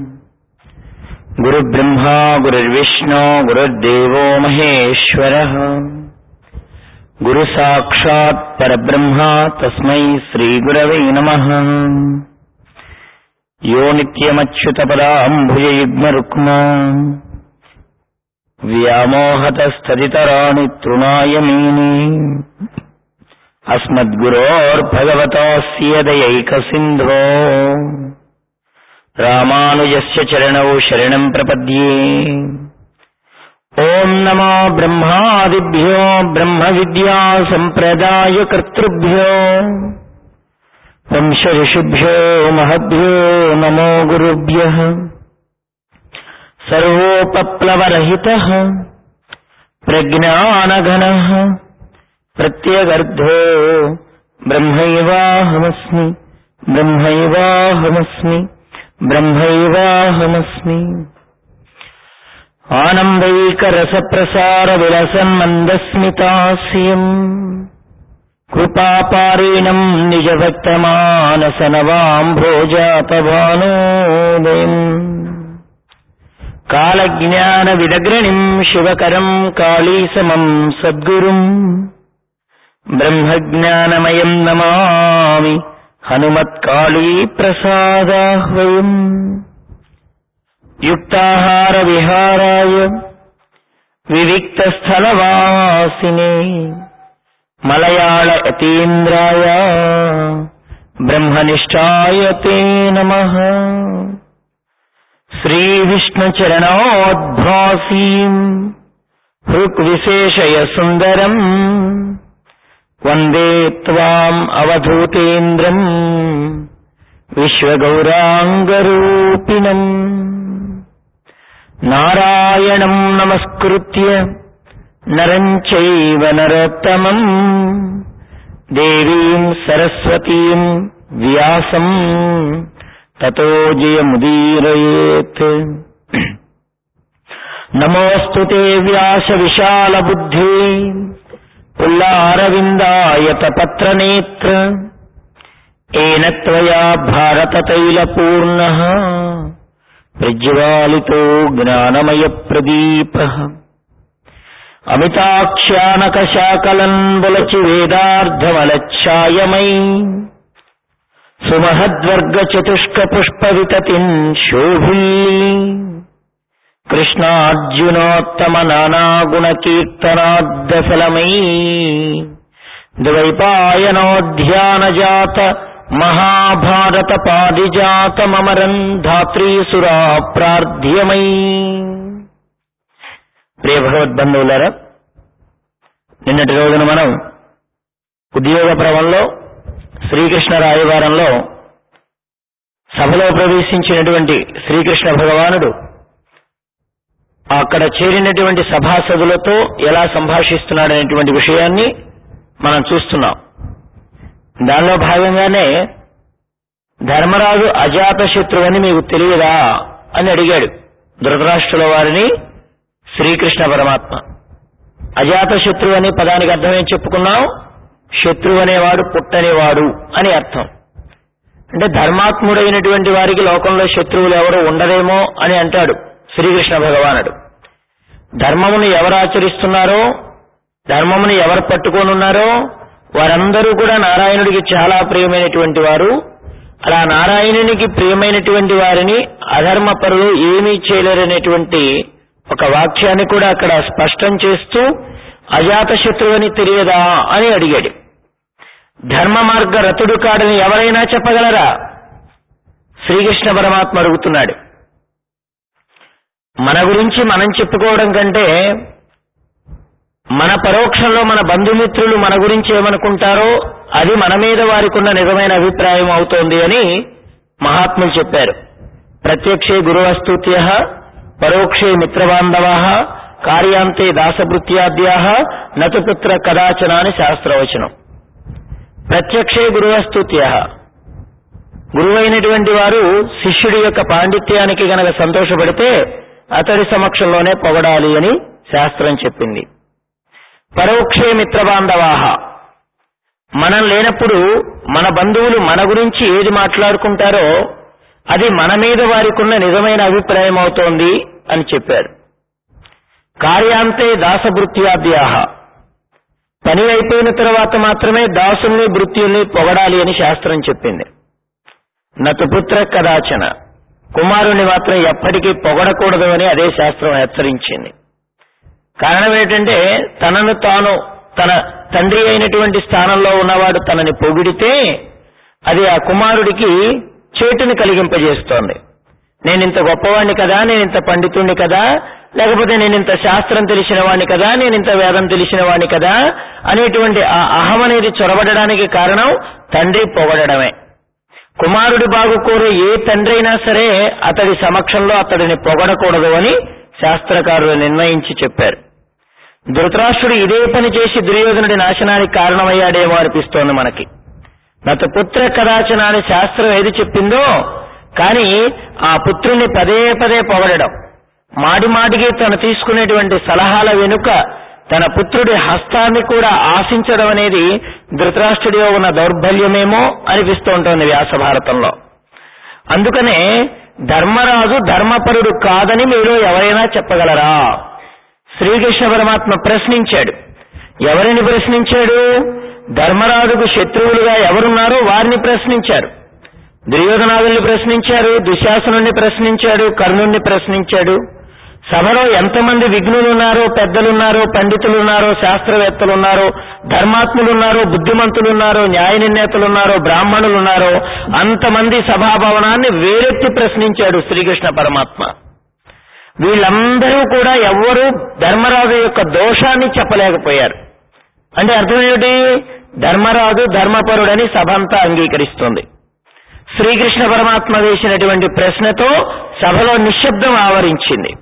गुरुब्रह्मा गुरुर्विष्णु गुरुर्देवो महेश्वरः गुरुसाक्षात् परब्रह्मा तस्मै श्रीगुरवे नमः यो नित्यमच्युतपदाम्भुजयुग्मरुक्मा व्यामोहतस्तदितराणि तृणाय मेनि अस्मद्गुरोर्भगवतोऽस्य दयैकसिन्धो रामानुजस्य चरणौ शरणम् प्रपद्ये ॐ नमो ब्रह्मादिभ्यो ब्रह्मविद्यासम्प्रदायकर्तृभ्यो वंशऋषिभ्यो महद्भ्यो नमो गुरुभ्यः सर्वोपप्लवरहितः प्रज्ञानघनः प्रत्यगर्धो ब्रह्मैवाहमस्मि ब्रह्मैवाहमस्मि ब्रह्मैवाहमस्मि आनन्दैकरसप्रसारविलसन्मन्दस्मितास्यम् कृपापारेणम् निजभक्तमानसनवाम्भोजातभानोदयम् कालज्ञानविदग्रणिम् शिवकरम् कालीसमम् सद्गुरुम् ब्रह्मज्ञानमयम् नमामि हनुमत्कालीप्रसादाह्वयम् युक्ताहारविहाराय विविक्तस्थलवासिने मलयाळ यतीन्द्राय ब्रह्मनिष्ठाय ते नमः श्रीविष्णुचरणोद्भासीम् हृक्विशेषय सुन्दरम् वन्दे त्वाम् अवधूतेन्द्रम् विश्वगौराङ्गरूपिणम् नारायणम् नमस्कृत्य नरम् चैव नरोत्तमम् देवीम् सरस्वतीम् व्यासम् ततो जयमुदीरयेत् नमोऽस्तु ते व्यासविशालबुद्धि पुल्लारविन्दायतपत्रनेत्र येन त्वया भारततैलपूर्णः प्रज्वालितो ज्ञानमयप्रदीपः अमिताख्यानकशाकलन्बुलचिवेदार्धमलच्छायमयी सुमहद्वर्गचतुष्कपुष्पविततिम् शोभिल्ली कृष्णार्जुनोत्तमनानागुणकीर्तनाद्यफलमयी द्वैपायनोऽध्यानजात महाभारतपादिजातममरम् धात्रीసురా ప్రార్థ్యమయీ ప్రియ భగవద్బంధువులారా నిన్నటి రోజున మనం ఉద్యోగ ప్రవంలో శ్రీకృష్ణ రాయవారంలో సభలో ప్రవేశించినటువంటి శ్రీకృష్ణ భగవానుడు అక్కడ చేరినటువంటి సభాసదులతో ఎలా సంభాషిస్తున్నాడనేటువంటి విషయాన్ని మనం చూస్తున్నాం దానిలో భాగంగానే ధర్మరాజు అజాత శత్రువని మీకు తెలియదా అని అడిగాడు ధృతరాష్ట్రుల వారిని శ్రీకృష్ణ పరమాత్మ అజాత శత్రువు అనే పదానికి అర్థమేం చెప్పుకున్నాం శత్రువు అనేవాడు పుట్టనేవాడు అని అర్థం అంటే ధర్మాత్ముడైనటువంటి వారికి లోకంలో శత్రువులు ఎవరు ఉండరేమో అని అంటాడు శ్రీకృష్ణ భగవానుడు ధర్మమును ఎవరు ఆచరిస్తున్నారో ధర్మమును ఎవరు పట్టుకోనున్నారో వారందరూ కూడా నారాయణుడికి చాలా ప్రియమైనటువంటి వారు అలా నారాయణునికి ప్రియమైనటువంటి వారిని అధర్మ పరులు ఏమీ చేయలేరనేటువంటి ఒక వాక్యాన్ని కూడా అక్కడ స్పష్టం చేస్తూ అజాత శత్రువని తెలియదా అని అడిగాడు ధర్మ మార్గ రతుడు కాడని ఎవరైనా చెప్పగలరా శ్రీకృష్ణ పరమాత్మ అడుగుతున్నాడు మన గురించి మనం చెప్పుకోవడం కంటే మన పరోక్షంలో మన బంధుమిత్రులు మన గురించి ఏమనుకుంటారో అది మన మీద వారికి ఉన్న నిజమైన అభిప్రాయం అవుతోంది అని మహాత్ములు చెప్పారు ప్రత్యక్షే గురువస్తుత్య పరోక్షే మిత్రబాంధవా కార్యాంతే దాసభృత్యాద్యా నతు పుత్ర కదాచన అని శాస్త్రవచనం ప్రత్యక్షే గురువస్తుత్య గురువైనటువంటి వారు శిష్యుడి యొక్క పాండిత్యానికి గనక సంతోషపడితే అతడి సమక్షంలోనే పొగడాలి అని శాస్త్రం చెప్పింది పరోక్షే మిత్రబాంధవాహ మనం లేనప్పుడు మన బంధువులు మన గురించి ఏది మాట్లాడుకుంటారో అది మన మీద వారికున్న నిజమైన అభిప్రాయం అవుతోంది అని చెప్పారు కార్యాంతే దాసభృత్యాద్యాహ పని అయిపోయిన తర్వాత మాత్రమే దాసుల్ని భృత్యుల్ని పొగడాలి అని శాస్త్రం చెప్పింది నతు పుత్ర కదాచన కుమారుని మాత్రం ఎప్పటికీ పొగడకూడదు అని అదే శాస్త్రం హెచ్చరించింది కారణం ఏంటంటే తనను తాను తన తండ్రి అయినటువంటి స్థానంలో ఉన్నవాడు తనని పొగిడితే అది ఆ కుమారుడికి చేటుని కలిగింపజేస్తోంది నేను ఇంత గొప్పవాణ్ణి కదా నేను ఇంత పండితుణ్ణి కదా లేకపోతే నేను ఇంత శాస్త్రం తెలిసిన వాణ్ణి కదా నేను ఇంత వేదం తెలిసిన వాణ్ణి కదా అనేటువంటి ఆ అహం అనేది చొరబడడానికి కారణం తండ్రి పొగడమే కుమారుడి బాగు కోరే ఏ తండ్రి అయినా సరే అతడి సమక్షంలో అతడిని పొగడకూడదు అని శాస్త్రకారులు నిర్ణయించి చెప్పారు ధృతరాష్ట్రుడు ఇదే పని చేసి దుర్యోధనుడి నాశనానికి కారణమయ్యాడేమో అనిపిస్తోంది మనకి నత పుత్ర కదాచన అని శాస్త్రం ఏది చెప్పిందో కానీ ఆ పుత్రుణ్ణి పదే పదే పొగడడం మాడి మాడికి తను తీసుకునేటువంటి సలహాల వెనుక తన పుత్రుడి హస్తాన్ని కూడా ఆశించడం అనేది ధృతరాష్ట్రుడిలో ఉన్న దౌర్బల్యమేమో అనిపిస్తూ ఉంటుంది వ్యాస భారతంలో అందుకనే ధర్మరాజు ధర్మపరుడు కాదని మీరు ఎవరైనా చెప్పగలరా శ్రీకృష్ణ పరమాత్మ ప్రశ్నించాడు ఎవరిని ప్రశ్నించాడు ధర్మరాజుకు శత్రువులుగా ఎవరున్నారో వారిని ప్రశ్నించారు దుర్యోధనాదుల్ని ప్రశ్నించారు దుశ్శాసనుణ్ణి ప్రశ్నించాడు కర్ణుణ్ణి ప్రశ్నించాడు సభలో ఎంతమంది విఘ్నులున్నారో పెద్దలున్నారో పండితులున్నారో శాస్త్రవేత్తలున్నారో ధర్మాత్ములున్నారో బుద్ధిమంతులున్నారో న్యాయ నిర్ణేతలున్నారో బ్రాహ్మణులున్నారో అంతమంది సభాభవనాన్ని వేరెత్తి ప్రశ్నించాడు శ్రీకృష్ణ పరమాత్మ వీళ్ళందరూ కూడా ఎవ్వరూ ధర్మరాజు యొక్క దోషాన్ని చెప్పలేకపోయారు అంటే అర్థం ఏమిటి ధర్మరాజు ధర్మపరుడని సభంతా అంగీకరిస్తుంది శ్రీకృష్ణ పరమాత్మ వేసినటువంటి ప్రశ్నతో సభలో నిశ్శబ్దం ఆవరించింది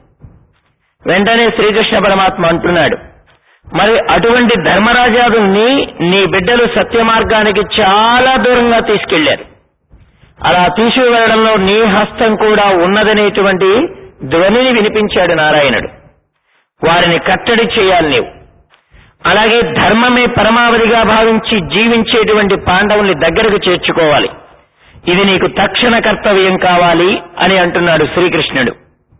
వెంటనే శ్రీకృష్ణ పరమాత్మ అంటున్నాడు మరి అటువంటి ధర్మరాజాదుల్ని నీ బిడ్డలు సత్య మార్గానికి చాలా దూరంగా తీసుకెళ్లారు అలా తీసుకువెళ్లడంలో నీ హస్తం కూడా ఉన్నదనేటువంటి ధ్వనిని వినిపించాడు నారాయణుడు వారిని కట్టడి చేయాలి నీవు అలాగే ధర్మమే పరమావధిగా భావించి జీవించేటువంటి పాండవుల్ని దగ్గరకు చేర్చుకోవాలి ఇది నీకు తక్షణ కర్తవ్యం కావాలి అని అంటున్నాడు శ్రీకృష్ణుడు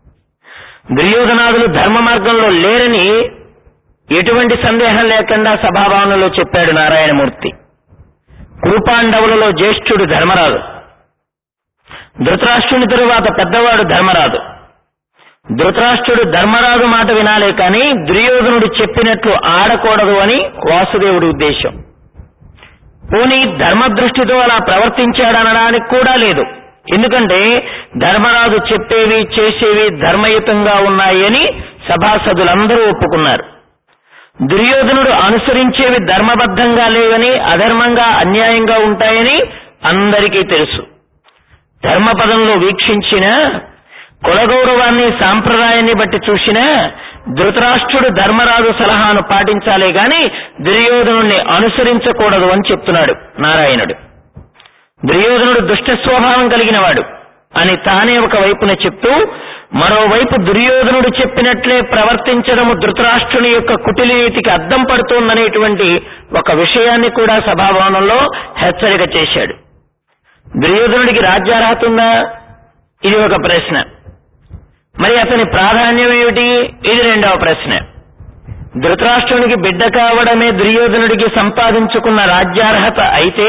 దుర్యోధనాదులు ధర్మ మార్గంలో లేరని ఎటువంటి సందేహం లేకుండా సభాభవనంలో చెప్పాడు నారాయణమూర్తి కురుపాండవులలో జ్యేష్ఠుడు ధర్మరాజు ధృతరాష్ట్రుని తరువాత పెద్దవాడు ధర్మరాజు ధృతరాష్ట్రుడు ధర్మరాజు మాట వినాలే కానీ దుర్యోధనుడు చెప్పినట్లు ఆడకూడదు అని వాసుదేవుడి ఉద్దేశం పోనీ ధర్మ దృష్టితో అలా ప్రవర్తించాడనడానికి కూడా లేదు ఎందుకంటే ధర్మరాజు చెప్పేవి చేసేవి ధర్మయుతంగా ఉన్నాయి అని సభాసదులందరూ ఒప్పుకున్నారు దుర్యోధనుడు అనుసరించేవి ధర్మబద్ధంగా లేవని అధర్మంగా అన్యాయంగా ఉంటాయని అందరికీ తెలుసు ధర్మపదంలో వీక్షించిన కులగౌరవాన్ని సాంప్రదాయాన్ని బట్టి చూసినా ధృతరాష్ట్రుడు ధర్మరాజు సలహాను పాటించాలే గాని దుర్యోధనుణ్ణి అనుసరించకూడదు అని చెప్తున్నాడు నారాయణుడు దుర్యోధనుడు దుష్ట స్వభావం కలిగినవాడు అని తానే ఒక వైపున చెప్తూ మరోవైపు దుర్యోధనుడు చెప్పినట్లే ప్రవర్తించడము ధృతరాష్ట్రుని యొక్క కుటిలీతికి అద్దం పడుతోందనేటువంటి ఒక విషయాన్ని కూడా సభాభవనంలో హెచ్చరిక చేశాడు దుర్యోధనుడికి రాజ్యార్హత ఉందా ఇది ఒక ప్రశ్న మరి అతని ప్రాధాన్యం ఏమిటి ఇది రెండవ ప్రశ్న ధృతరాష్ట్రునికి బిడ్డ కావడమే దుర్యోధనుడికి సంపాదించుకున్న రాజ్యార్హత అయితే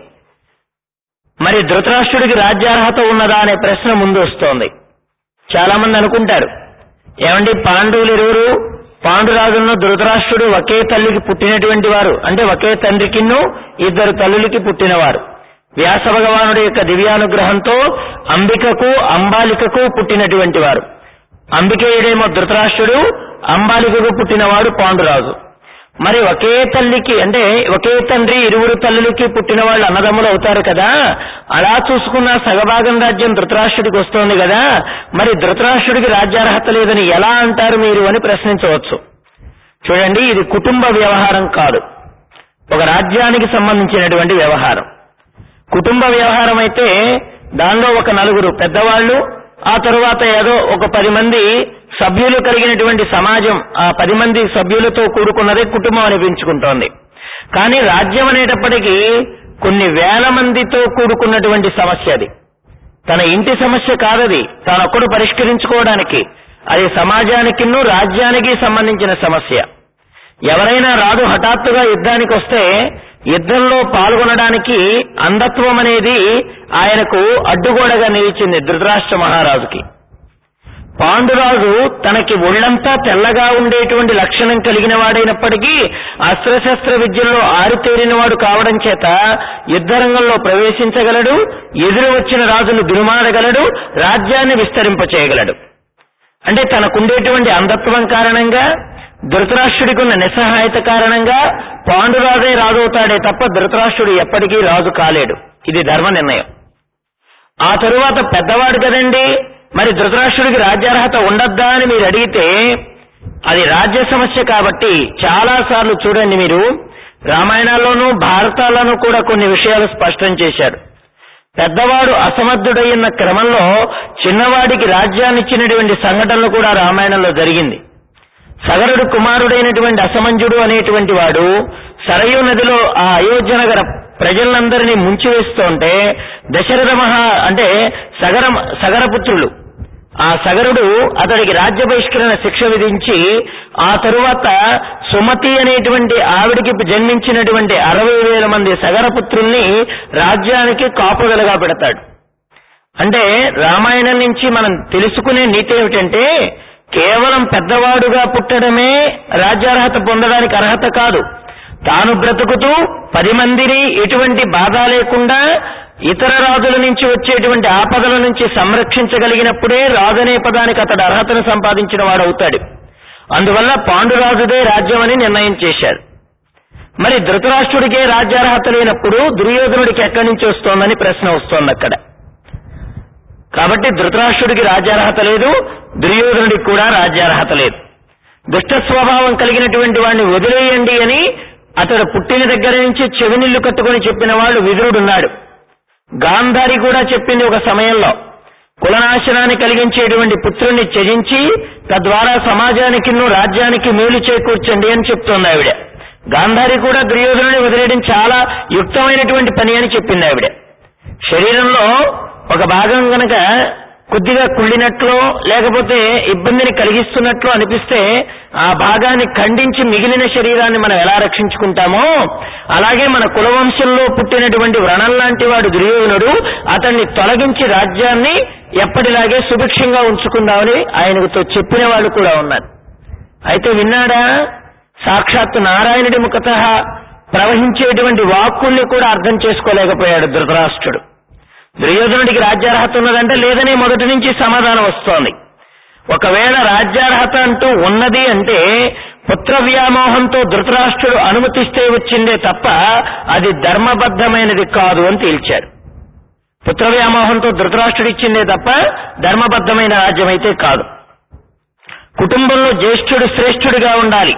మరి ధృతరాష్ట్రుడికి రాజ్యార్హత ఉన్నదా అనే ప్రశ్న ముందు వస్తోంది చాలా మంది అనుకుంటారు ఏమండి పాండవులు ఇరువురు పాండురాజును ధృతరాష్ట్రుడు ఒకే తల్లికి పుట్టినటువంటి వారు అంటే ఒకే తండ్రికిన్ను ఇద్దరు తల్లులకి పుట్టినవారు వ్యాస భగవానుడి యొక్క దివ్యానుగ్రహంతో అంబికకు అంబాలికకు పుట్టినటువంటి వారు అంబికేయుడేమో ధృతరాష్ట్రుడు అంబాలికకు పుట్టినవాడు పాండురాజు మరి ఒకే తల్లికి అంటే ఒకే తండ్రి ఇరువురు తల్లులకి పుట్టిన వాళ్ళు అన్నదమ్ములు అవుతారు కదా అలా చూసుకున్న సగభాగం రాజ్యం ధృతరాష్ట్రుడికి వస్తోంది కదా మరి ధృతరాష్ట్రుడికి రాజ్యార్హత లేదని ఎలా అంటారు మీరు అని ప్రశ్నించవచ్చు చూడండి ఇది కుటుంబ వ్యవహారం కాదు ఒక రాజ్యానికి సంబంధించినటువంటి వ్యవహారం కుటుంబ వ్యవహారం అయితే దానిలో ఒక నలుగురు పెద్దవాళ్ళు ఆ తరువాత ఏదో ఒక పది మంది సభ్యులు కలిగినటువంటి సమాజం ఆ పది మంది సభ్యులతో కూడుకున్నదే కుటుంబం అనిపించుకుంటోంది కానీ రాజ్యం అనేటప్పటికీ కొన్ని వేల మందితో కూడుకున్నటువంటి సమస్య అది తన ఇంటి సమస్య కాదది తానొక్కడు పరిష్కరించుకోవడానికి అది సమాజానికిన్ను రాజ్యానికి సంబంధించిన సమస్య ఎవరైనా రాజు హఠాత్తుగా యుద్ధానికి వస్తే యుద్ధంలో పాల్గొనడానికి అంధత్వం అనేది ఆయనకు అడ్డుగోడగా నిలిచింది ధృతరాష్ట్ర మహారాజుకి పాండురాజు తనకి ఒళ్లంతా తెల్లగా ఉండేటువంటి లక్షణం కలిగిన వాడైనప్పటికీ అస్త్రశస్త్ర విద్యల్లో ఆరితేరినవాడు కావడం చేత యుద్ధరంగంలో ప్రవేశించగలడు ఎదురు వచ్చిన రాజును దురుమాడగలడు రాజ్యాన్ని విస్తరింపచేయగలడు అంటే తనకుండేటువంటి అంధత్వం కారణంగా ధృతరాష్ట్రుడికి ఉన్న నిస్సహాయత కారణంగా పాండురాజే రాజవుతాడే తప్ప ధృతరాష్ట్రుడు ఎప్పటికీ రాజు కాలేడు ఇది ధర్మ నిర్ణయం ఆ తరువాత పెద్దవాడు కదండి మరి ధృతరాష్ట్రుడికి రాజ్యార్హత ఉండద్దా అని మీరు అడిగితే అది రాజ్య సమస్య కాబట్టి చాలా సార్లు చూడండి మీరు రామాయణాల్లోనూ భారతాల్లోనూ కూడా కొన్ని విషయాలు స్పష్టం చేశారు పెద్దవాడు అసమర్థుడయ్యున్న క్రమంలో చిన్నవాడికి రాజ్యాన్ని ఇచ్చినటువంటి సంఘటనలు కూడా రామాయణంలో జరిగింది సగరుడు కుమారుడైనటువంటి అసమంజుడు అనేటువంటి వాడు సరయూ నదిలో ఆ అయోధ్య నగర ప్రజలందరినీ ముంచివేస్తుంటే దశరథ మహా అంటే సగర సగరపుత్రులు ఆ సగరుడు అతడికి రాజ్య బహిష్కరణ శిక్ష విధించి ఆ తరువాత సుమతి అనేటువంటి ఆవిడికి జన్మించినటువంటి అరవై వేల మంది సగరపుత్రుల్ని రాజ్యానికి కాపుదలుగా పెడతాడు అంటే రామాయణం నుంచి మనం తెలుసుకునే నీతి ఏమిటంటే కేవలం పెద్దవాడుగా పుట్టడమే రాజ్యార్హత పొందడానికి అర్హత కాదు తాను బ్రతుకుతూ పది మందిని ఎటువంటి బాధ లేకుండా ఇతర రాజుల నుంచి వచ్చేటువంటి ఆపదల నుంచి సంరక్షించగలిగినప్పుడే రాజనే పదానికి అతడు అర్హతను సంపాదించిన వాడు అవుతాడు అందువల్ల పాండురాజుదే రాజ్యం అని నిర్ణయం చేశారు మరి ధృతరాష్ట్రుడికే రాజ్యార్హత లేనప్పుడు దుర్యోధనుడికి ఎక్కడి నుంచి వస్తోందని ప్రశ్న వస్తోంది అక్కడ కాబట్టి ధృతరాష్ట్రుడికి రాజ్యార్హత లేదు దుర్యోధనుడికి కూడా రాజ్యార్హత లేదు దుష్ట స్వభావం కలిగినటువంటి వాడిని వదిలేయండి అని అతడు పుట్టిన దగ్గర నుంచి చెవినిల్లు కట్టుకుని చెప్పిన వాళ్ళు విదురుడున్నాడు గాంధారి కూడా చెప్పింది ఒక సమయంలో కులనాశనాన్ని కలిగించేటువంటి పుత్రుణ్ణి త్యజించి తద్వారా సమాజానికి రాజ్యానికి మేలు చేకూర్చండి అని చెప్తోంది ఆవిడ గాంధారి కూడా దుర్యోధనుని వదిలేయడం చాలా యుక్తమైనటువంటి పని అని చెప్పింది ఆవిడ శరీరంలో ఒక భాగం గనక కొద్దిగా కుళ్ళినట్లో లేకపోతే ఇబ్బందిని కలిగిస్తున్నట్లు అనిపిస్తే ఆ భాగాన్ని ఖండించి మిగిలిన శరీరాన్ని మనం ఎలా రక్షించుకుంటామో అలాగే మన కులవంశంలో పుట్టినటువంటి వ్రణం లాంటి వాడు దుర్యోధనుడు అతన్ని తొలగించి రాజ్యాన్ని ఎప్పటిలాగే సుభిక్షంగా ఉంచుకుందామని ఆయనతో చెప్పిన వాళ్ళు కూడా ఉన్నారు అయితే విన్నాడా సాక్షాత్తు నారాయణుడి ముఖత ప్రవహించేటువంటి వాక్కుల్ని కూడా అర్థం చేసుకోలేకపోయాడు ధృతరాష్ట్రుడు దుర్యోధనుడికి రాజ్యార్హత ఉన్నదంటే లేదని మొదటి నుంచి సమాధానం వస్తోంది ఒకవేళ రాజ్యార్హత అంటూ ఉన్నది అంటే పుత్ర వ్యామోహంతో ధృతరాష్ట్రుడు అనుమతిస్తే వచ్చిందే తప్ప అది ధర్మబద్ధమైనది కాదు అని తేల్చాడు పుత్ర వ్యామోహంతో ధృతరాష్ట్రుడు ఇచ్చిందే తప్ప ధర్మబద్ధమైన రాజ్యం అయితే కాదు కుటుంబంలో జ్యేష్ఠుడు శ్రేష్ఠుడిగా ఉండాలి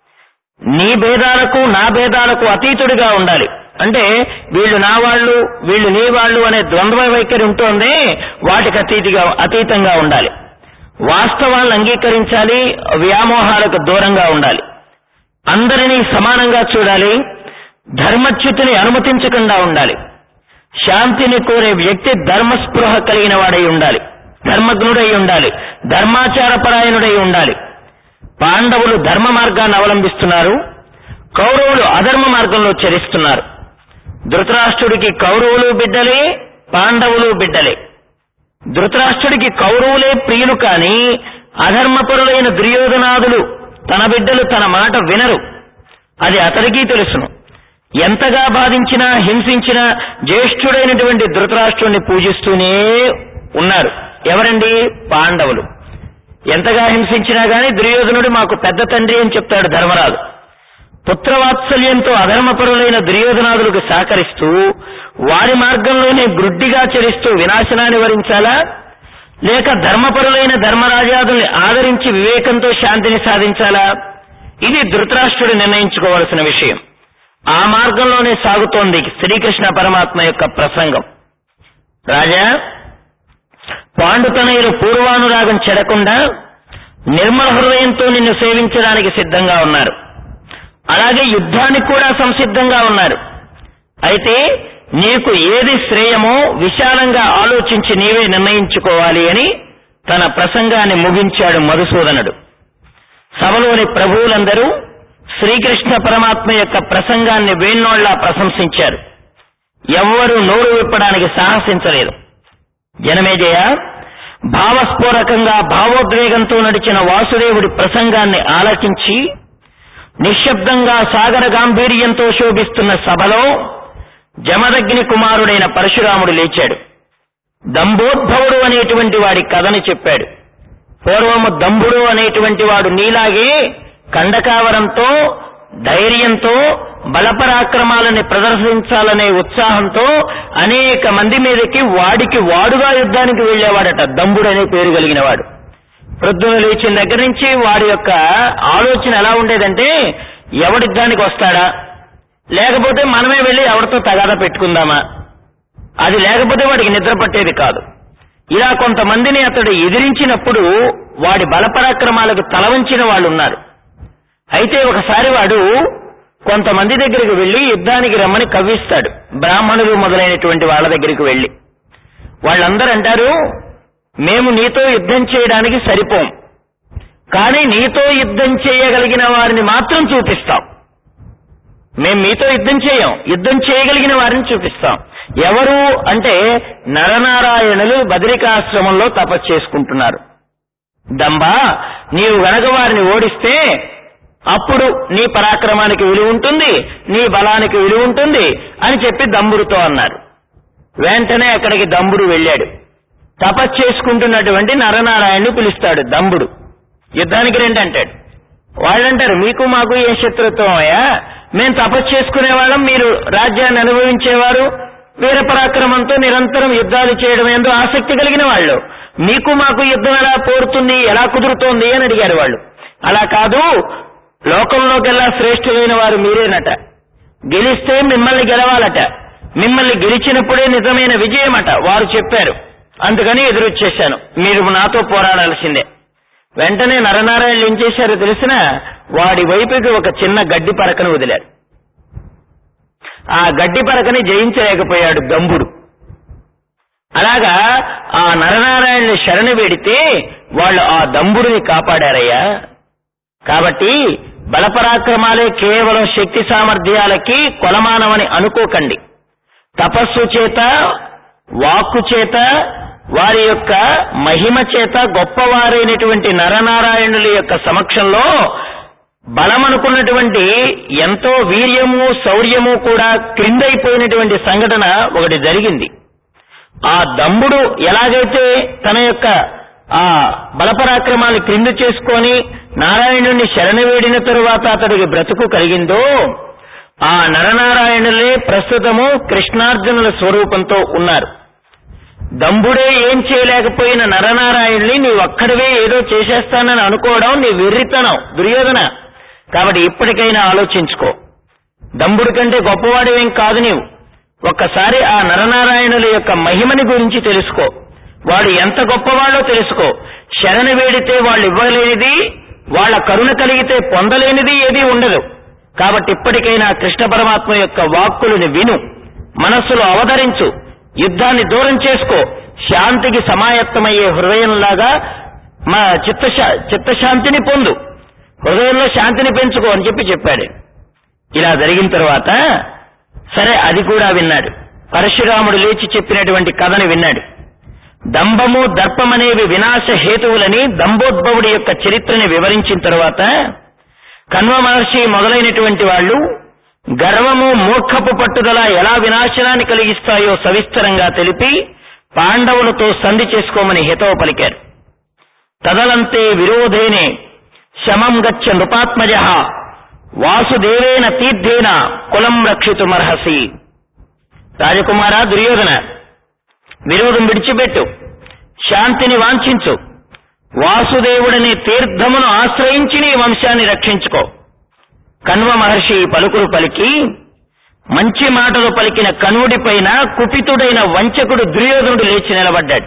నీ భేదాలకు నా భేదాలకు అతీతుడిగా ఉండాలి అంటే వీళ్ళు నా వాళ్ళు వీళ్ళు నీ వాళ్ళు అనే ద్వంద్వ వైఖరి ఉంటోంది వాటికి అతీతిగా అతీతంగా ఉండాలి వాస్తవాలను అంగీకరించాలి వ్యామోహాలకు దూరంగా ఉండాలి అందరినీ సమానంగా చూడాలి ధర్మచ్యుతిని అనుమతించకుండా ఉండాలి శాంతిని కోరే వ్యక్తి ధర్మస్పృహ కలిగిన వాడై ఉండాలి ధర్మజ్ఞుడై ఉండాలి ధర్మాచారపరాయణుడై ఉండాలి పాండవులు ధర్మ మార్గాన్ని అవలంబిస్తున్నారు కౌరవులు అధర్మ మార్గంలో చరిస్తున్నారు ధృతరాష్ట్రుడికి కౌరవులు బిడ్డలే పాండవులు బిడ్డలే ధృతరాష్ట్రుడికి కౌరవులే ప్రియులు కాని అధర్మపరులైన దుర్యోధనాదులు తన బిడ్డలు తన మాట వినరు అది అతడికి తెలుసును ఎంతగా బాధించినా హింసించినా జ్యేష్ఠుడైనటువంటి ధృతరాష్ట్రుడిని పూజిస్తూనే ఉన్నారు ఎవరండి పాండవులు ఎంతగా హింసించినా గాని దుర్యోధనుడు మాకు పెద్ద తండ్రి అని చెప్తాడు ధర్మరాజు పుత్రవాత్సల్యంతో అధర్మపరులైన దుర్యోధనాదులకు సహకరిస్తూ వారి మార్గంలోనే గ్రుడ్డిగా చరిస్తూ వినాశనాన్ని వరించాలా లేక ధర్మపరులైన ధర్మరాజాదుల్ని ఆదరించి వివేకంతో శాంతిని సాధించాలా ఇది ధృతరాష్ట్రుడు నిర్ణయించుకోవాల్సిన విషయం ఆ మార్గంలోనే సాగుతోంది శ్రీకృష్ణ పరమాత్మ యొక్క ప్రసంగం రాజా పాండుతనయులు పూర్వానురాగం చెడకుండా నిర్మల హృదయంతో నిన్ను సేవించడానికి సిద్ధంగా ఉన్నారు అలాగే యుద్ధానికి కూడా సంసిద్ధంగా ఉన్నారు అయితే నీకు ఏది శ్రేయమో విశాలంగా ఆలోచించి నీవే నిర్ణయించుకోవాలి అని తన ప్రసంగాన్ని ముగించాడు మధుసూదనుడు సభలోని ప్రభువులందరూ శ్రీకృష్ణ పరమాత్మ యొక్క ప్రసంగాన్ని వేణోళ్లా ప్రశంసించారు ఎవ్వరూ నోరు విప్పడానికి సాహసించలేదు జనమేజయ భావస్ఫోరకంగా భావోద్వేగంతో నడిచిన వాసుదేవుడి ప్రసంగాన్ని ఆలకించి నిశ్శబ్దంగా సాగర గాంభీర్యంతో శోభిస్తున్న సభలో జమదగ్ని కుమారుడైన పరశురాముడు లేచాడు దంభోద్భవుడు అనేటువంటి వాడి కథని చెప్పాడు పూర్వము దంభుడు అనేటువంటి వాడు నీలాగే కండకావరంతో ధైర్యంతో బలపరాక్రమాలని ప్రదర్శించాలనే ఉత్సాహంతో అనేక మంది మీదకి వాడికి వాడుగా యుద్ధానికి వెళ్లేవాడట దంభుడు అనే పేరు కలిగిన వాడు ప్రొద్దున లేచిన దగ్గర నుంచి వాడి యొక్క ఆలోచన ఎలా ఉండేదంటే ఎవడిద్దానికి వస్తాడా లేకపోతే మనమే వెళ్లి ఎవరితో తగాదా పెట్టుకుందామా అది లేకపోతే వాడికి నిద్ర పట్టేది కాదు ఇలా కొంతమందిని అతడు ఎదిరించినప్పుడు వాడి బలపరాక్రమాలకు తలవంచిన వాళ్ళు ఉన్నారు అయితే ఒకసారి వాడు కొంతమంది దగ్గరికి వెళ్లి యుద్ధానికి రమ్మని కవ్విస్తాడు బ్రాహ్మణులు మొదలైనటువంటి వాళ్ళ దగ్గరికి వెళ్లి వాళ్ళందరూ అంటారు మేము నీతో యుద్ధం చేయడానికి సరిపోం కానీ నీతో యుద్ధం చేయగలిగిన వారిని మాత్రం చూపిస్తాం మేం మీతో యుద్ధం చేయం యుద్ధం చేయగలిగిన వారిని చూపిస్తాం ఎవరు అంటే నరనారాయణులు బదరికాశ్రమంలో తపస్సు చేసుకుంటున్నారు దంబా నీవు గనక వారిని ఓడిస్తే అప్పుడు నీ పరాక్రమానికి విలువ ఉంటుంది నీ బలానికి విలువ ఉంటుంది అని చెప్పి దంబుడితో అన్నారు వెంటనే అక్కడికి దంబుడు వెళ్ళాడు తపస్సు చేసుకుంటున్నటువంటి నరనారాయణ్ణి పిలుస్తాడు దంబుడు యుద్ధానికి రండి అంటాడు వాళ్ళంటారు మీకు మాకు ఏ శత్రుత్వం అయ్యా మేము తపస్సు చేసుకునే వాళ్ళం మీరు రాజ్యాన్ని అనుభవించేవారు వీర పరాక్రమంతో నిరంతరం యుద్ధాలు చేయడం ఎందు ఆసక్తి కలిగిన వాళ్ళు మీకు మాకు యుద్ధం ఎలా పోరుతుంది ఎలా కుదురుతోంది అని అడిగారు వాళ్ళు అలా కాదు లోకంలోకెల్లా శ్రేష్ఠులైన వారు మీరేనట గెలిస్తే మిమ్మల్ని గెలవాలట మిమ్మల్ని గెలిచినప్పుడే నిజమైన విజయమట వారు చెప్పారు అందుకని ఎదురొచ్చేశాను మీరు నాతో పోరాడాల్సిందే వెంటనే నరనారాయణులు ఏం చేశారో తెలిసిన వాడి వైపుకి ఒక చిన్న గడ్డి పరకను వదిలారు ఆ గడ్డి పరకని జయించలేకపోయాడు గంభుడు అలాగా ఆ నరనారాయణుని శరణు వేడితే వాళ్ళు ఆ దంబుడిని కాపాడారయ్యా కాబట్టి బలపరాక్రమాలే కేవలం శక్తి సామర్థ్యాలకి కొలమానమని అనుకోకండి తపస్సు చేత వాక్కు చేత వారి యొక్క మహిమ చేత గొప్పవారైనటువంటి నరనారాయణుల యొక్క సమక్షంలో బలమనుకున్నటువంటి ఎంతో వీర్యము శౌర్యము కూడా క్రిందైపోయినటువంటి సంఘటన ఒకటి జరిగింది ఆ దంబుడు ఎలాగైతే తన యొక్క ఆ బలపరాక్రమాలు క్రింద చేసుకొని నారాయణుణ్ణి శరణవేడిన తరువాత అతడికి బ్రతుకు కలిగిందో ఆ నరనారాయణులే ప్రస్తుతము కృష్ణార్జునుల స్వరూపంతో ఉన్నారు దంభుడే ఏం చేయలేకపోయిన నరనారాయణుని నీ ఒక్కడివే ఏదో చేసేస్తానని అనుకోవడం నీ వెర్రితనం దుర్యోధన కాబట్టి ఇప్పటికైనా ఆలోచించుకో దంభుడి కంటే గొప్పవాడివేం కాదు నీవు ఒక్కసారి ఆ నరనారాయణుల యొక్క మహిమని గురించి తెలుసుకో వాడు ఎంత గొప్పవాడో తెలుసుకో శరణి వేడితే వాళ్ళు ఇవ్వలేనిది వాళ్ళ కరుణ కలిగితే పొందలేనిది ఏదీ ఉండదు కాబట్టి ఇప్పటికైనా కృష్ణ పరమాత్మ యొక్క వాక్కులను విను మనస్సులో అవతరించు యుద్ధాన్ని దూరం చేసుకో శాంతికి సమాయత్తమయ్యే హృదయంలాగా మా చిత్తశా చిత్తశాంతిని పొందు హృదయంలో శాంతిని పెంచుకో అని చెప్పి చెప్పాడు ఇలా జరిగిన తర్వాత సరే అది కూడా విన్నాడు పరశురాముడు లేచి చెప్పినటువంటి కథని విన్నాడు దంభము దర్పమనేవి వినాశ హేతువులని దంభోద్భవుడి యొక్క చరిత్రని వివరించిన తరువాత కన్వ మహర్షి మొదలైనటువంటి వాళ్ళు గర్వము మూర్ఖపు పట్టుదల ఎలా వినాశనాన్ని కలిగిస్తాయో సవిస్తరంగా తెలిపి పాండవులతో సంధి చేసుకోమని హితవు పలికారు తదలంతే విరోధేనే శమం గచ్చ నృపాత్మజ వాసుదేవేన తీర్థేన కులం రక్షితుమర్హసి రాజకుమార దుర్యోధన విరోధం విడిచిపెట్టు శాంతిని వాంఛించు వాసుదేవుడనే తీర్థమును ఆశ్రయించి నీ వంశాన్ని రక్షించుకో కన్వ మహర్షి ఈ పలుకులు పలికి మంచి మాటలు పలికిన కనుడిపైన కుపితుడైన వంచకుడు దుర్యోధనుడు లేచి నిలబడ్డాడు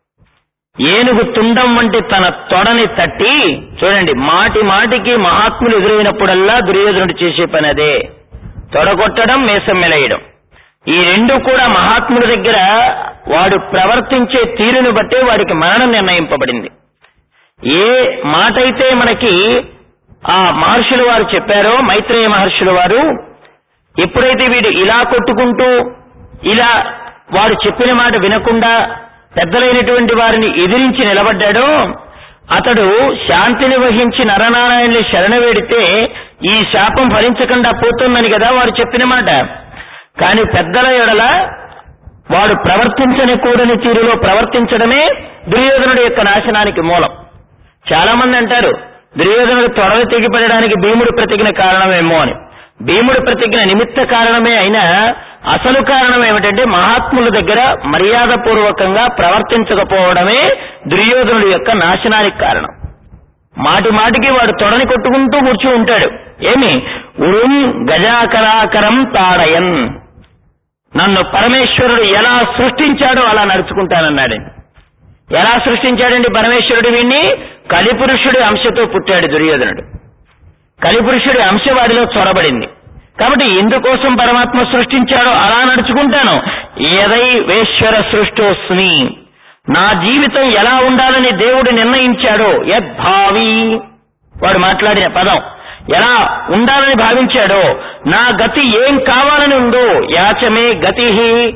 ఏనుగు తుండం వంటి తన తొడని తట్టి చూడండి మాటి మాటికి మహాత్ములు ఎదురైనప్పుడల్లా దుర్యోధనుడు చేసే పని అదే తొడగొట్టడం మేసం మెలయడం ఈ రెండు కూడా మహాత్ముల దగ్గర వాడు ప్రవర్తించే తీరును బట్టే వాడికి మరణం నిర్ణయింపబడింది ఏ మాట అయితే మనకి ఆ మహర్షులు వారు చెప్పారో మైత్రేయ మహర్షుల వారు ఎప్పుడైతే వీడు ఇలా కొట్టుకుంటూ ఇలా వాడు చెప్పిన మాట వినకుండా పెద్దలైనటువంటి వారిని ఎదిరించి నిలబడ్డాడో అతడు శాంతిని వహించి నరనారాయణుని శరణ వేడితే ఈ శాపం ఫలించకుండా పోతుందని కదా వారు చెప్పిన మాట కాని పెద్దల ఎడల వాడు ప్రవర్తించని కూడని తీరులో ప్రవర్తించడమే దుర్యోధనుడి యొక్క నాశనానికి మూలం చాలా మంది అంటారు దుర్యోధనుడు త్వరలు తెగిపడడానికి భీముడు ప్రతిజ్ఞ కారణమేమో అని భీముడు ప్రతిజ్ఞ నిమిత్త కారణమే అయినా అసలు కారణం ఏమిటంటే మహాత్ముల దగ్గర మర్యాద పూర్వకంగా ప్రవర్తించకపోవడమే దుర్యోధనుడి యొక్క నాశనానికి కారణం మాటి మాటికి వాడు తొడని కొట్టుకుంటూ కూర్చు ఉంటాడు ఏమి ఉరుం గజాకరాకరం తాడయన్ నన్ను పరమేశ్వరుడు ఎలా సృష్టించాడో అలా నడుచుకుంటానన్నాడండి ఎలా సృష్టించాడండి పరమేశ్వరుడు వీణ్ణి కలిపురుషుడి అంశతో పుట్టాడు దుర్యోధనుడు కలిపురుషుడి అంశ వాడిలో చొరబడింది కాబట్టి ఎందుకోసం పరమాత్మ సృష్టించాడో అలా నడుచుకుంటాను ఎదై వేశ్వర సృష్టోస్మి నా జీవితం ఎలా ఉండాలని దేవుడు నిర్ణయించాడో యద్భావి వాడు మాట్లాడిన పదం ఎలా ఉండాలని భావించాడో నా గతి ఏం కావాలని ఉందో యాచమే గతి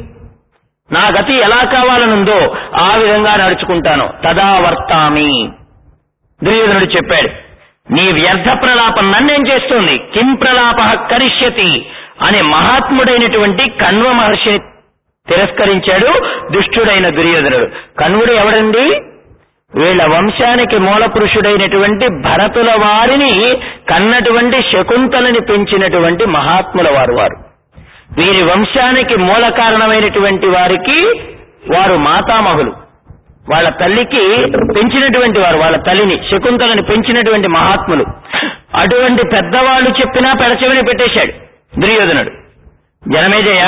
నా గతి ఎలా కావాలనుందో ఆ విధంగా నడుచుకుంటాను తదా వర్తామి దుర్యోధనుడు చెప్పాడు నీ వ్యర్థ ప్రలాపం నన్నేం చేస్తుంది కిం ప్రలాప కరిష్యతి అనే మహాత్ముడైనటువంటి కణ్వ మహర్షిని తిరస్కరించాడు దుష్టుడైన దుర్యోధనుడు కణ్వుడు ఎవడండి వీళ్ళ వంశానికి మూల పురుషుడైనటువంటి భరతుల వారిని కన్నటువంటి శకుంతలని పెంచినటువంటి మహాత్ముల వారు వారు వీరి వంశానికి మూల కారణమైనటువంటి వారికి వారు మాతామహులు వాళ్ళ తల్లికి పెంచినటువంటి వారు వాళ్ళ తల్లిని శకుంతలని పెంచినటువంటి మహాత్ములు అటువంటి పెద్దవాళ్ళు చెప్పినా పెడచెవిని పెట్టేశాడు దుర్యోధనుడు జనమేజయ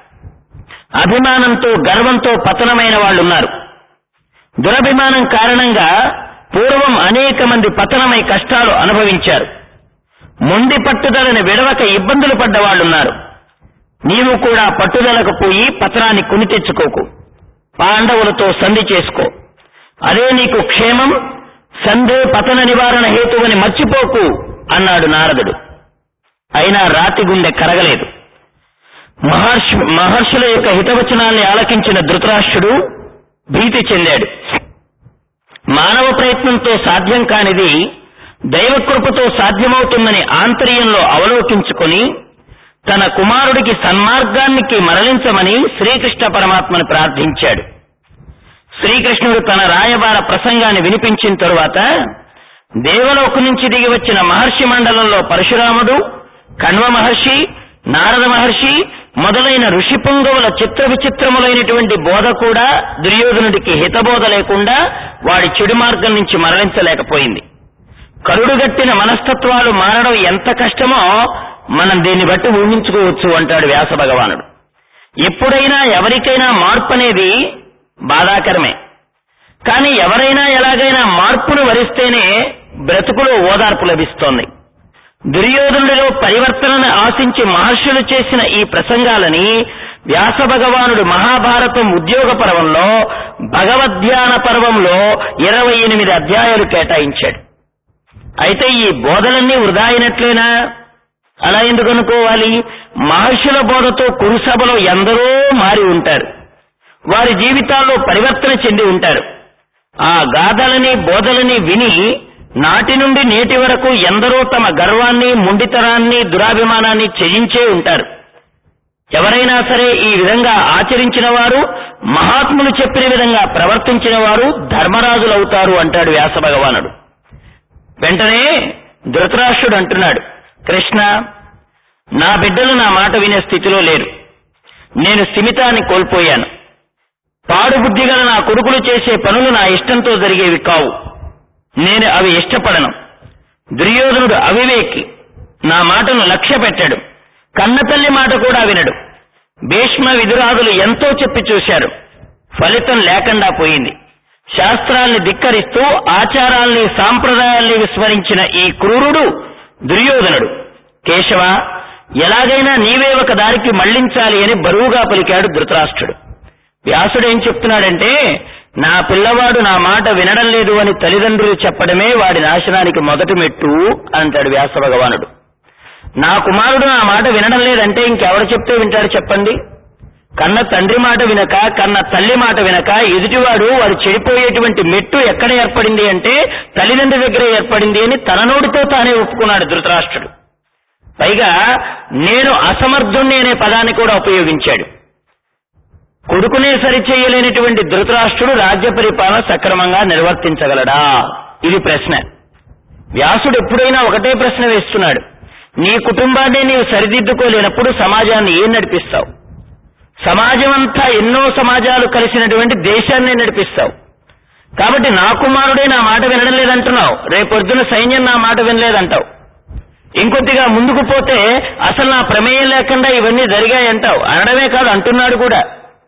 అభిమానంతో గర్వంతో పతనమైన వాళ్ళు ఉన్నారు దురభిమానం కారణంగా పూర్వం అనేక మంది పతనమై కష్టాలు అనుభవించారు మొండి పట్టుదలని విడవక ఇబ్బందులు పడ్డ వాళ్ళున్నారు నీవు కూడా పట్టుదలకు పోయి పతనాన్ని కొని తెచ్చుకోకు పాండవులతో సంధి చేసుకో అదే నీకు క్షేమం సంధే పతన నివారణ హేతువని మర్చిపోకు అన్నాడు నారదుడు అయినా రాతి గుండె కరగలేదు మహర్షి మహర్షుల యొక్క హితవచనాల్ని ఆలకించిన ధృతరాష్ట్రుడు భీతి చెందాడు మానవ ప్రయత్నంతో సాధ్యం కానిది దైవకృపతో సాధ్యమవుతుందని ఆంతర్యంలో అవలోకించుకొని తన కుమారుడికి సన్మార్గానికి మరలించమని శ్రీకృష్ణ పరమాత్మను ప్రార్థించాడు శ్రీకృష్ణుడు తన రాయబార ప్రసంగాన్ని వినిపించిన తరువాత దేవలోకు నుంచి దిగి వచ్చిన మహర్షి మండలంలో పరశురాముడు కణ్వ మహర్షి నారద మహర్షి మొదలైన ఋషి పుంగవుల చిత్ర విచిత్రములైనటువంటి బోధ కూడా దుర్యోధనుడికి హితబోధ లేకుండా వాడి చెడు మార్గం నుంచి మరలించలేకపోయింది కరుడుగట్టిన మనస్తత్వాలు మారడం ఎంత కష్టమో మనం దీన్ని బట్టి ఊహించుకోవచ్చు అంటాడు వ్యాస భగవానుడు ఎప్పుడైనా ఎవరికైనా మార్పు అనేది బాధాకరమే కానీ ఎవరైనా ఎలాగైనా మార్పును వరిస్తేనే బ్రతుకులో ఓదార్పు లభిస్తోంది దుర్యోధనుడిలో పరివర్తనను ఆశించి మహర్షులు చేసిన ఈ ప్రసంగాలని వ్యాస భగవానుడు మహాభారతం ఉద్యోగ పర్వంలో భగవద్ధ్యాన పర్వంలో ఇరవై ఎనిమిది అధ్యాయాలు కేటాయించాడు అయితే ఈ బోధలన్నీ వృధా అయినట్లేనా అలా ఎందుకు అనుకోవాలి మహర్షుల బోధతో కురుసభలో ఎందరో మారి ఉంటారు వారి జీవితాల్లో పరివర్తన చెంది ఉంటారు ఆ గాథలని బోధలని విని నాటి నుండి నేటి వరకు ఎందరో తమ గర్వాన్ని మొండితనాన్ని దురాభిమానాన్ని త్యజించే ఉంటారు ఎవరైనా సరే ఈ విధంగా ఆచరించిన వారు మహాత్ములు చెప్పిన విధంగా ప్రవర్తించిన వారు ధర్మరాజులవుతారు అంటాడు వ్యాస భగవానుడు వెంటనే ధృతరాష్ట్రుడు అంటున్నాడు కృష్ణ నా బిడ్డలు నా మాట వినే స్థితిలో లేరు నేను స్థిమితాన్ని కోల్పోయాను పాడు బుద్ధి గల నా కొడుకులు చేసే పనులు నా ఇష్టంతో జరిగేవి కావు నేను అవి ఇష్టపడను దుర్యోధనుడు అవివేకి నా మాటను లక్ష్య పెట్టాడు కన్నతల్లి మాట కూడా వినడు భీష్మ విదురాదులు ఎంతో చెప్పి చూశారు ఫలితం లేకుండా పోయింది శాస్త్రాల్ని ధిక్కరిస్తూ ఆచారాల్ని సాంప్రదాయాల్ని విస్మరించిన ఈ క్రూరుడు దుర్యోధనుడు కేశవ ఎలాగైనా నీవే ఒక దారికి మళ్లించాలి అని బరువుగా పలికాడు ధృతరాష్ట్రుడు వ్యాసుడు ఏం చెప్తున్నాడంటే నా పిల్లవాడు నా మాట వినడం లేదు అని తల్లిదండ్రులు చెప్పడమే వాడి నాశనానికి మొదటి మెట్టు అంటాడు వ్యాస భగవానుడు నా కుమారుడు నా మాట వినడం లేదంటే ఇంకెవరు చెప్తే వింటాడు చెప్పండి కన్న తండ్రి మాట వినక కన్న తల్లి మాట వినక ఎదుటివాడు వాడు చెడిపోయేటువంటి మెట్టు ఎక్కడ ఏర్పడింది అంటే తల్లిదండ్రి దగ్గర ఏర్పడింది అని తన నోటితో తానే ఒప్పుకున్నాడు ధృతరాష్ట్రుడు పైగా నేను అసమర్థుణ్ణి అనే పదాన్ని కూడా ఉపయోగించాడు కొడుకునే సరిచేయలేనటువంటి ధృతరాష్ట్రుడు రాజ్య పరిపాలన సక్రమంగా నిర్వర్తించగలడా ఇది ప్రశ్న వ్యాసుడు ఎప్పుడైనా ఒకటే ప్రశ్న వేస్తున్నాడు నీ కుటుంబాన్ని నీవు సరిదిద్దుకోలేనప్పుడు సమాజాన్ని ఏం నడిపిస్తావు సమాజం అంతా ఎన్నో సమాజాలు కలిసినటువంటి దేశాన్ని నడిపిస్తావు కాబట్టి నా కుమారుడే నా మాట వినడం లేదంటున్నావు రేపొద్దున సైన్యం నా మాట వినలేదంటావు ఇంకొద్దిగా ముందుకు పోతే అసలు నా ప్రమేయం లేకుండా ఇవన్నీ జరిగాయంటావు అనడమే కాదు అంటున్నాడు కూడా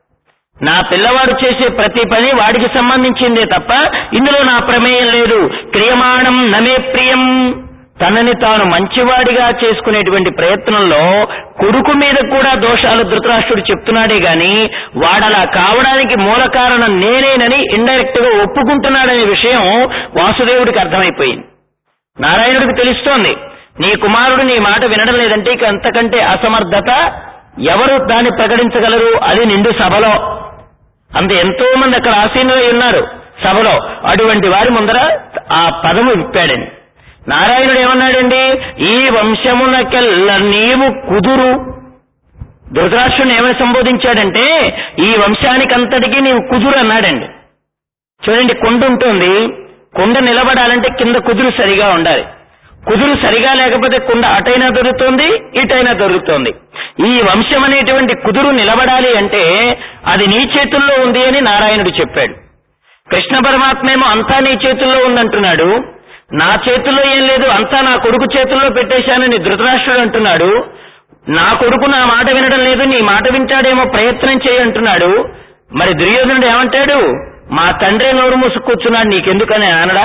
నా పిల్లవాడు చేసే ప్రతి పని వాడికి సంబంధించిందే తప్ప ఇందులో నా ప్రమేయం లేదు క్రియమాణం నమే ప్రియం తనని తాను మంచివాడిగా చేసుకునేటువంటి ప్రయత్నంలో కొడుకు మీద కూడా దోషాలు ధృతరాష్ట్రుడు చెప్తున్నాడే గాని వాడలా కావడానికి మూల కారణం నేనేనని ఇండైరెక్ట్ గా ఒప్పుకుంటున్నాడనే విషయం వాసుదేవుడికి అర్థమైపోయింది నారాయణుడికి తెలుస్తోంది నీ కుమారుడు నీ మాట వినడం లేదంటే ఇక అంతకంటే అసమర్థత ఎవరు దాన్ని ప్రకటించగలరు అది నిండు సభలో అంత ఎంతో మంది అక్కడ ఆసీనులై ఉన్నారు సభలో అటువంటి వారి ముందర ఆ పదము విప్పాడండి నారాయణుడు ఏమన్నాడండి ఈ వంశమునకెల్ల నీవు కుదురు ధృతరాష్ట్రుని ఏమని సంబోధించాడంటే ఈ వంశానికంతటికీ నీవు కుదురు అన్నాడండి చూడండి కుండ ఉంటుంది కుండ నిలబడాలంటే కింద కుదురు సరిగా ఉండాలి కుదురు సరిగా లేకపోతే కుండ అటైనా దొరుకుతుంది ఇటైనా దొరుకుతుంది ఈ వంశం అనేటువంటి కుదురు నిలబడాలి అంటే అది నీ చేతుల్లో ఉంది అని నారాయణుడు చెప్పాడు కృష్ణ పరమాత్మేమో అంతా నీ చేతుల్లో ఉందంటున్నాడు నా చేతుల్లో ఏం లేదు అంతా నా కొడుకు చేతుల్లో పెట్టేశానని ధృతరాష్ట్రుడు అంటున్నాడు నా కొడుకు నా మాట వినడం లేదు నీ మాట వింటాడేమో ప్రయత్నం చేయి అంటున్నాడు మరి దుర్యోధనుడు ఏమంటాడు మా తండ్రి నోరు మూసు కూర్చున్నాడు నీకెందుకని అనడా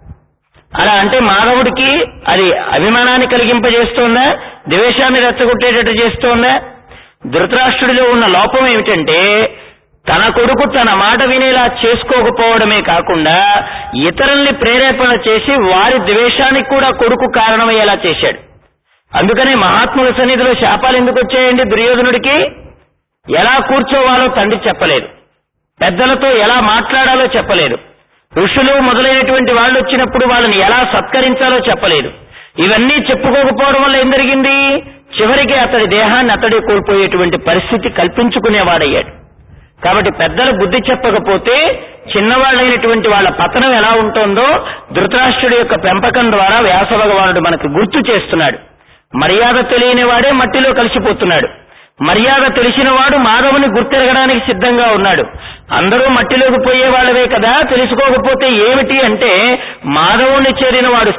అలా అంటే మాధవుడికి అది అభిమానాన్ని కలిగింపజేస్తోందా ద్వేషాన్ని రెచ్చగొట్టేటట్టు చేస్తోందా ధృతరాష్ట్రుడిలో ఉన్న లోపం ఏమిటంటే తన కొడుకు తన మాట వినేలా చేసుకోకపోవడమే కాకుండా ఇతరుల్ని ప్రేరేపణ చేసి వారి ద్వేషానికి కూడా కొడుకు కారణమయ్యేలా చేశాడు అందుకనే మహాత్ముల సన్నిధిలో శాపాలు ఎందుకు వచ్చాయండి దుర్యోధనుడికి ఎలా కూర్చోవాలో తండ్రి చెప్పలేదు పెద్దలతో ఎలా మాట్లాడాలో చెప్పలేదు ఋషులు మొదలైనటువంటి వాళ్ళు వచ్చినప్పుడు వాళ్ళని ఎలా సత్కరించాలో చెప్పలేదు ఇవన్నీ చెప్పుకోకపోవడం వల్ల ఏం జరిగింది చివరికి అతడి దేహాన్ని అతడే కోల్పోయేటువంటి పరిస్థితి కల్పించుకునేవాడయ్యాడు కాబట్టి పెద్దలు బుద్ధి చెప్పకపోతే చిన్నవాళ్ళైనటువంటి వాళ్ళ పతనం ఎలా ఉంటుందో ధృతరాష్ట్రుడి యొక్క పెంపకం ద్వారా వ్యాస భగవానుడు మనకు గుర్తు చేస్తున్నాడు మర్యాద తెలియని వాడే మట్టిలో కలిసిపోతున్నాడు మర్యాద తెలిసిన వాడు మాధవుని గుర్తెరగడానికి సిద్ధంగా ఉన్నాడు అందరూ మట్టిలోకి పోయే వాళ్ళవే కదా తెలుసుకోకపోతే ఏమిటి అంటే మాధవుని చేరిన వాడు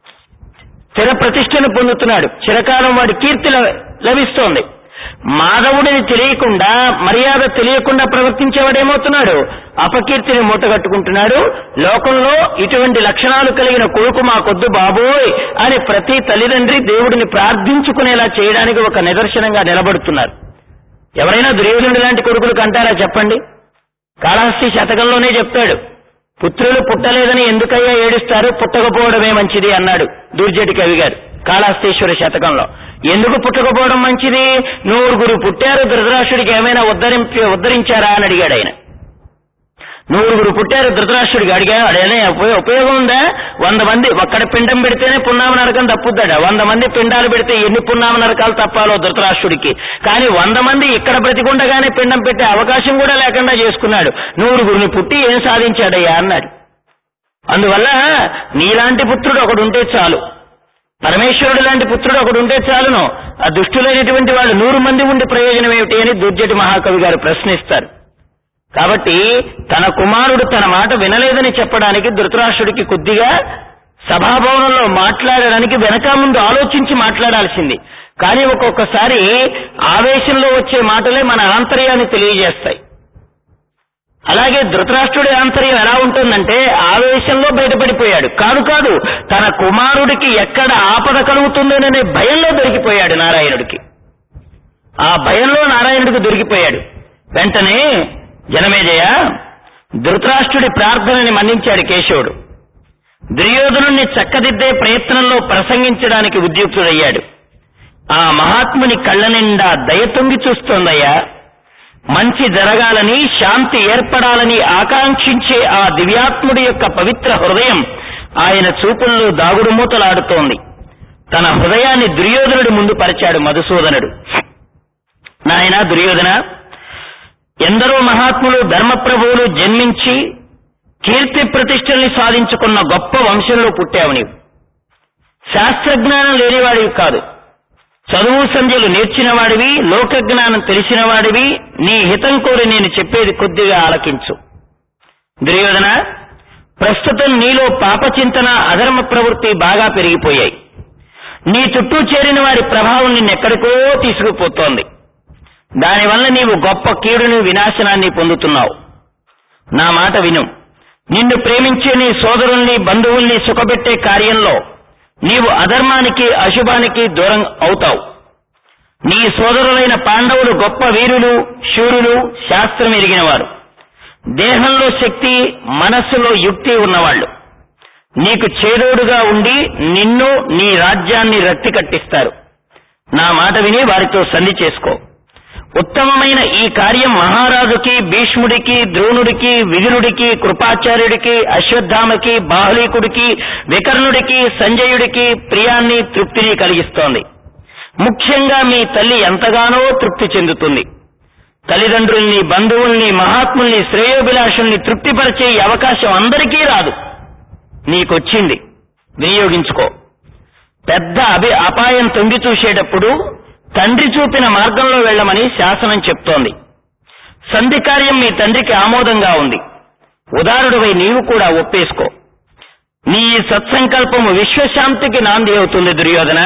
స్థిర ప్రతిష్టను పొందుతున్నాడు చిరకాలం వాడి కీర్తి ల- లభిస్తోంది మాధవుడిని తెలియకుండా మర్యాద తెలియకుండా ప్రవర్తించేవాడు ఏమవుతున్నాడు అపకీర్తిని మూటగట్టుకుంటున్నాడు లోకంలో ఇటువంటి లక్షణాలు కలిగిన కొడుకు మాకొద్దు బాబోయ్ అని ప్రతి తల్లిదండ్రి దేవుడిని ప్రార్థించుకునేలా చేయడానికి ఒక నిదర్శనంగా నిలబడుతున్నారు ఎవరైనా దుర్యోధనుడి లాంటి కొడుకులు కంటారా చెప్పండి కాళహస్తి శతకంలోనే చెప్తాడు పుత్రులు పుట్టలేదని ఎందుకయ్యా ఏడుస్తారు పుట్టకపోవడమే మంచిది అన్నాడు దుర్జటి కవి గారు కాళహస్తీశ్వర శతకంలో ఎందుకు పుట్టకపోవడం మంచిది నూరుగురు పుట్టారు ధృతరాష్ట్రుడికి ఏమైనా ఉద్ధరింప ఉద్ధరించారా అని అడిగాడు ఆయన నూరుగురు పుట్టారు ధృతరాష్ట్రుడికి అడిగా అడేనే ఉపయోగం ఉపయోగం ఉందా వంద మంది ఒక్కడ పిండం పెడితేనే పున్నామ నరకం తప్పుద్దట వంద మంది పిండాలు పెడితే ఎన్ని పున్నామ నరకాలు తప్పాలో ధృతరాష్ట్రుడికి కానీ వంద మంది ఇక్కడ బ్రతికుండగానే పిండం పెట్టే అవకాశం కూడా లేకుండా చేసుకున్నాడు నూరుగురిని పుట్టి ఏం సాధించాడయ్యా అన్నాడు అందువల్ల నీలాంటి పుత్రుడు ఒకడు ఉంటే చాలు పరమేశ్వరుడు లాంటి పుత్రుడు ఒకడు ఉంటే చాలును ఆ దుష్టులైనటువంటి వాళ్ళు నూరు మంది ఉండి ప్రయోజనం ఏమిటి అని దుర్జటి మహాకవి గారు ప్రశ్నిస్తారు కాబట్టి తన కుమారుడు తన మాట వినలేదని చెప్పడానికి ధృతరాష్ట్రుడికి కొద్దిగా సభాభవనంలో మాట్లాడడానికి వెనక ముందు ఆలోచించి మాట్లాడాల్సింది కానీ ఒక్కొక్కసారి ఆవేశంలో వచ్చే మాటలే మన ఆంతర్యాన్ని తెలియజేస్తాయి అలాగే ధృతరాష్ట్రుడి ఆంతర్యం ఎలా ఉంటుందంటే ఆవేశంలో బయటపడిపోయాడు కాదు కాదు తన కుమారుడికి ఎక్కడ ఆపద కలుగుతుందోననే భయంలో దొరికిపోయాడు నారాయణుడికి ఆ భయంలో నారాయణుడికి దొరికిపోయాడు వెంటనే జనమేజయ ధృతరాష్ట్రుడి ప్రార్థనని మన్నించాడు కేశవుడు దుర్యోధనుణ్ణి చక్కదిద్దే ప్రయత్నంలో ప్రసంగించడానికి ఉద్యుక్తుడయ్యాడు ఆ మహాత్ముని కళ్ళ నిండా దయ తొంగి చూస్తోందయ్యా మంచి జరగాలని శాంతి ఏర్పడాలని ఆకాంక్షించే ఆ దివ్యాత్ముడి యొక్క పవిత్ర హృదయం ఆయన చూపుల్లో దాగుడు మూతలాడుతోంది తన హృదయాన్ని దుర్యోధనుడి ముందు పరిచాడు మధుసూదనుడు నాయన దుర్యోధన ఎందరో మహాత్ములు ధర్మప్రభువులు జన్మించి కీర్తి ప్రతిష్టల్ని సాధించుకున్న గొప్ప వంశంలో పుట్టావు నీవు శాస్త్రజ్ఞానం లేనివాడివి కాదు చదువు సంధ్యలు నేర్చిన వాడివి లోకజ్ఞానం తెలిసిన వాడివి నీ హితం కోరి నేను చెప్పేది కొద్దిగా ఆలకించు దుర్యోధన ప్రస్తుతం నీలో పాపచింతన అధర్మ ప్రవృత్తి బాగా పెరిగిపోయాయి నీ చుట్టూ చేరిన వారి ప్రభావం నిన్నెక్కడికో తీసుకుపోతోంది దానివల్ల నీవు గొప్ప కీడుని వినాశనాన్ని పొందుతున్నావు నా మాట విను నిన్ను ప్రేమించే నీ సోదరుల్ని బంధువుల్ని సుఖపెట్టే కార్యంలో నీవు అధర్మానికి అశుభానికి దూరం అవుతావు నీ సోదరులైన పాండవులు గొప్ప వీరులు శూరులు శాస్త్రం ఎరిగినవారు దేహంలో శక్తి మనస్సులో యుక్తి ఉన్నవాళ్లు నీకు చేదోడుగా ఉండి నిన్ను నీ రాజ్యాన్ని రక్తి కట్టిస్తారు నా మాట విని వారితో సంధి చేసుకో ఉత్తమమైన ఈ కార్యం మహారాజుకి భీష్ముడికి ద్రోణుడికి విదురుడికి కృపాచార్యుడికి అశ్వత్థామకి బాహ్లీకుడికి వికర్ణుడికి సంజయుడికి ప్రియాన్ని తృప్తిని కలిగిస్తోంది ముఖ్యంగా మీ తల్లి ఎంతగానో తృప్తి చెందుతుంది తల్లిదండ్రుల్ని బంధువుల్ని మహాత్ముల్ని శ్రేయోభిలాషుల్ని తృప్తిపరిచే ఈ అవకాశం అందరికీ రాదు నీకొచ్చింది వినియోగించుకో పెద్ద అభి అపాయం తొంగి చూసేటప్పుడు తండ్రి చూపిన మార్గంలో వెళ్ళమని శాసనం చెప్తోంది సంధి కార్యం మీ తండ్రికి ఆమోదంగా ఉంది ఉదారుడివై నీవు కూడా ఒప్పేసుకో నీ ఈ సత్సంకల్పము విశ్వశాంతికి నాంది అవుతుంది దుర్యోధన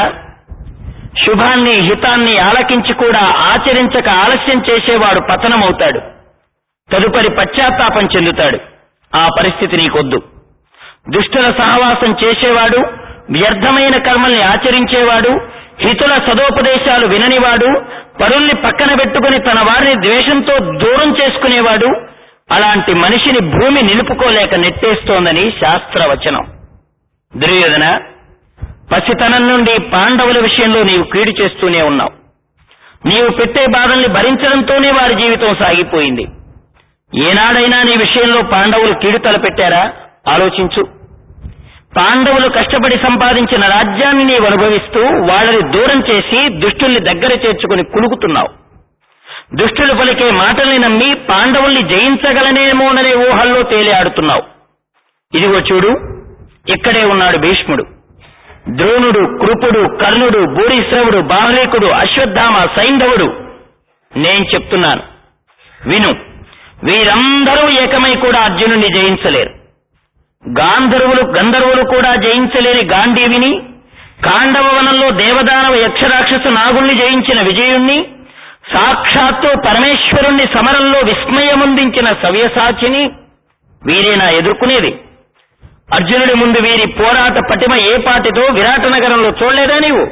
శుభాన్ని హితాన్ని ఆలకించి కూడా ఆచరించక ఆలస్యం చేసేవాడు పతనమవుతాడు తదుపరి పశ్చాత్తాపం చెందుతాడు ఆ పరిస్థితి నీకొద్దు దుష్టుల సహవాసం చేసేవాడు వ్యర్థమైన కర్మల్ని ఆచరించేవాడు హితుల సదోపదేశాలు విననివాడు పరుల్ని పక్కన పెట్టుకుని తన వారిని ద్వేషంతో దూరం చేసుకునేవాడు అలాంటి మనిషిని భూమి నిలుపుకోలేక నెట్టేస్తోందని శాస్త్రవచనం దుర్యోధన పసితనం నుండి పాండవుల విషయంలో నీవు కీడు చేస్తూనే ఉన్నావు నీవు పెట్టే బాధల్ని భరించడంతోనే వారి జీవితం సాగిపోయింది ఏనాడైనా నీ విషయంలో పాండవులు కీడు తలపెట్టారా ఆలోచించు పాండవులు కష్టపడి సంపాదించిన రాజ్యాన్ని నీవు అనుభవిస్తూ వాళ్ళని దూరం చేసి దుష్టుల్ని దగ్గర చేర్చుకుని కులుకుతున్నావు దుష్టులు పలికే మాటల్ని నమ్మి పాండవుల్ని జయించగలనేమోననే ఊహల్లో తేలి ఆడుతున్నావు ఇదిగో చూడు ఇక్కడే ఉన్నాడు భీష్ముడు ద్రోణుడు కృపుడు కర్ణుడు భూరిశ్రవుడు బాహ్లీకుడు అశ్వత్థామ సైంధవుడు నేను చెప్తున్నాను విను వీరందరూ ఏకమై కూడా అర్జునుడిని జయించలేరు గాంధర్వులు గంధర్వులు కూడా జయించలేని గాంధీవిని కాండవ వనంలో దేవదానవ యక్షరాక్షస నాగుల్ని జయించిన విజయుణ్ణి సాక్షాత్తు పరమేశ్వరుణ్ణి సమరంలో విస్మయముందించిన సవ్యసాచిని వీరేనా ఎదుర్కొనేది అర్జునుడి ముందు వీరి పోరాట పటిమ ఏ పాటితో విరాట నగరంలో చూడలేదా నీవు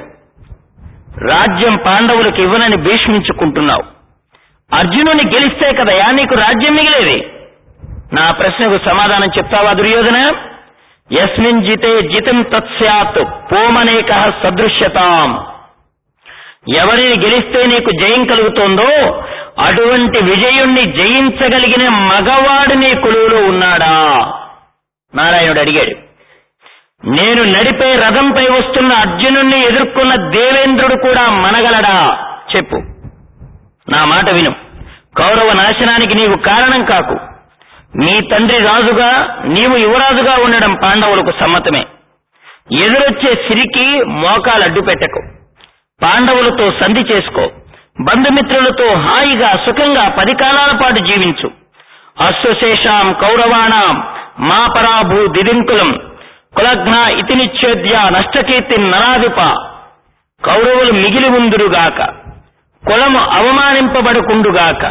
రాజ్యం పాండవులకు ఇవ్వనని భీష్మించుకుంటున్నావు అర్జునుని గెలిస్తే కదయా నీకు రాజ్యం మిగిలేది నా ప్రశ్నకు సమాధానం చెప్తావా దుర్యోధన యస్మిన్ జితే జితం తత్స్యాత్ పోమనేక సదృశ్యతాం ఎవరిని గెలిస్తే నీకు జయం కలుగుతోందో అటువంటి విజయుణ్ణి జయించగలిగిన మగవాడు నీ కొలువులో ఉన్నాడా నారాయణుడు అడిగాడు నేను నడిపే రథంపై వస్తున్న అర్జునుణ్ణి ఎదుర్కొన్న దేవేంద్రుడు కూడా మనగలడా చెప్పు నా మాట విను కౌరవ నాశనానికి నీవు కారణం కాకు నీ తండ్రి రాజుగా నీవు యువరాజుగా ఉండడం పాండవులకు సమ్మతమే ఎదురొచ్చే సిరికి మోకాలు అడ్డు పెట్టకు పాండవులతో సంధి చేసుకో బంధుమిత్రులతో హాయిగా సుఖంగా పది కాలాల పాటు జీవించు అశ్వశేషాం కౌరవాణాం మా పరాభూ దిదింకులం కులఘ్న ఇతి నిచ్ఛేద్య నష్టకీర్తి నరాధిప కౌరవులు మిగిలి ఉందురుగాక కులము అవమానింపబడుకుండుగాక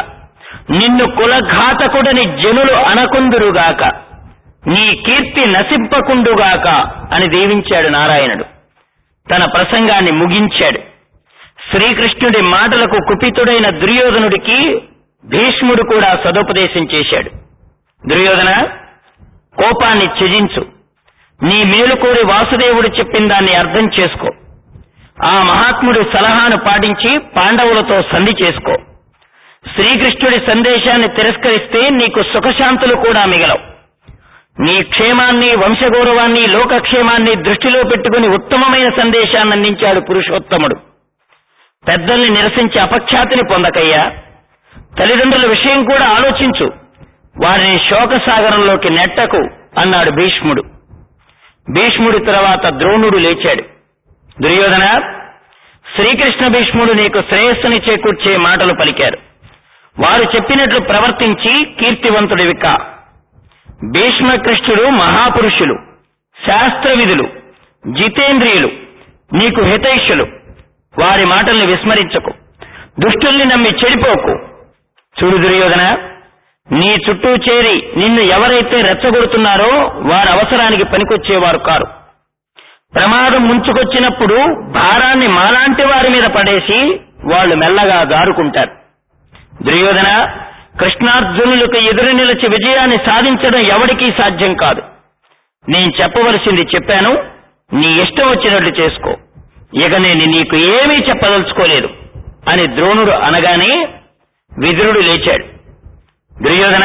నిన్ను కులఘాతకుడని జనులు అనకుందురుగాక నీ కీర్తి నశింపకుండుగాక అని దీవించాడు నారాయణుడు తన ప్రసంగాన్ని ముగించాడు శ్రీకృష్ణుడి మాటలకు కుపితుడైన దుర్యోధనుడికి భీష్ముడు కూడా సదుపదేశం చేశాడు దుర్యోధన కోపాన్ని త్యజించు నీ మేలు కోరి వాసుదేవుడు చెప్పిన దాన్ని అర్థం చేసుకో ఆ మహాత్ముడి సలహాను పాటించి పాండవులతో సంధి చేసుకో శ్రీకృష్ణుడి సందేశాన్ని తిరస్కరిస్తే నీకు సుఖశాంతులు కూడా మిగలవు నీ క్షేమాన్ని వంశగౌరవాన్ని లోకక్షేమాన్ని దృష్టిలో పెట్టుకుని ఉత్తమమైన సందేశాన్ని అందించాడు పురుషోత్తముడు పెద్దల్ని నిరసించి అపఖ్యాతిని పొందకయ్యా తల్లిదండ్రుల విషయం కూడా ఆలోచించు వారిని శోకసాగరంలోకి నెట్టకు అన్నాడు భీష్ముడు భీష్ముడి తర్వాత ద్రోణుడు లేచాడు దుర్యోధన శ్రీకృష్ణ భీష్ముడు నీకు శ్రేయస్సుని చేకూర్చే మాటలు పలికారు వారు చెప్పినట్లు ప్రవర్తించి కీర్తివంతుడివి కా భీష్మకృష్ణుడు మహాపురుషులు శాస్త్రవిధులు జితేంద్రియులు నీకు హితైషులు వారి మాటల్ని విస్మరించకు దుష్టుల్ని నమ్మి చెడిపోకు చూడు దుర్యోధన నీ చుట్టూ చేరి నిన్ను ఎవరైతే రెచ్చగొడుతున్నారో వారి అవసరానికి పనికొచ్చేవారు కారు ప్రమాదం ముంచుకొచ్చినప్పుడు భారాన్ని మాలాంటి వారి మీద పడేసి వాళ్ళు మెల్లగా దారుకుంటారు దుర్యోధన కృష్ణార్జునులకు ఎదురు నిలిచి విజయాన్ని సాధించడం ఎవరికీ సాధ్యం కాదు నేను చెప్పవలసింది చెప్పాను నీ ఇష్టం వచ్చినట్లు చేసుకో ఇక నేను నీకు ఏమీ చెప్పదలుచుకోలేదు అని ద్రోణుడు అనగానే విదురుడు లేచాడు దుర్యోధన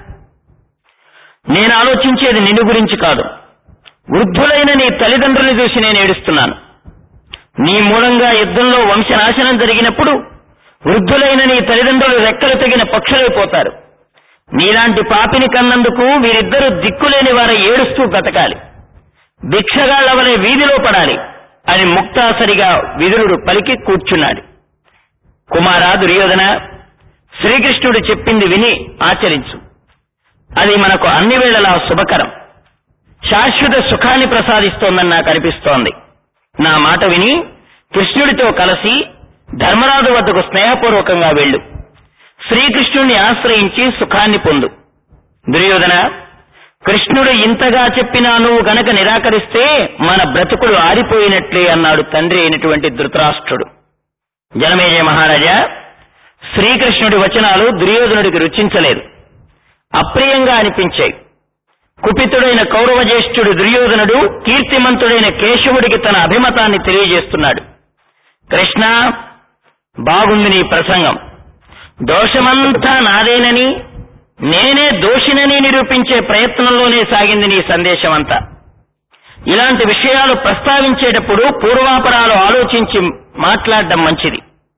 నేను ఆలోచించేది నిన్ను గురించి కాదు వృద్ధులైన నీ తల్లిదండ్రులు చూసి నేను ఏడుస్తున్నాను నీ మూలంగా యుద్ధంలో వంశనాశనం జరిగినప్పుడు వృద్ధులైన నీ తల్లిదండ్రులు రెక్కలు తెగిన పక్షులైపోతారు నీలాంటి పాపిని కన్నందుకు వీరిద్దరూ దిక్కులేని వారి ఏడుస్తూ బ్రతకాలి భిక్షగాళ్ల వలె వీధిలో పడాలి అని ముక్తాసరిగా విదురుడు పలికి కూర్చున్నాడు కుమారా దుర్యోధన శ్రీకృష్ణుడు చెప్పింది విని ఆచరించు అది మనకు అన్ని వేళలా శుభకరం శాశ్వత సుఖాన్ని ప్రసాదిస్తోందని నాకు అనిపిస్తోంది నా మాట విని కృష్ణుడితో కలిసి ధర్మరాజు వద్దకు స్నేహపూర్వకంగా వెళ్ళు శ్రీకృష్ణుణ్ణి ఆశ్రయించి సుఖాన్ని పొందు దుర్యోధన కృష్ణుడు ఇంతగా చెప్పినా నువ్వు గనక నిరాకరిస్తే మన బ్రతుకులు ఆరిపోయినట్లే అన్నాడు తండ్రి అయినటువంటి ధృతరాష్ట్రుడు జనమేజయ మహారాజా శ్రీకృష్ణుడి వచనాలు దుర్యోధనుడికి రుచించలేదు అప్రియంగా అనిపించాయి కుపితుడైన కౌరవ జ్యేష్ఠుడు దుర్యోధనుడు కీర్తిమంతుడైన కేశవుడికి తన అభిమతాన్ని తెలియజేస్తున్నాడు కృష్ణ బాగుంది నీ ప్రసంగం దోషమంతా నాదేనని నేనే దోషినని నిరూపించే ప్రయత్నంలోనే సాగింది నీ సందేశం అంతా ఇలాంటి విషయాలు ప్రస్తావించేటప్పుడు పూర్వాపరాలు ఆలోచించి మాట్లాడడం మంచిది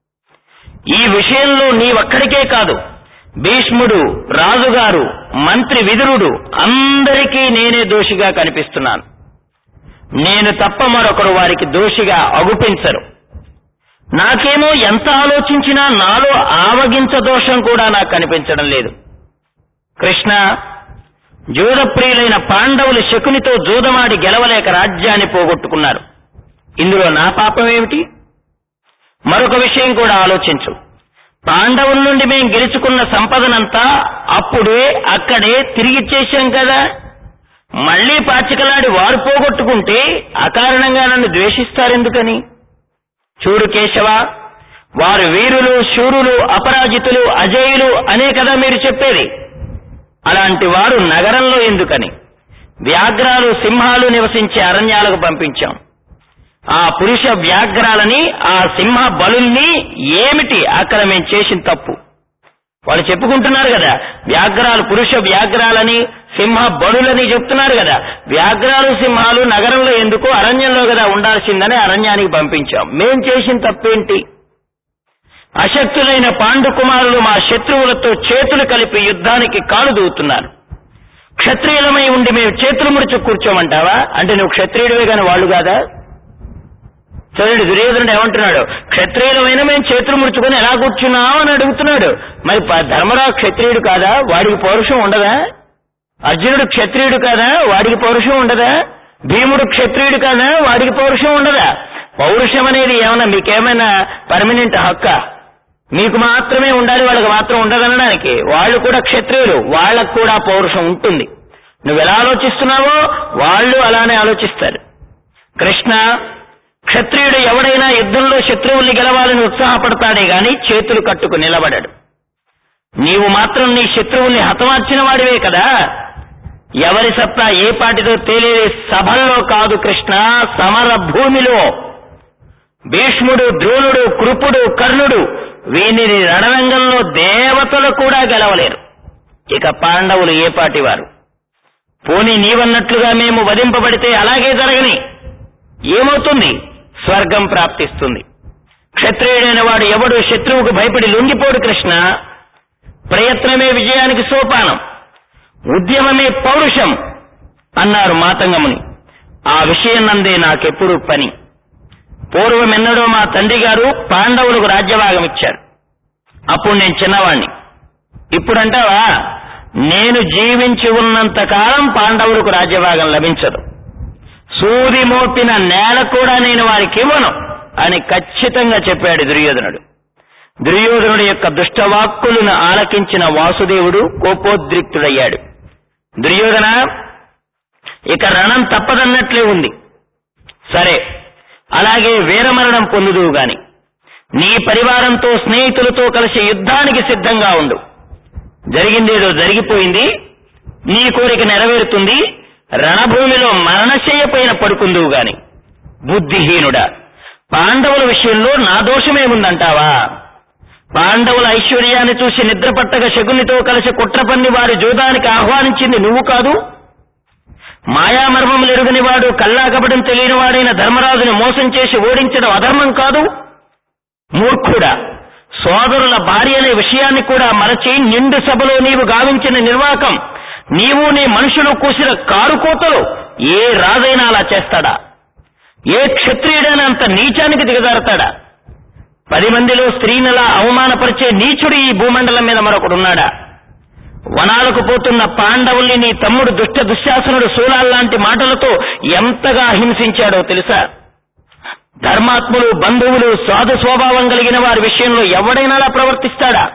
ఈ విషయంలో నీవక్కడికే కాదు భీష్ముడు రాజుగారు మంత్రి విదురుడు అందరికీ నేనే దోషిగా కనిపిస్తున్నాను నేను తప్ప మరొకరు వారికి దోషిగా అగుపించరు నాకేమో ఎంత ఆలోచించినా నాలో ఆవగించ దోషం కూడా నాకు కనిపించడం లేదు కృష్ణ జూదప్రియులైన పాండవులు శకునితో జూదమాడి గెలవలేక రాజ్యాన్ని పోగొట్టుకున్నారు ఇందులో నా పాపం ఏమిటి మరొక విషయం కూడా ఆలోచించు పాండవుల నుండి మేం గెలుచుకున్న సంపదనంతా అప్పుడే అక్కడే తిరిగిచ్చేశాం కదా మళ్లీ పాచికలాడి వారు పోగొట్టుకుంటే అకారణంగా నన్ను ద్వేషిస్తారెందుకని చూడు కేశవ వారు వీరులు శూరులు అపరాజితులు అజేయులు అనే కదా మీరు చెప్పేది అలాంటి వారు నగరంలో ఎందుకని వ్యాఘ్రాలు సింహాలు నివసించే అరణ్యాలకు పంపించాం ఆ పురుష వ్యాఘ్రాలని ఆ సింహ బలుల్ని ఏమిటి అక్కడ మేము చేసిన తప్పు వాళ్ళు చెప్పుకుంటున్నారు కదా వ్యాఘ్రాలు పురుష వ్యాఘ్రాలని సింహ బలులని చెప్తున్నారు కదా వ్యాఘ్రాలు సింహాలు నగరంలో ఎందుకు అరణ్యంలో కదా ఉండాల్సిందని అరణ్యానికి పంపించాం మేం చేసిన తప్పేంటి అశక్తులైన పాండు కుమారులు మా శత్రువులతో చేతులు కలిపి యుద్ధానికి కాలు దూవుతున్నారు క్షత్రియులమై ఉండి మేము చేతులు ముడిచి కూర్చోమంటావా అంటే నువ్వు క్షత్రియుడివే గాని వాళ్ళు కాదా చూడండి దుర్యోధనుడు ఏమంటున్నాడు క్షత్రియులమైన మేము చేతులు ముడుచుకొని ఎలా కూర్చున్నావు అని అడుగుతున్నాడు మరి ప- ధర్మరాజు క్షత్రియుడు కాదా వాడికి పౌరుషం ఉండదా అర్జునుడు క్షత్రియుడు కాదా వాడికి పౌరుషం ఉండదా భీముడు క్షత్రియుడు కాదా వాడికి పౌరుషం ఉండదా పౌరుషం అనేది ఏమన్నా మీకేమైనా పర్మనెంట్ హక్క మీకు మాత్రమే ఉండాలి వాళ్ళకి మాత్రం ఉండదనడానికి వాళ్ళు కూడా క్షత్రియులు వాళ్ళకు కూడా పౌరుషం ఉంటుంది నువ్వు ఎలా ఆలోచిస్తున్నావో వాళ్ళు అలానే ఆలోచిస్తారు కృష్ణ క్షత్రియుడు ఎవడైనా యుద్ధంలో శత్రువుల్ని గెలవాలని ఉత్సాహపడతాడే గాని చేతులు కట్టుకు నిలబడడు నీవు మాత్రం నీ శత్రువుల్ని హతమార్చిన వాడివే కదా ఎవరి సత్తా ఏ పాటితో తేలేది సభల్లో కాదు కృష్ణ సమర భూమిలో భీష్ముడు ద్రోణుడు కృపుడు కర్ణుడు వీనిని రణరంగంలో దేవతలు కూడా గెలవలేరు ఇక పాండవులు ఏ పాటి వారు పోనీ నీవన్నట్లుగా మేము వధింపబడితే అలాగే జరగని ఏమవుతుంది స్వర్గం ప్రాప్తిస్తుంది క్షత్రియుడైన వాడు ఎవడు శత్రువుకు భయపడి లొంగిపోడు కృష్ణ ప్రయత్నమే విజయానికి సోపానం ఉద్యమమే పౌరుషం అన్నారు మాతంగముని ఆ విషయం నందే నాకెప్పుడు పని పూర్వమెన్నడో మా తండ్రి గారు పాండవులకు రాజ్యభాగం ఇచ్చారు అప్పుడు నేను చిన్నవాణ్ణి ఇప్పుడంటావా నేను జీవించి ఉన్నంత కాలం పాండవులకు రాజ్యభాగం లభించదు సూది మోపిన నేల కూడా నేను వారికి ఇవ్వను అని ఖచ్చితంగా చెప్పాడు దుర్యోధనుడు దుర్యోధనుడి యొక్క దుష్టవాక్కులను ఆలకించిన వాసుదేవుడు కోపోద్రిక్తుడయ్యాడు దుర్యోధన ఇక రణం తప్పదన్నట్లే ఉంది సరే అలాగే వీరమరణం పొందుదువు గాని నీ పరివారంతో స్నేహితులతో కలిసి యుద్ధానికి సిద్ధంగా ఉండు జరిగిందేదో జరిగిపోయింది నీ కోరిక నెరవేరుతుంది రణభూమిలో మరణశయ్యపైన పడుకుందువు గాని బుద్ధిహీనుడా పాండవుల విషయంలో నా దోషమేముందంటావా పాండవుల ఐశ్వర్యాన్ని చూసి నిద్రపట్టగా శకునితో కలిసి కుట్రపన్ని వారి జూదానికి ఆహ్వానించింది నువ్వు కాదు మాయామర్మములు ఎరుగని వాడు కల్లాకపడం తెలియని వాడైన ధర్మరాజుని మోసం చేసి ఓడించడం అధర్మం కాదు మూర్ఖుడా సోదరుల భార్య అనే విషయాన్ని కూడా మరచి నిండు సభలో నీవు గావించిన నిర్వాకం నీవు నీ మనుషులు కూసిన కారుకోతలు ఏ రాజైనా అలా చేస్తాడా ఏ క్షత్రియుడైనా అంత నీచానికి దిగజారుతాడా పది మందిలో స్త్రీనలా అవమానపరిచే నీచుడు ఈ భూమండలం మీద మరొకడున్నాడా వనాలకు పోతున్న పాండవుల్ని నీ తమ్ముడు దుష్ట దుశ్శాసనుడు శూలాల్లాంటి మాటలతో ఎంతగా హింసించాడో తెలుసా ధర్మాత్ములు బంధువులు సాధు స్వభావం కలిగిన వారి విషయంలో ఎవడైనా అలా ప్రవర్తిస్తాడా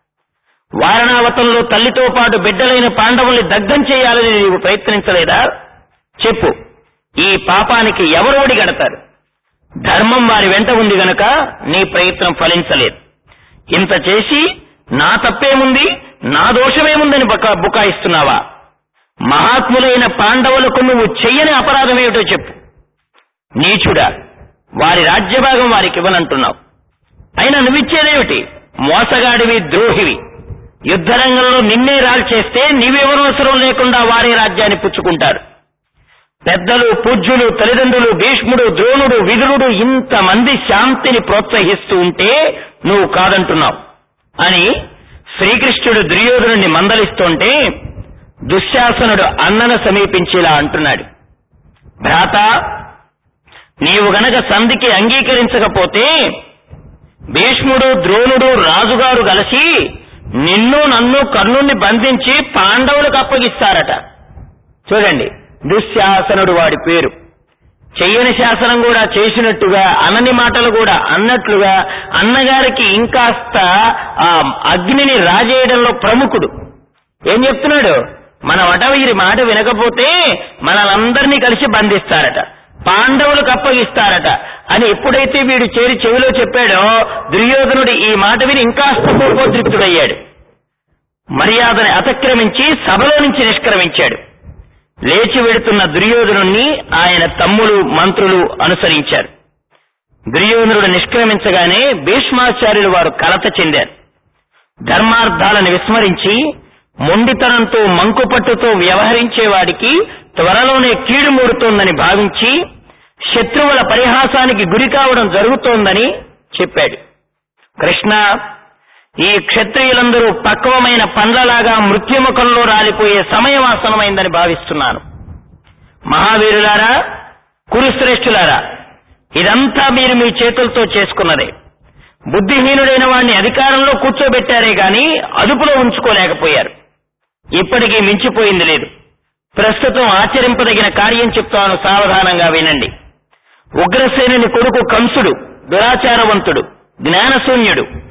వారణావతంలో తల్లితో పాటు బిడ్డలైన పాండవుల్ని దగ్ధం చేయాలని నీవు ప్రయత్నించలేదా చెప్పు ఈ పాపానికి ఎవరు ఒడిగడతారు ధర్మం వారి వెంట ఉంది గనక నీ ప్రయత్నం ఫలించలేదు ఇంత చేసి నా తప్పేముంది నా దోషమేముందని బకా బుకాయిస్తున్నావా మహాత్ములైన పాండవులకు నువ్వు చెయ్యని అపరాధమేమిటో చెప్పు నీచుడా వారి రాజ్యభాగం వారికి ఇవ్వనంటున్నావు అయినా నువ్విచ్చేదేమిటి మోసగాడివి ద్రోహివి యుద్ధరంగంలో నిన్నే రాల్చేస్తే నీవెవరవసరం లేకుండా వారే రాజ్యాన్ని పుచ్చుకుంటారు పెద్దలు పూజ్యులు తల్లిదండ్రులు భీష్ముడు ద్రోణుడు విదురుడు ఇంతమంది శాంతిని ప్రోత్సహిస్తూ ఉంటే నువ్వు కాదంటున్నావు అని శ్రీకృష్ణుడు దుర్యోధనుడిని మందలిస్తుంటే దుశ్శాసనుడు అన్నను సమీపించేలా అంటున్నాడు భ్రాత నీవు గనక సంధికి అంగీకరించకపోతే భీష్ముడు ద్రోణుడు రాజుగారు కలిసి నిన్ను నన్ను కర్ణుణ్ణి బంధించి పాండవులకు అప్పగిస్తారట చూడండి దుశ్శాసనుడు వాడి పేరు చెయ్యని శాసనం కూడా చేసినట్టుగా అనని మాటలు కూడా అన్నట్లుగా అన్నగారికి ఇంకాస్త ఆ అగ్నిని రాజేయడంలో ప్రముఖుడు ఏం చెప్తున్నాడు మన వటవీరి మాట వినకపోతే మనలందరినీ కలిసి బంధిస్తారట పాండవులకు అప్పగిస్తారట అని ఎప్పుడైతే వీడు చేరి చెవిలో చెప్పాడో దుర్యోధనుడు ఈ మాట విని ఇంకాస్త కోపోద్రిక్తుడయ్యాడు మర్యాదని అతిక్రమించి సభలో నుంచి నిష్క్రమించాడు లేచి వెడుతున్న దుర్యోధనుణ్ణి ఆయన తమ్ములు మంత్రులు అనుసరించారు దుర్యోధనుడు నిష్క్రమించగానే భీష్మాచార్యులు వారు కలత చెందారు ధర్మార్థాలను విస్మరించి మొండితనంతో మంకుపట్టుతో వ్యవహరించేవాడికి త్వరలోనే కీడు మూడుతోందని భావించి శత్రువుల పరిహాసానికి గురి కావడం జరుగుతోందని చెప్పాడు కృష్ణ ఈ క్షత్రియులందరూ పక్వమైన పండ్లలాగా మృత్యుముఖంలో రాలిపోయే సమయం ఆసనమైందని భావిస్తున్నాను మహావీరులారా కురుశ్రేష్ఠులారా ఇదంతా మీరు మీ చేతులతో చేసుకున్నదే బుద్ధిహీనుడైన వాణ్ణి అధికారంలో కూర్చోబెట్టారే గాని అదుపులో ఉంచుకోలేకపోయారు ఇప్పటికీ మించిపోయింది లేదు ప్రస్తుతం ఆచరింపదగిన కార్యం చెప్తాను సావధానంగా వినండి ఉగ్రసేనుని కొడుకు కంసుడు దురాచారవంతుడు జ్ఞానశూన్యుడు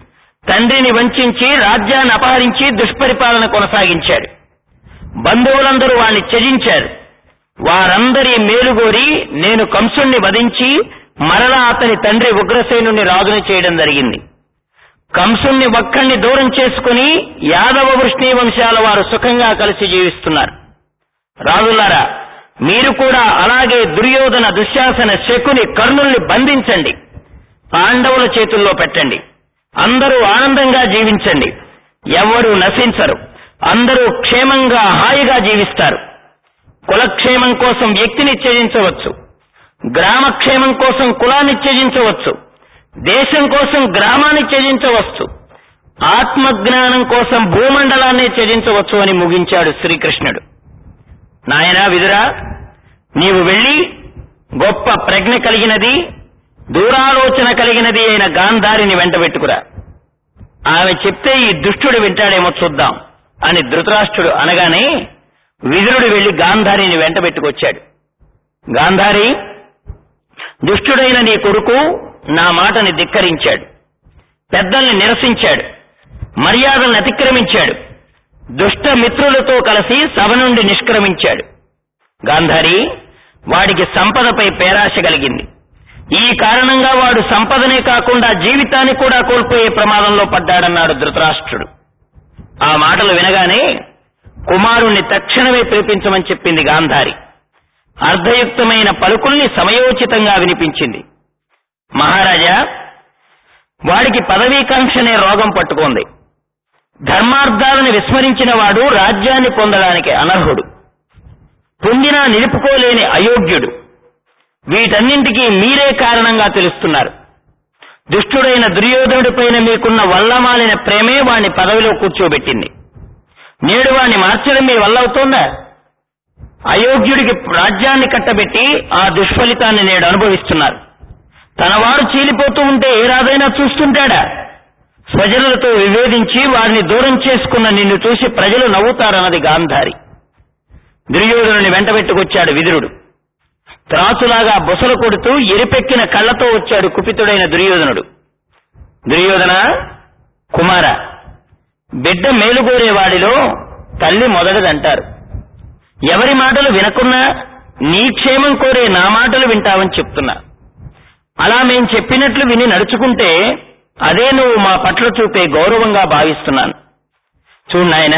తండ్రిని వంచించి రాజ్యాన్ని అపహరించి దుష్పరిపాలన కొనసాగించాడు బంధువులందరూ వాణ్ణి త్యజించారు వారందరి మేలుగోరి నేను కంసుణ్ణి వధించి మరలా అతని తండ్రి ఉగ్రసేనుని రాజుని చేయడం జరిగింది కంసుణ్ణి ఒక్కణ్ణి దూరం చేసుకుని యాదవ వృష్ణి వంశాల వారు సుఖంగా కలిసి జీవిస్తున్నారు రాజులారా మీరు కూడా అలాగే దుర్యోధన దుశ్శాసన శకుని కర్ణుల్ని బంధించండి పాండవుల చేతుల్లో పెట్టండి అందరూ ఆనందంగా జీవించండి ఎవరు నశించరు అందరూ క్షేమంగా హాయిగా జీవిస్తారు కులక్షేమం కోసం వ్యక్తిని త్యజించవచ్చు గ్రామక్షేమం కోసం కులాన్ని త్యజించవచ్చు దేశం కోసం గ్రామాన్ని త్యజించవచ్చు ఆత్మజ్ఞానం కోసం భూమండలాన్ని త్యజించవచ్చు అని ముగించాడు శ్రీకృష్ణుడు నాయనా విదురా నీవు వెళ్లి గొప్ప ప్రజ్ఞ కలిగినది దూరాలోచన కలిగినది అయిన గాంధారిని వెంటబెట్టుకురా ఆమె చెప్తే ఈ దుష్టుడు వింటాడేమో చూద్దాం అని ధృతరాష్ట్రుడు అనగానే విదురుడు వెళ్లి గాంధారిని వెంటబెట్టుకొచ్చాడు గాంధారి దుష్టుడైన నీ కొడుకు నా మాటని ధిక్కరించాడు పెద్దల్ని నిరసించాడు మర్యాదలను అతిక్రమించాడు దుష్ట మిత్రులతో కలిసి సభ నుండి నిష్క్రమించాడు గాంధారి వాడికి సంపదపై పేరాశ కలిగింది ఈ కారణంగా వాడు సంపదనే కాకుండా జీవితాన్ని కూడా కోల్పోయే ప్రమాదంలో పడ్డాడన్నాడు ధృతరాష్ట్రుడు ఆ మాటలు వినగానే కుమారుణ్ణి తక్షణమే పిలిపించమని చెప్పింది గాంధారి అర్ధయుక్తమైన పలుకుల్ని సమయోచితంగా వినిపించింది మహారాజా వాడికి పదవీకాంక్షనే రోగం పట్టుకుంది ధర్మార్థాలను విస్మరించిన వాడు రాజ్యాన్ని పొందడానికి అనర్హుడు పొందినా నిలుపుకోలేని అయోగ్యుడు వీటన్నింటికీ మీరే కారణంగా తెలుస్తున్నారు దుష్టుడైన దుర్యోధనుడిపైన మీకున్న వల్లమాలిన ప్రేమే వాణ్ణి పదవిలో కూర్చోబెట్టింది నేడు వాణ్ణి మార్చడం మీ వల్ల అవుతోందా అయోగ్యుడికి రాజ్యాన్ని కట్టబెట్టి ఆ దుష్ఫలితాన్ని నేడు అనుభవిస్తున్నారు తనవాడు చీలిపోతూ ఉంటే ఏ రాజైనా చూస్తుంటాడా స్వజనులతో వివేదించి వారిని దూరం చేసుకున్న నిన్ను చూసి ప్రజలు నవ్వుతారన్నది గాంధారి దుర్యోధనుని వెంటబెట్టుకొచ్చాడు విదురుడు త్రాసులాగా బుసలు కొడుతూ ఎరిపెక్కిన కళ్ళతో వచ్చాడు కుపితుడైన దుర్యోధనుడు దుర్యోధన కుమార బిడ్డ మేలుగోరేవాడిలో తల్లి మొదటిదంటారు ఎవరి మాటలు వినకున్నా నీ క్షేమం కోరే నా మాటలు వింటావని చెప్తున్నా అలా మేం చెప్పినట్లు విని నడుచుకుంటే అదే నువ్వు మా పట్ల చూపే గౌరవంగా భావిస్తున్నాను చూడు నాయనా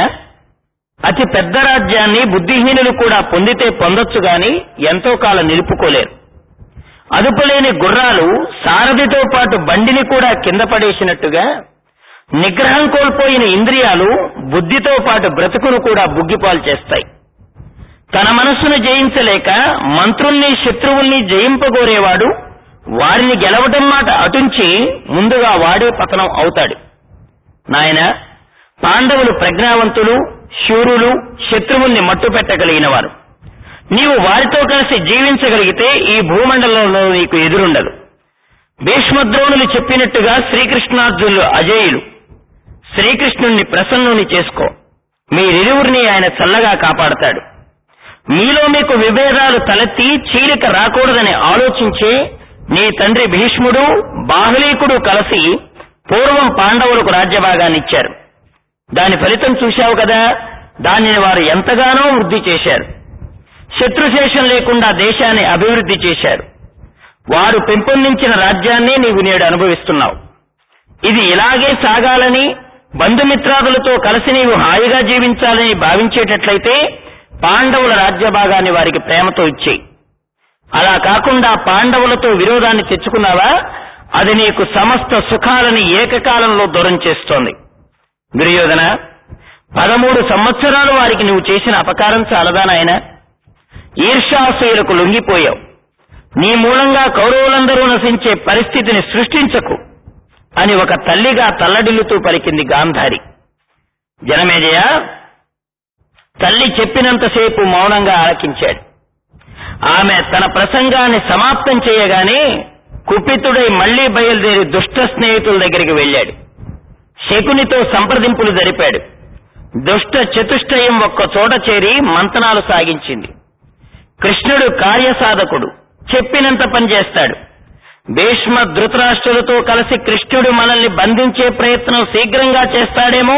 అతి పెద్ద రాజ్యాన్ని బుద్ధిహీనులు కూడా పొందితే పొందొచ్చు గాని ఎంతో కాలం నిలుపుకోలేరు అదుపులేని గుర్రాలు సారథితో పాటు బండిని కూడా కింద పడేసినట్టుగా నిగ్రహం కోల్పోయిన ఇంద్రియాలు బుద్ధితో పాటు బ్రతుకును కూడా బుగ్గిపాలు చేస్తాయి తన మనస్సును జయించలేక మంత్రుల్ని శత్రువుల్ని జయింపగోరేవాడు వారిని గెలవటం మాట అటుంచి ముందుగా వాడే పతనం అవుతాడు నాయన పాండవులు ప్రజ్ఞావంతులు శూరులు శత్రువుల్ని మట్టుపెట్టగలిగిన వారు నీవు వారితో కలిసి జీవించగలిగితే ఈ భూమండలంలో నీకు ఎదురుండదు భీష్మద్రోణులు చెప్పినట్టుగా శ్రీకృష్ణార్జునులు అజేయులు శ్రీకృష్ణుణ్ణి ప్రసన్నుని చేసుకో మీరిరువురిని ఆయన చల్లగా కాపాడతాడు మీలో మీకు విభేదాలు తలెత్తి చీలిక రాకూడదని ఆలోచించే నీ తండ్రి భీష్ముడు బాహులీకుడు కలిసి పూర్వం పాండవులకు రాజ్యభాగాన్ని ఇచ్చారు దాని ఫలితం చూశావు కదా దానిని వారు ఎంతగానో వృద్ధి చేశారు శత్రుశేషం లేకుండా దేశాన్ని అభివృద్ధి చేశారు వారు పెంపొందించిన రాజ్యాన్నే నీవు నేడు అనుభవిస్తున్నావు ఇది ఇలాగే సాగాలని బంధుమిత్రాదులతో కలిసి నీవు హాయిగా జీవించాలని భావించేటట్లయితే పాండవుల రాజ్యభాగాన్ని వారికి ప్రేమతో ఇచ్చేయి అలా కాకుండా పాండవులతో విరోధాన్ని తెచ్చుకున్నావా అది నీకు సమస్త సుఖాలని ఏకకాలంలో దూరం చేస్తోంది దుర్యోధన పదమూడు సంవత్సరాలు వారికి నువ్వు చేసిన అపకారం చాలదా నాయన ఈర్షాసూయులకు లొంగిపోయావు నీ మూలంగా కౌరవులందరూ నశించే పరిస్థితిని సృష్టించకు అని ఒక తల్లిగా తల్లడిల్లుతూ పలికింది గాంధారి జనమేజయ తల్లి చెప్పినంతసేపు మౌనంగా ఆలకించాడు ఆమె తన ప్రసంగాన్ని సమాప్తం చేయగానే కుపితుడై మళ్లీ బయలుదేరి దుష్ట స్నేహితుల దగ్గరికి వెళ్ళాడు శకునితో సంప్రదింపులు జరిపాడు దుష్ట చతుష్టయం ఒక్క చోట చేరి మంతనాలు సాగించింది కృష్ణుడు కార్యసాధకుడు చెప్పినంత పని చేస్తాడు భీష్మ ధృతరాష్ట్రులతో కలిసి కృష్ణుడు మనల్ని బంధించే ప్రయత్నం శీఘ్రంగా చేస్తాడేమో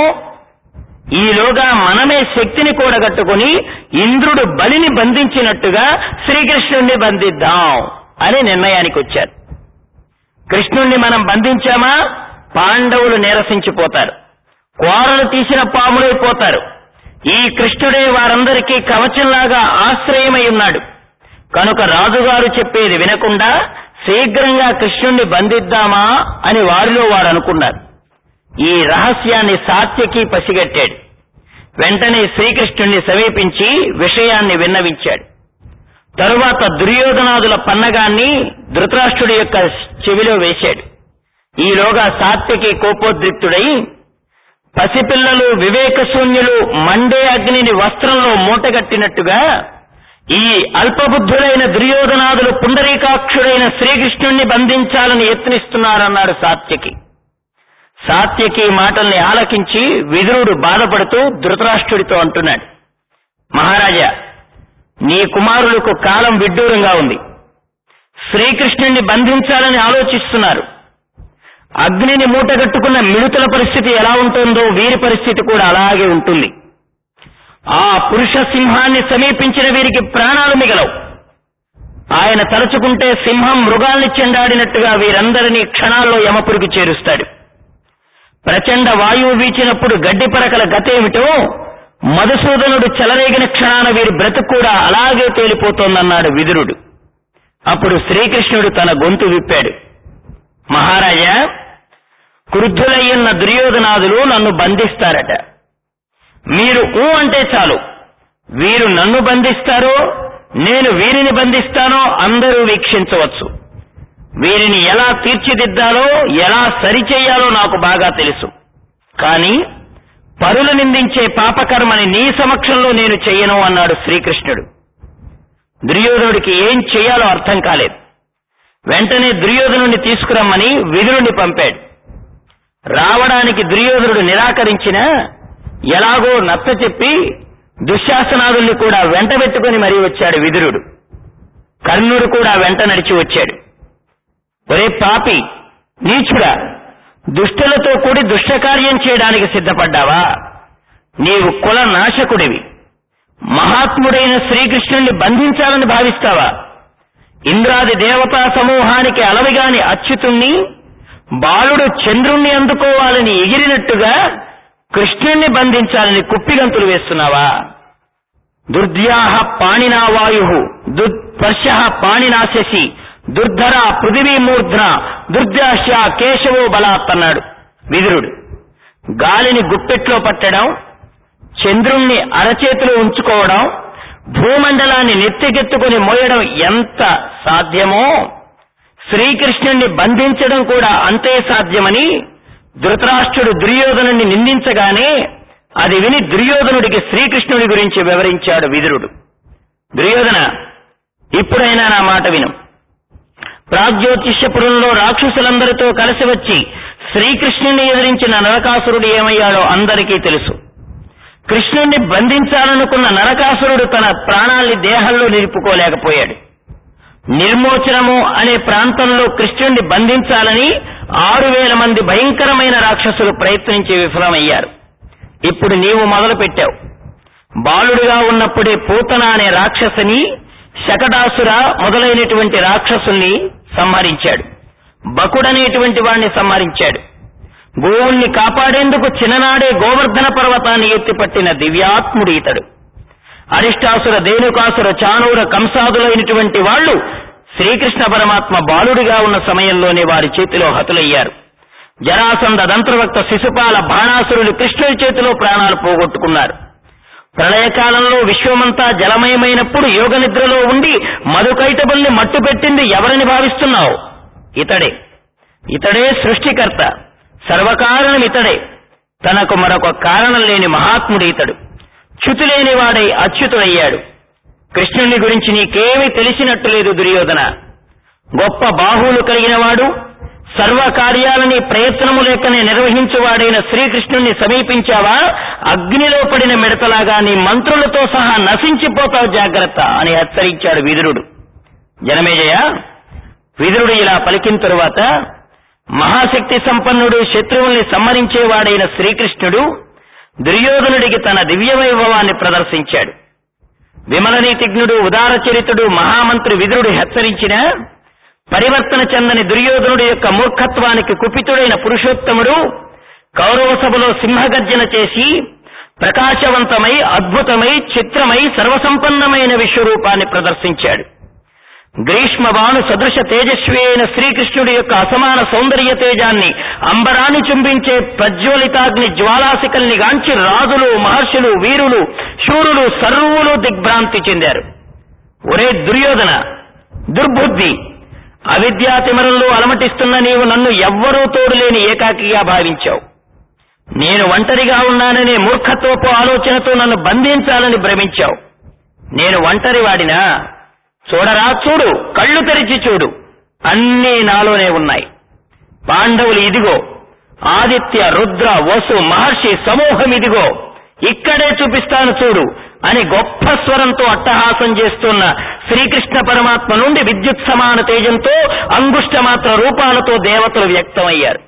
ఈలోగా మనమే శక్తిని కూడగట్టుకుని ఇంద్రుడు బలిని బంధించినట్టుగా శ్రీకృష్ణుణ్ణి బంధిద్దాం అని నిర్ణయానికి వచ్చారు కృష్ణుణ్ణి మనం బంధించామా పాండవులు నీరసించిపోతారు కోరలు తీసిన పాములైపోతారు ఈ కృష్ణుడే వారందరికీ కవచంలాగా ఆశ్రయమై ఉన్నాడు కనుక రాజుగారు చెప్పేది వినకుండా శీఘ్రంగా కృష్ణుణ్ణి బంధిద్దామా అని వారిలో వారు అనుకున్నారు ఈ రహస్యాన్ని సాత్యకి పసిగట్టాడు వెంటనే శ్రీకృష్ణుణ్ణి సమీపించి విషయాన్ని విన్నవించాడు తరువాత దుర్యోధనాదుల పన్నగాన్ని ధృతరాష్ట్రుడి యొక్క చెవిలో వేశాడు ఈలోగా సాత్యకి కోపోద్రిక్తుడై పసిపిల్లలు వివేకశూన్యులు మండే అగ్నిని వస్త్రంలో మూటగట్టినట్టుగా ఈ అల్పబుద్ధులైన దుర్యోధనాదులు పుండరీకాక్షుడైన శ్రీకృష్ణుణ్ణి బంధించాలని యత్నిస్తున్నారన్నాడు సాత్యకి సాత్యకి మాటల్ని ఆలకించి విదురుడు బాధపడుతూ ధృతరాష్ట్రుడితో అంటున్నాడు మహారాజా నీ కుమారులకు కాలం విడ్డూరంగా ఉంది శ్రీకృష్ణుణ్ణి బంధించాలని ఆలోచిస్తున్నారు అగ్నిని మూటగట్టుకున్న మిడుతల పరిస్థితి ఎలా ఉంటుందో వీరి పరిస్థితి కూడా అలాగే ఉంటుంది ఆ పురుష సింహాన్ని సమీపించిన వీరికి ప్రాణాలు మిగలవు ఆయన తలుచుకుంటే సింహం మృగాల్ని చెండాడినట్టుగా వీరందరినీ క్షణాల్లో యమపురికి చేరుస్తాడు ప్రచండ వాయువు వీచినప్పుడు గడ్డి పరకల గతేమిటో మధుసూదనుడు చెలరేగిన క్షణాన వీరి బ్రతుకు కూడా అలాగే తేలిపోతోందన్నాడు విదురుడు అప్పుడు శ్రీకృష్ణుడు తన గొంతు విప్పాడు మహారాజా క్రుద్ధులయ్యున్న దుర్యోధనాదులు నన్ను బంధిస్తారట మీరు ఊ అంటే చాలు వీరు నన్ను బంధిస్తారో నేను వీరిని బంధిస్తానో అందరూ వీక్షించవచ్చు వీరిని ఎలా తీర్చిదిద్దాలో ఎలా సరిచేయాలో నాకు బాగా తెలుసు కానీ పరులు నిందించే పాపకర్మని నీ సమక్షంలో నేను చెయ్యను అన్నాడు శ్రీకృష్ణుడు దుర్యోధనుడికి ఏం చెయ్యాలో అర్థం కాలేదు వెంటనే దుర్యోధనుడిని తీసుకురమ్మని విదురుణ్ణి పంపాడు రావడానికి దుర్యోధనుడు నిరాకరించినా ఎలాగో నచ్చ చెప్పి దుశ్శాసనాదుల్ని కూడా వెంట పెట్టుకుని మరీ వచ్చాడు విదురుడు కర్ణుడు కూడా వెంట నడిచి వచ్చాడు ఒరే పాపి నీచుడా దుష్టులతో కూడి దుష్టకార్యం చేయడానికి సిద్ధపడ్డావా నీవు కుల నాశకుడివి మహాత్ముడైన శ్రీకృష్ణుణ్ణి బంధించాలని భావిస్తావా ఇంద్రాది దేవతా సమూహానికి అలవిగాని అచ్యుతుణ్ణి బాలుడు చంద్రుణ్ణి అందుకోవాలని ఎగిరినట్టుగా కృష్ణుణ్ణి బంధించాలని కుప్పిగంతులు వేస్తున్నావా దుర్ద్యాహ పాణినా వాయు దుర్స్పర్శ పాణినా శశి దుర్ధర పృథివీ మూర్ధ్న దుర్దాశ్య కేశవో బలాత్ అన్నాడు విదురుడు గాలిని గుప్పెట్లో పట్టడం చంద్రుణ్ణి అరచేతిలో ఉంచుకోవడం భూమండలాన్ని నెత్తికెత్తుకుని మోయడం ఎంత సాధ్యమో శ్రీకృష్ణుణ్ణి బంధించడం కూడా అంతే సాధ్యమని ధృతరాష్ట్రుడు దుర్యోధనుణ్ణి నిందించగానే అది విని దుర్యోధనుడికి శ్రీకృష్ణుడి గురించి వివరించాడు విదురుడు దుర్యోధన ఇప్పుడైనా నా మాట విను ప్రాగ్జ్యోతిష్యపురంలో రాక్షసులందరితో కలిసి వచ్చి శ్రీకృష్ణుని ఎదిరించిన నరకాసురుడు ఏమయ్యాడో అందరికీ తెలుసు కృష్ణుణ్ణి బంధించాలనుకున్న నరకాసురుడు తన ప్రాణాల్ని దేహంలో నిలుపుకోలేకపోయాడు నిర్మోచనము అనే ప్రాంతంలో కృష్ణుణ్ణి బంధించాలని ఆరు వేల మంది భయంకరమైన రాక్షసులు ప్రయత్నించి విఫలమయ్యారు ఇప్పుడు నీవు మొదలు పెట్టావు బాలుడిగా ఉన్నప్పుడే పూతన అనే రాక్షసుని శకటాసుర మొదలైనటువంటి రాక్షసుల్ని సంహరించాడు బకుడనేటువంటి వాణ్ణి సంహరించాడు గోవుల్ని కాపాడేందుకు చిన్ననాడే గోవర్ధన పర్వతాన్ని ఎత్తిపట్టిన దివ్యాత్ముడు ఇతడు అరిష్టాసుర దేనుకాసుర చానూర కంసాదులైనటువంటి వాళ్ళు శ్రీకృష్ణ పరమాత్మ బాలుడిగా ఉన్న సమయంలోనే వారి చేతిలో హతులయ్యారు జరాసంద దంత్రవక్త శిశుపాల బాణాసురులు కృష్ణుడి చేతిలో ప్రాణాలు పోగొట్టుకున్నారు ప్రళయకాలంలో విశ్వమంతా జలమయమైనప్పుడు యోగ నిద్రలో ఉండి మధుకైటబుల్ని మట్టు పెట్టింది ఎవరని భావిస్తున్నావు ఇతడే ఇతడే సృష్టికర్త సర్వకారణం ఇతడే తనకు మరొక కారణం లేని మహాత్ముడు ఇతడు చ్యుతి లేనివాడై అచ్యుతుడయ్యాడు కృష్ణుని గురించి నీకేమీ తెలిసినట్టు లేదు దుర్యోధన గొప్ప బాహువులు కలిగినవాడు సర్వ కార్యాలని ప్రయత్నము లేకనే నిర్వహించువాడైన శ్రీకృష్ణుణ్ణి సమీపించావా అగ్నిలో పడిన మిడతలాగా నీ మంత్రులతో సహా నశించిపోతావు జాగ్రత్త అని హెచ్చరించాడు విదురుడు జనమేజయ విదురుడు ఇలా పలికిన తరువాత మహాశక్తి సంపన్నుడు శత్రువుల్ని సంహరించేవాడైన శ్రీకృష్ణుడు దుర్యోధనుడికి తన దివ్య వైభవాన్ని ప్రదర్శించాడు విమలనీతిజ్ఞుడు ఉదారచరితుడు మహామంత్రి విదురుడు హెచ్చరించిన పరివర్తన చెందని దుర్యోధనుడి యొక్క మూర్ఖత్వానికి కుపితుడైన పురుషోత్తముడు కౌరవ సభలో సింహగర్జన చేసి ప్రకాశవంతమై అద్భుతమై చిత్రమై సర్వసంపన్నమైన విశ్వరూపాన్ని ప్రదర్శించాడు గ్రీష్మ బాను సదృశ తేజస్వి అయిన శ్రీకృష్ణుడి యొక్క అసమాన సౌందర్య తేజాన్ని అంబరాన్ని చుంబించే ప్రజ్వలితాగ్ని జ్వాలాసికల్ని గాంచి రాజులు మహర్షులు వీరులు శూరులు సర్వులు దిగ్భ్రాంతి చెందారు ఒరే దుర్యోధన దుర్బుద్ధి అవిద్యాతిమరంలో అలమటిస్తున్న నీవు నన్ను ఎవ్వరూ తోడులేని ఏకాకిగా భావించావు నేను ఒంటరిగా ఉన్నాననే మూర్ఖత్వపు ఆలోచనతో నన్ను బంధించాలని భ్రమించావు నేను ఒంటరి వాడినా చూడరా చూడు కళ్ళు తెరిచి చూడు అన్నీ నాలోనే ఉన్నాయి పాండవులు ఇదిగో ఆదిత్య రుద్ర వసు మహర్షి సమూహం ఇదిగో ఇక్కడే చూపిస్తాను చూడు అని గొప్ప స్వరంతో అట్టహాసం చేస్తున్న శ్రీకృష్ణ పరమాత్మ నుండి విద్యుత్ సమాన తేజంతో అంగుష్టమాత్ర రూపాలతో దేవతలు వ్యక్తమయ్యారు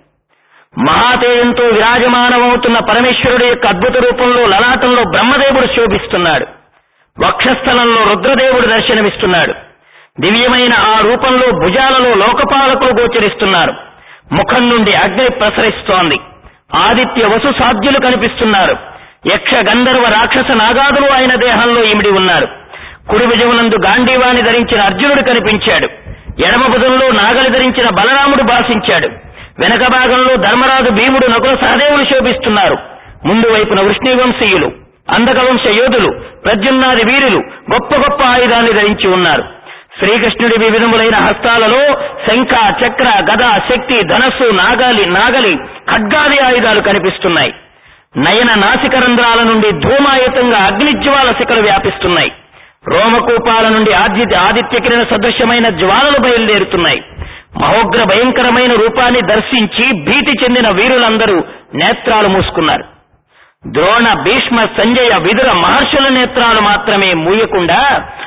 మహాతేజంతో విరాజమానమవుతున్న పరమేశ్వరుడు యొక్క అద్భుత రూపంలో లలాటంలో బ్రహ్మదేవుడు శోభిస్తున్నాడు వక్షస్థలంలో రుద్రదేవుడు దర్శనమిస్తున్నాడు దివ్యమైన ఆ రూపంలో భుజాలలో లోకపాలకులు గోచరిస్తున్నారు ముఖం నుండి అగ్ని ప్రసరిస్తోంది ఆదిత్య వసు సాధ్యులు కనిపిస్తున్నారు యక్ష గంధర్వ రాక్షస నాగాదులు ఆయన దేహంలో ఇమిడి ఉన్నారు కుడి భుజమునందు గాంధీవాణి ధరించిన అర్జునుడు కనిపించాడు ఎడమ భుజంలో నాగలి ధరించిన బలరాముడు భాషించాడు వెనక భాగంలో ధర్మరాజు భీముడు నకుల సహదేవులు శోభిస్తున్నారు ముందు వైపున వృష్ణివంశీయులు అంధకవంశ యోధులు ప్రద్యుమ్నాది వీరులు గొప్ప గొప్ప ఆయుధాన్ని ధరించి ఉన్నారు శ్రీకృష్ణుడి వివిధములైన హస్తాలలో శంఖ చక్ర గద శక్తి ధనస్సు నాగాలి నాగలి ఖడ్గాది ఆయుధాలు కనిపిస్తున్నాయి నయన నాసికరంధ్రాల నుండి ధూమాయుతంగా అగ్నిజ్వాల శిఖలు వ్యాపిస్తున్నాయి రోమకూపాల నుండి ఆదిత్య ఆదిత్య కిరణ సదృశ్యమైన జ్వాలలు బయలుదేరుతున్నాయి మహోగ్ర భయంకరమైన రూపాన్ని దర్శించి భీతి చెందిన వీరులందరూ నేత్రాలు మూసుకున్నారు ద్రోణ భీష్మ సంజయ విదుర మహర్షుల నేత్రాలు మాత్రమే మూయకుండా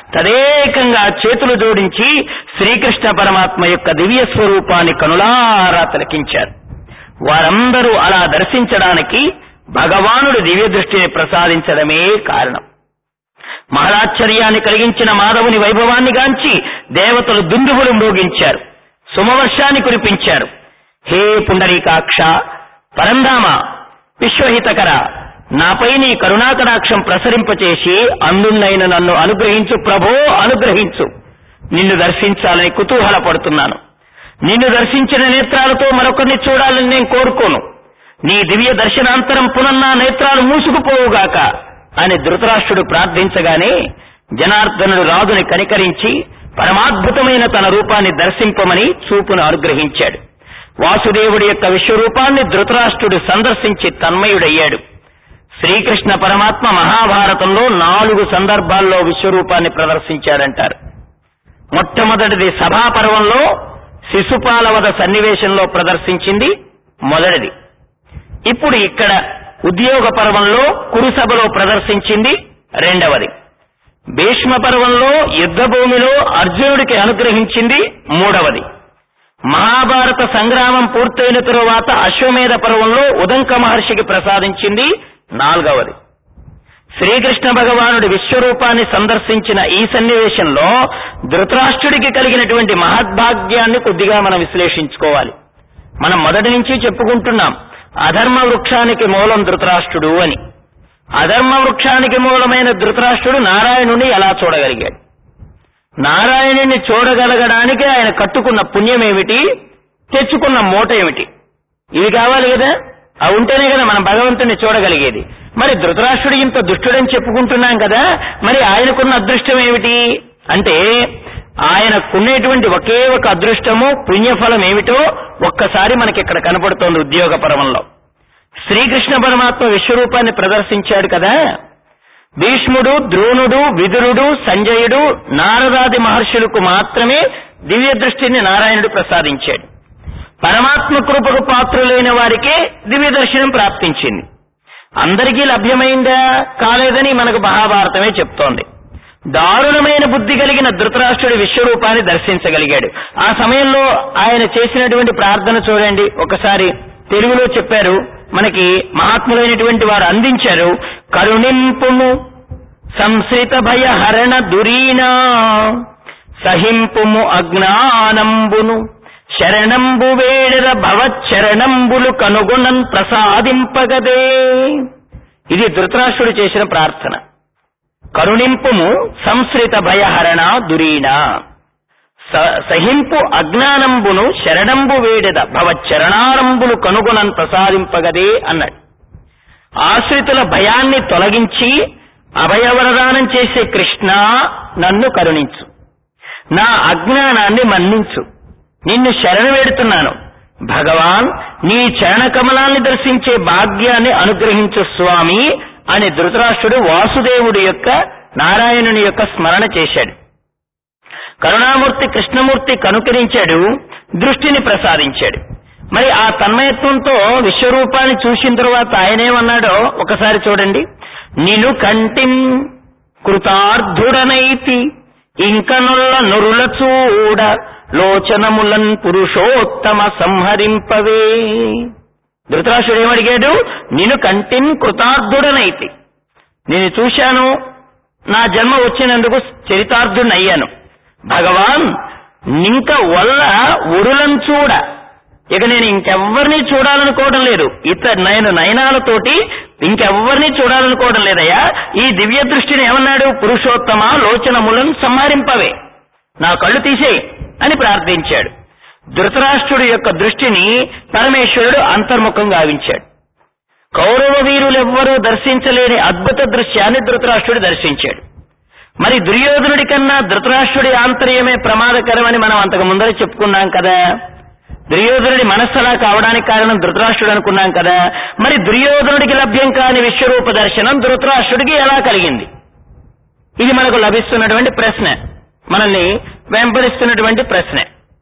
తదేకంగా చేతులు జోడించి శ్రీకృష్ణ పరమాత్మ యొక్క దివ్య స్వరూపాన్ని కనులారా తిలకించారు వారందరూ అలా దర్శించడానికి భగవానుడు దివ్య దృష్టిని ప్రసాదించడమే కారణం మహదాశ్చర్యాన్ని కలిగించిన మాధవుని వైభవాన్ని గాంచి దేవతలు దుందుబులు మోగించారు సుమవర్షాన్ని కురిపించారు హే పుండరీకాక్ష పరంధామ విశ్వహితకర నాపై నీ కరుణాకటాక్షం ప్రసరింపచేసి అందున్నైన నన్ను అనుగ్రహించు ప్రభో అనుగ్రహించు నిన్ను దర్శించాలని కుతూహలపడుతున్నాను నిన్ను దర్శించిన నేత్రాలతో మరొకరిని చూడాలని నేను కోరుకోను నీ దివ్య దర్శనాంతరం పునన్నా నేత్రాలు మూసుకుపోవుగాక అని ధృతరాష్ట్రుడు ప్రార్థించగానే జనార్దనుడు రాజుని కనికరించి పరమాద్భుతమైన తన రూపాన్ని దర్శింపమని చూపును అనుగ్రహించాడు వాసుదేవుడి యొక్క విశ్వరూపాన్ని ధృతరాష్ట్రుడు సందర్శించి తన్మయుడయ్యాడు శ్రీకృష్ణ పరమాత్మ మహాభారతంలో నాలుగు సందర్భాల్లో విశ్వరూపాన్ని ప్రదర్శించాడంటారు మొట్టమొదటిది సభాపర్వంలో శిశుపాలవద సన్నివేశంలో ప్రదర్శించింది మొదటిది ఇప్పుడు ఇక్కడ ఉద్యోగ పర్వంలో కురుసభలో ప్రదర్శించింది రెండవది భీష్మ పర్వంలో యుద్ధ భూమిలో అర్జునుడికి అనుగ్రహించింది మూడవది మహాభారత సంగ్రామం పూర్తయిన తరువాత అశ్వమేధ పర్వంలో ఉదంక మహర్షికి ప్రసాదించింది నాలుగవది శ్రీకృష్ణ భగవానుడి విశ్వరూపాన్ని సందర్శించిన ఈ సన్నివేశంలో ధృతరాష్ట్రుడికి కలిగినటువంటి మహద్భాగ్యాన్ని కొద్దిగా మనం విశ్లేషించుకోవాలి మనం మొదటి నుంచి చెప్పుకుంటున్నాం అధర్మ వృక్షానికి మూలం ధృతరాష్ట్రుడు అని అధర్మ వృక్షానికి మూలమైన ధృతరాష్ట్రుడు నారాయణుని ఎలా చూడగలిగాడు నారాయణుని చూడగలగడానికి ఆయన కట్టుకున్న పుణ్యం ఏమిటి తెచ్చుకున్న మూట ఏమిటి ఇవి కావాలి కదా అవి ఉంటేనే కదా మనం భగవంతుని చూడగలిగేది మరి ధృతరాష్ట్రుడు ఇంత దుష్టుడని చెప్పుకుంటున్నాం కదా మరి ఆయనకున్న అదృష్టం ఏమిటి అంటే ఆయనకున్నటువంటి ఒకే ఒక అదృష్టము పుణ్యఫలం ఏమిటో ఒక్కసారి మనకి ఇక్కడ కనపడుతోంది ఉద్యోగ పర్వంలో శ్రీకృష్ణ పరమాత్మ విశ్వరూపాన్ని ప్రదర్శించాడు కదా భీష్ముడు ద్రోణుడు విదురుడు సంజయుడు నారదాది మహర్షులకు మాత్రమే దివ్య దృష్టిని నారాయణుడు ప్రసాదించాడు పరమాత్మ కృపకు పాత్రులైన వారికే దివ్య దర్శనం ప్రాప్తించింది అందరికీ లభ్యమైందా కాలేదని మనకు మహాభారతమే చెప్తోంది దారుణమైన బుద్ధి కలిగిన ధృతరాష్ట్రుడి విశ్వరూపాన్ని దర్శించగలిగాడు ఆ సమయంలో ఆయన చేసినటువంటి ప్రార్థన చూడండి ఒకసారి తెలుగులో చెప్పారు మనకి మహాత్ములైనటువంటి వారు అందించారు కరుణింపుము సంశ్రిత భయ హరణ దురీనా సహింపుము అజ్ఞానంబును శరణంబు వేడర భవచ్చరణంబులు కనుగొనన్ ప్రసాదింపగదే ఇది ధృతరాష్ట్రుడు చేసిన ప్రార్థన కరుణింపుము సంశ్రిత భయహరణ దురీనా స- సహింపు అజ్ఞానంబును శరణంబు వేడెద భవచ్చరణారంబులు కనుగొనన్ ప్రసాదింపగదే అన్నాడు ఆశ్రితుల భయాన్ని తొలగించి అభయవరదానం చేసే కృష్ణ నన్ను కరుణించు నా అజ్ఞానాన్ని మన్నించు నిన్ను శరణ వేడుతున్నాను భగవాన్ నీ చరణ కమలాన్ని దర్శించే భాగ్యాన్ని అనుగ్రహించు స్వామి అని ధృతరాష్ట్రుడు వాసుదేవుడి యొక్క నారాయణుని యొక్క స్మరణ చేశాడు కరుణామూర్తి కృష్ణమూర్తి కనుకరించాడు దృష్టిని ప్రసాదించాడు మరి ఆ తన్మయత్వంతో విశ్వరూపాన్ని చూసిన తరువాత ఆయనేమన్నాడో ఒకసారి చూడండి నిను కంటిన్ కృతార్థుడనైతి ఇంకనుల్ల నురుల చూడ లోచనములన్ పురుషోత్తమ సంహరింపవే ధృతరాష్ట్రుడు ఏమడిగాడు నిన్ను కంటిన్ కృతార్థుడనైతి నేను చూశాను నా జన్మ వచ్చినందుకు చరితార్థుడనయ్యాను భగవాన్ ఇంక వల్ల ఉరులను చూడ ఇక నేను ఇంకెవ్వరిని చూడాలనుకోవడం లేదు ఇత నేను నయనాలతోటి ఇంకెవ్వరిని చూడాలనుకోవడం లేదయ్యా ఈ దివ్య దృష్టిని ఏమన్నాడు పురుషోత్తమ లోచనములను సంహరింపవే నా కళ్ళు తీసేయి అని ప్రార్థించాడు ధృతరాష్ట్రుడి యొక్క దృష్టిని పరమేశ్వరుడు అంతర్ముఖం గావించాడు కౌరవ వీరులెవ్వరూ దర్శించలేని అద్భుత దృశ్యాన్ని ధృతరాష్ట్రుడు దర్శించాడు మరి దుర్యోధనుడి కన్నా ధృతరాష్ట్రుడి ఆంతర్యమే ప్రమాదకరమని మనం అంతకు ముందర చెప్పుకున్నాం కదా దుర్యోధనుడి మనస్సు అలా కావడానికి కారణం ధృతరాష్ట్రుడు అనుకున్నాం కదా మరి దుర్యోధనుడికి లభ్యం కాని విశ్వరూప దర్శనం ధృతరాష్ట్రుడికి ఎలా కలిగింది ఇది మనకు లభిస్తున్నటువంటి ప్రశ్న మనల్ని వెంపడిస్తున్నటువంటి ప్రశ్న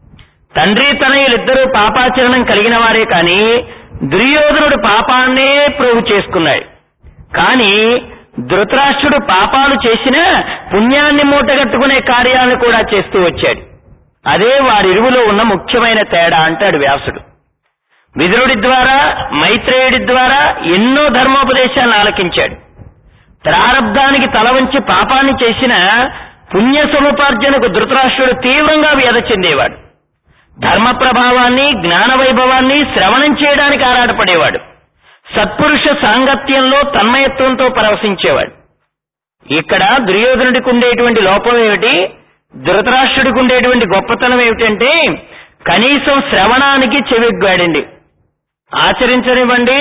తండ్రి తనయులిద్దరూ పాపాచరణం కలిగిన వారే కాని దుర్యోధనుడు పాపాన్నే ప్రోగు చేసుకున్నాడు కానీ ధృతరాష్ట్రుడు పాపాలు చేసినా పుణ్యాన్ని మూటగట్టుకునే కార్యాలను కూడా చేస్తూ వచ్చాడు అదే వారిరువులో ఉన్న ముఖ్యమైన తేడా అంటాడు వ్యాసుడు విదురుడి ద్వారా మైత్రేయుడి ద్వారా ఎన్నో ధర్మోపదేశాలను ఆలకించాడు ప్రారబ్ధానికి తల వంచి పాపాన్ని చేసిన పుణ్య సముపార్జనకు ధృతరాష్ట్రుడు తీవ్రంగా వ్యధ చెందేవాడు ధర్మ ప్రభావాన్ని జ్ఞాన వైభవాన్ని శ్రవణం చేయడానికి ఆరాటపడేవాడు సత్పురుష సాంగత్యంలో తన్మయత్వంతో పరవశించేవాడు ఇక్కడ దుర్యోధనుడికి ఉండేటువంటి లోపం ఏమిటి ధృతరాష్ట్రుడికి ఉండేటువంటి గొప్పతనం ఏమిటంటే కనీసం శ్రవణానికి చెవిగ్గాడండి ఆచరించనివ్వండి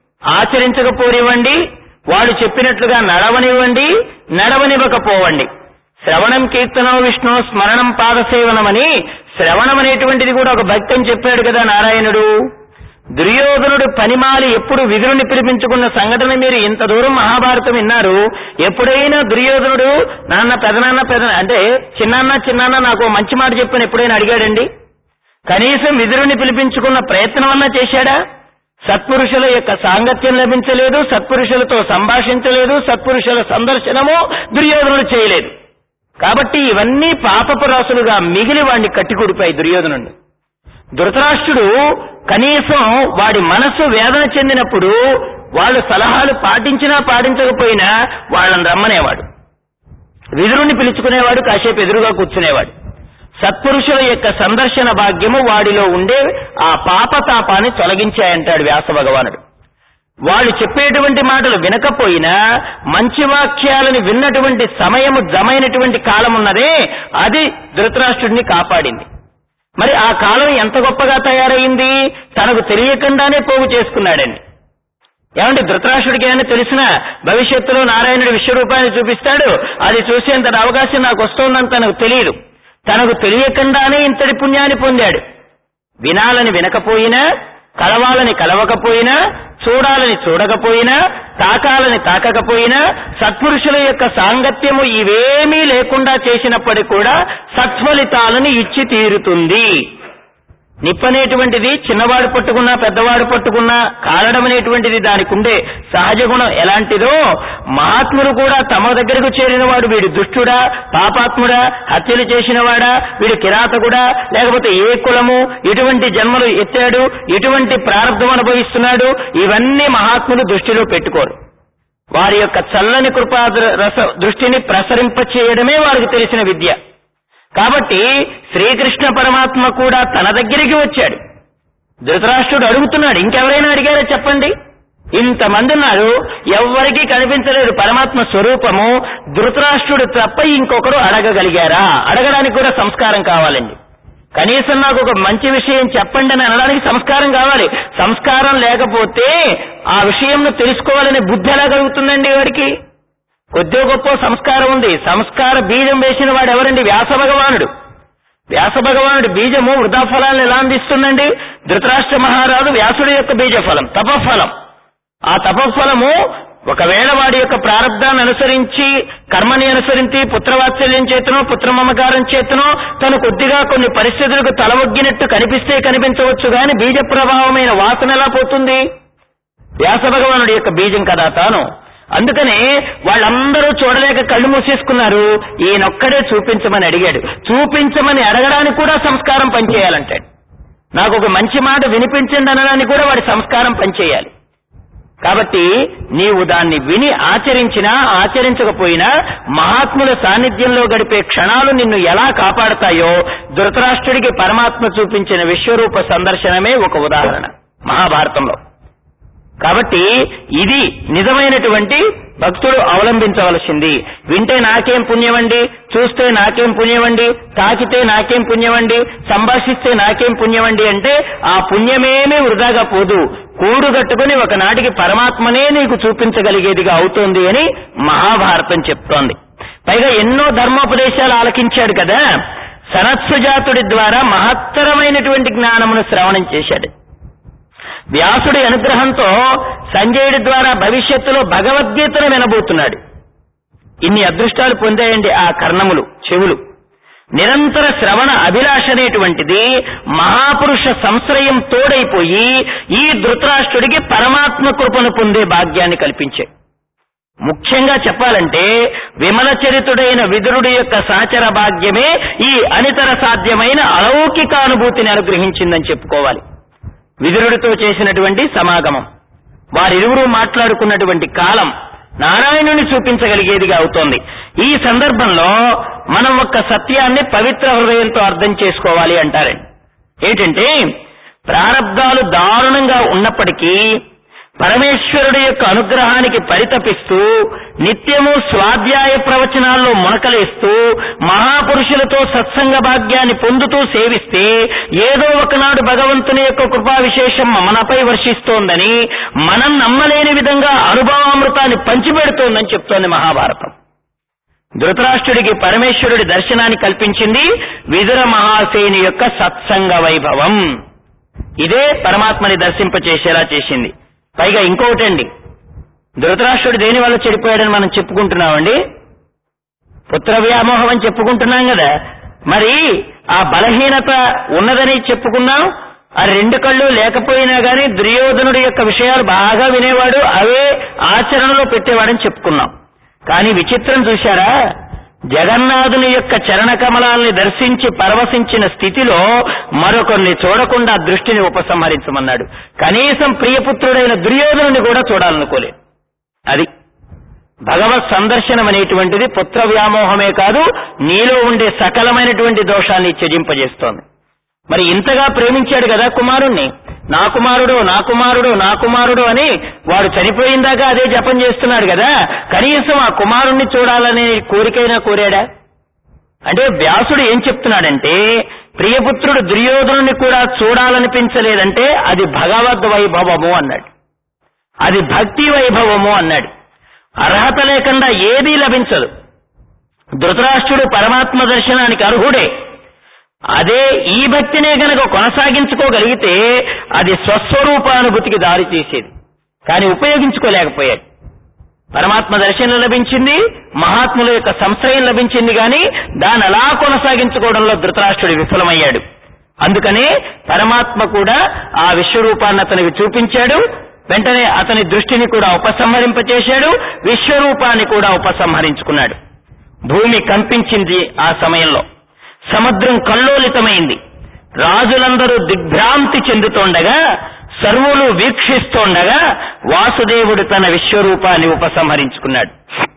ఆచరించకపోనివ్వండి వాడు చెప్పినట్లుగా నడవనివ్వండి నడవనివ్వకపోవండి శ్రవణం కీర్తనం విష్ణు స్మరణం పాదసేవనమని శ్రవణం అనేటువంటిది కూడా ఒక భక్తి అని చెప్పాడు కదా నారాయణుడు దుర్యోధనుడు పనిమాలి ఎప్పుడు విధుని పిలిపించుకున్న సంఘటన మీరు ఇంత దూరం మహాభారతం విన్నారు ఎప్పుడైనా దుర్యోధనుడు నాన్న పెదనాన్న పెద అంటే చిన్నాన్న చిన్నాన్న నాకు ఓ మంచి మాట చెప్పని ఎప్పుడైనా అడిగాడండి కనీసం విధుని పిలిపించుకున్న ప్రయత్నం అన్నా చేశాడా సత్పురుషుల యొక్క సాంగత్యం లభించలేదు సత్పురుషులతో సంభాషించలేదు సత్పురుషుల సందర్శనము దుర్యోధనుడు చేయలేదు కాబట్టి ఇవన్నీ పాపపు రాసులుగా మిగిలి వాడిని కట్టికుడిపాయి దుర్యోధనుడిని ధృతరాష్ట్రుడు కనీసం వాడి మనస్సు వేదన చెందినప్పుడు వాళ్ళు సలహాలు పాటించినా పాటించకపోయినా వాళ్ళని రమ్మనేవాడు విదురుని పిలుచుకునేవాడు కాసేపు ఎదురుగా కూర్చునేవాడు సత్పురుషుల యొక్క సందర్శన భాగ్యము వాడిలో ఉండే ఆ పాపతాపాన్ని తొలగించాయంటాడు వ్యాస భగవానుడు వాళ్ళు చెప్పేటువంటి మాటలు వినకపోయినా మంచి వాక్యాలను విన్నటువంటి సమయము జమైనటువంటి కాలం ఉన్నదే అది ధృతరాష్ట్రుడిని కాపాడింది మరి ఆ కాలం ఎంత గొప్పగా తయారైంది తనకు తెలియకుండానే పోగు చేసుకున్నాడండి ఏమంటే ధృతరాష్ట్రుడికి ఏమైనా తెలిసినా భవిష్యత్తులో నారాయణుడి విశ్వరూపాన్ని చూపిస్తాడు అది చూసేంత అవకాశం నాకు వస్తోందని తనకు తెలియదు తనకు తెలియకుండానే ఇంతటి పుణ్యాన్ని పొందాడు వినాలని వినకపోయినా కలవాలని కలవకపోయినా చూడాలని చూడకపోయినా తాకాలని తాకకపోయినా సత్పురుషుల యొక్క సాంగత్యము ఇవేమీ లేకుండా చేసినప్పటికీ కూడా సత్ఫలితాలను ఇచ్చి తీరుతుంది నిప్పనేటువంటిది చిన్నవాడు పట్టుకున్నా పెద్దవాడు పట్టుకున్నా కాలడం అనేటువంటిది దానికి ఉండే సహజ గుణం ఎలాంటిదో మహాత్ములు కూడా తమ దగ్గరకు చేరినవాడు వీడు దుష్టుడా పాపాత్ముడా హత్యలు చేసినవాడా వీడు కిరాతకుడా లేకపోతే ఏ కులము ఎటువంటి జన్మలు ఎత్తాడు ఎటువంటి ప్రారంభం అనుభవిస్తున్నాడు ఇవన్నీ మహాత్ములు దృష్టిలో పెట్టుకోరు వారి యొక్క చల్లని కృపా రస దృష్టిని ప్రసరింప చేయడమే వారికి తెలిసిన విద్య కాబట్టి శ్రీకృష్ణ పరమాత్మ కూడా తన దగ్గరికి వచ్చాడు ధృతరాష్ట్రుడు అడుగుతున్నాడు ఇంకెవరైనా అడిగారో చెప్పండి ఇంతమంది ఉన్నారు ఎవ్వరికీ కనిపించలేదు పరమాత్మ స్వరూపము ధృతరాష్ట్రుడు తప్ప ఇంకొకరు అడగగలిగారా అడగడానికి కూడా సంస్కారం కావాలండి కనీసం నాకు ఒక మంచి విషయం చెప్పండి అని అనడానికి సంస్కారం కావాలి సంస్కారం లేకపోతే ఆ విషయంను తెలుసుకోవాలనే బుద్ధి ఎలా కలుగుతుందండి వాడికి కొద్ది గొప్ప సంస్కారం ఉంది సంస్కార బీజం వేసిన వాడు ఎవరండి వ్యాస భగవానుడు వ్యాస భగవానుడి బీజము వృధా ఫలాలను ఎలా అందిస్తుందండి ధృతరాష్ట్ర మహారాజు వ్యాసుడి యొక్క బీజ ఫలం తపఫలం ఆ తపఫలము ఒకవేళ వాడి యొక్క ప్రారంధాన్ని అనుసరించి కర్మని అనుసరించి పుత్రవాత్సల్యం చేతనో పుత్రమమకారం చేతనో తను కొద్దిగా కొన్ని పరిస్థితులకు తలవొగ్గినట్టు కనిపిస్తే కనిపించవచ్చు గాని బీజ ప్రభావమైన వాసన ఎలా పోతుంది వ్యాస భగవానుడి యొక్క బీజం కదా తాను అందుకనే వాళ్ళందరూ చూడలేక కళ్ళు మూసేసుకున్నారు ఈయనొక్కడే చూపించమని అడిగాడు చూపించమని అడగడానికి కూడా సంస్కారం పనిచేయాలంటాడు నాకు ఒక మంచి మాట వినిపించండి అనడానికి కూడా వాడి సంస్కారం పనిచేయాలి కాబట్టి నీవు దాన్ని విని ఆచరించినా ఆచరించకపోయినా మహాత్ముల సాన్నిధ్యంలో గడిపే క్షణాలు నిన్ను ఎలా కాపాడతాయో ధృతరాష్ట్రుడికి పరమాత్మ చూపించిన విశ్వరూప సందర్శనమే ఒక ఉదాహరణ మహాభారతంలో కాబట్టి ఇది నిజమైనటువంటి భక్తుడు అవలంబించవలసింది వింటే నాకేం పుణ్యమండి చూస్తే నాకేం పుణ్యమండి తాకితే నాకేం పుణ్యమండి సంభాషిస్తే నాకేం పుణ్యమండి అంటే ఆ పుణ్యమేమీ వృధాగా పోదు కూడుగట్టుకుని ఒకనాటికి పరమాత్మనే నీకు చూపించగలిగేదిగా అవుతోంది అని మహాభారతం చెప్తోంది పైగా ఎన్నో ధర్మోపదేశాలు ఆలకించాడు కదా సనత్సుజాతుడి ద్వారా మహత్తరమైనటువంటి జ్ఞానమును శ్రవణం చేశాడు వ్యాసుడి అనుగ్రహంతో సంజయుడి ద్వారా భవిష్యత్తులో భగవద్గీతను వినబోతున్నాడు ఇన్ని అదృష్టాలు పొందాయండి ఆ కర్ణములు చెవులు నిరంతర శ్రవణ అభిలాష అనేటువంటిది మహాపురుష సంశ్రయం తోడైపోయి ఈ ధృతరాష్ట్రుడికి పరమాత్మ కృపను పొందే భాగ్యాన్ని కల్పించాయి ముఖ్యంగా చెప్పాలంటే విమల చరితుడైన విదురుడి యొక్క సాచర భాగ్యమే ఈ అనితర సాధ్యమైన అలౌకికానుభూతిని అనుగ్రహించిందని చెప్పుకోవాలి విదురుడితో చేసినటువంటి సమాగమం వారిరువురు మాట్లాడుకున్నటువంటి కాలం నారాయణుని చూపించగలిగేదిగా అవుతోంది ఈ సందర్భంలో మనం ఒక్క సత్యాన్ని పవిత్ర హృదయంతో అర్థం చేసుకోవాలి అంటారండి ఏంటంటే ప్రారంధాలు దారుణంగా ఉన్నప్పటికీ పరమేశ్వరుడి యొక్క అనుగ్రహానికి పరితపిస్తూ నిత్యము స్వాధ్యాయ ప్రవచనాల్లో మునకలేస్తూ మహాపురుషులతో సత్సంగ భాగ్యాన్ని పొందుతూ సేవిస్తే ఏదో ఒకనాడు భగవంతుని యొక్క కృపా విశేషం మనపై వర్షిస్తోందని మనం నమ్మలేని విధంగా అనుభవామృతాన్ని పంచిపెడుతోందని చెప్తోంది మహాభారతం ధృతరాష్ట్రుడికి పరమేశ్వరుడి దర్శనాన్ని కల్పించింది విదుర మహాసేని యొక్క సత్సంగ వైభవం ఇదే పరమాత్మని దర్శింపచేసేలా చేసింది పైగా ఇంకొకటండి ధృతరాష్ట్రుడు దేని వల్ల చెడిపోయాడని మనం చెప్పుకుంటున్నామండి పుత్ర వ్యామోహం అని చెప్పుకుంటున్నాం కదా మరి ఆ బలహీనత ఉన్నదని చెప్పుకున్నాం ఆ రెండు కళ్ళు లేకపోయినా గాని దుర్యోధనుడి యొక్క విషయాలు బాగా వినేవాడు అవే ఆచరణలో పెట్టేవాడని చెప్పుకున్నాం కానీ విచిత్రం చూశారా జగన్నాథుని యొక్క చరణ కమలాల్ని దర్శించి పరవశించిన స్థితిలో మరొకరిని చూడకుండా దృష్టిని ఉపసంహరించమన్నాడు కనీసం ప్రియపుత్రుడైన దుర్యోధనుని కూడా చూడాలనుకోలేదు అది భగవత్ సందర్శనం అనేటువంటిది పుత్ర వ్యామోహమే కాదు నీలో ఉండే సకలమైనటువంటి దోషాన్ని త్యజింపజేస్తోంది మరి ఇంతగా ప్రేమించాడు కదా కుమారుణ్ణి నా కుమారుడు నా కుమారుడు నా కుమారుడు అని వాడు చనిపోయిందాకా అదే జపం చేస్తున్నాడు కదా కనీసం ఆ కుమారుణ్ణి చూడాలనే కోరికైనా కోరాడా అంటే వ్యాసుడు ఏం చెప్తున్నాడంటే ప్రియపుత్రుడు దుర్యోధనుని కూడా చూడాలనిపించలేదంటే అది భగవద్ వైభవము అన్నాడు అది భక్తి వైభవము అన్నాడు అర్హత లేకుండా ఏదీ లభించదు ధృతరాష్ట్రుడు పరమాత్మ దర్శనానికి అర్హుడే అదే ఈ భక్తినే గనక కొనసాగించుకోగలిగితే అది స్వస్వరూపానుభూతికి దారి తీసేది కానీ ఉపయోగించుకోలేకపోయాడు పరమాత్మ దర్శనం లభించింది మహాత్ముల యొక్క సంశ్రయం లభించింది గాని దాన్ని అలా కొనసాగించుకోవడంలో ధృతరాష్ట్రుడు విఫలమయ్యాడు అందుకనే పరమాత్మ కూడా ఆ విశ్వరూపాన్ని అతనికి చూపించాడు వెంటనే అతని దృష్టిని కూడా ఉపసంహరింపచేశాడు విశ్వరూపాన్ని కూడా ఉపసంహరించుకున్నాడు భూమి కంపించింది ఆ సమయంలో సముద్రం కల్లోలితమైంది రాజులందరూ దిగ్భ్రాంతి చెందుతోండగా సర్వులు వీక్షిస్తోండగా వాసుదేవుడు తన విశ్వరూపాన్ని ఉపసంహరించుకున్నాడు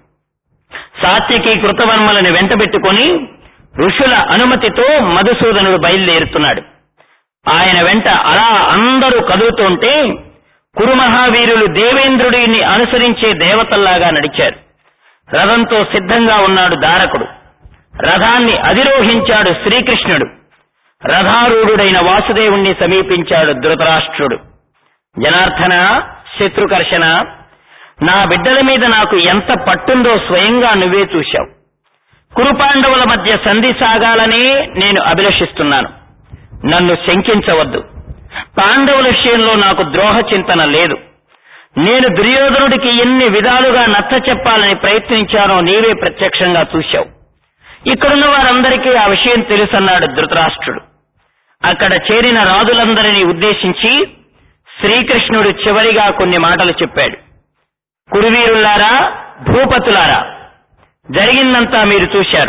సాత్వికి కృతవర్మలను వెంటబెట్టుకొని ఋషుల అనుమతితో మధుసూదనుడు బయలుదేరుతున్నాడు ఆయన వెంట అలా అందరూ కదులుతుంటే కురుమహావీరులు దేవేంద్రుడిని అనుసరించే దేవతల్లాగా నడిచారు రథంతో సిద్ధంగా ఉన్నాడు దారకుడు రథాన్ని అధిరోహించాడు శ్రీకృష్ణుడు రథారూఢుడైన వాసుదేవుణ్ణి సమీపించాడు ధృతరాష్ట్రుడు జనార్దన శత్రుకర్షణ నా బిడ్డల మీద నాకు ఎంత పట్టుందో స్వయంగా నువ్వే చూశావు కురుపాండవుల మధ్య సంధి సాగాలనే నేను అభిలషిస్తున్నాను నన్ను శంకించవద్దు పాండవుల విషయంలో నాకు ద్రోహ చింతన లేదు నేను దుర్యోధనుడికి ఎన్ని విధాలుగా నచ్చ చెప్పాలని ప్రయత్నించానో నీవే ప్రత్యక్షంగా చూశావు ఇక్కడున్న వారందరికీ ఆ విషయం తెలుసన్నాడు ధృతరాష్ట్రుడు అక్కడ చేరిన రాజులందరినీ ఉద్దేశించి శ్రీకృష్ణుడు చివరిగా కొన్ని మాటలు చెప్పాడు కురువీరులారా భూపతులారా జరిగిందంతా మీరు చూశారు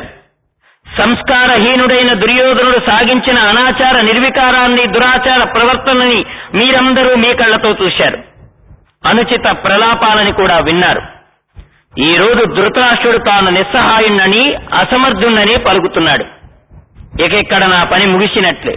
సంస్కారహీనుడైన దుర్యోధనుడు సాగించిన అనాచార నిర్వికారాన్ని దురాచార ప్రవర్తనని మీరందరూ మీ కళ్లతో చూశారు అనుచిత ప్రలాపాలని కూడా విన్నారు ఈ రోజు ధృతరాష్ట్రుడు తాను నిస్సహాయుణ్ణని అసమర్థుణ్ణని పలుకుతున్నాడు ఇక ఇక్కడ నా పని ముగిసినట్లే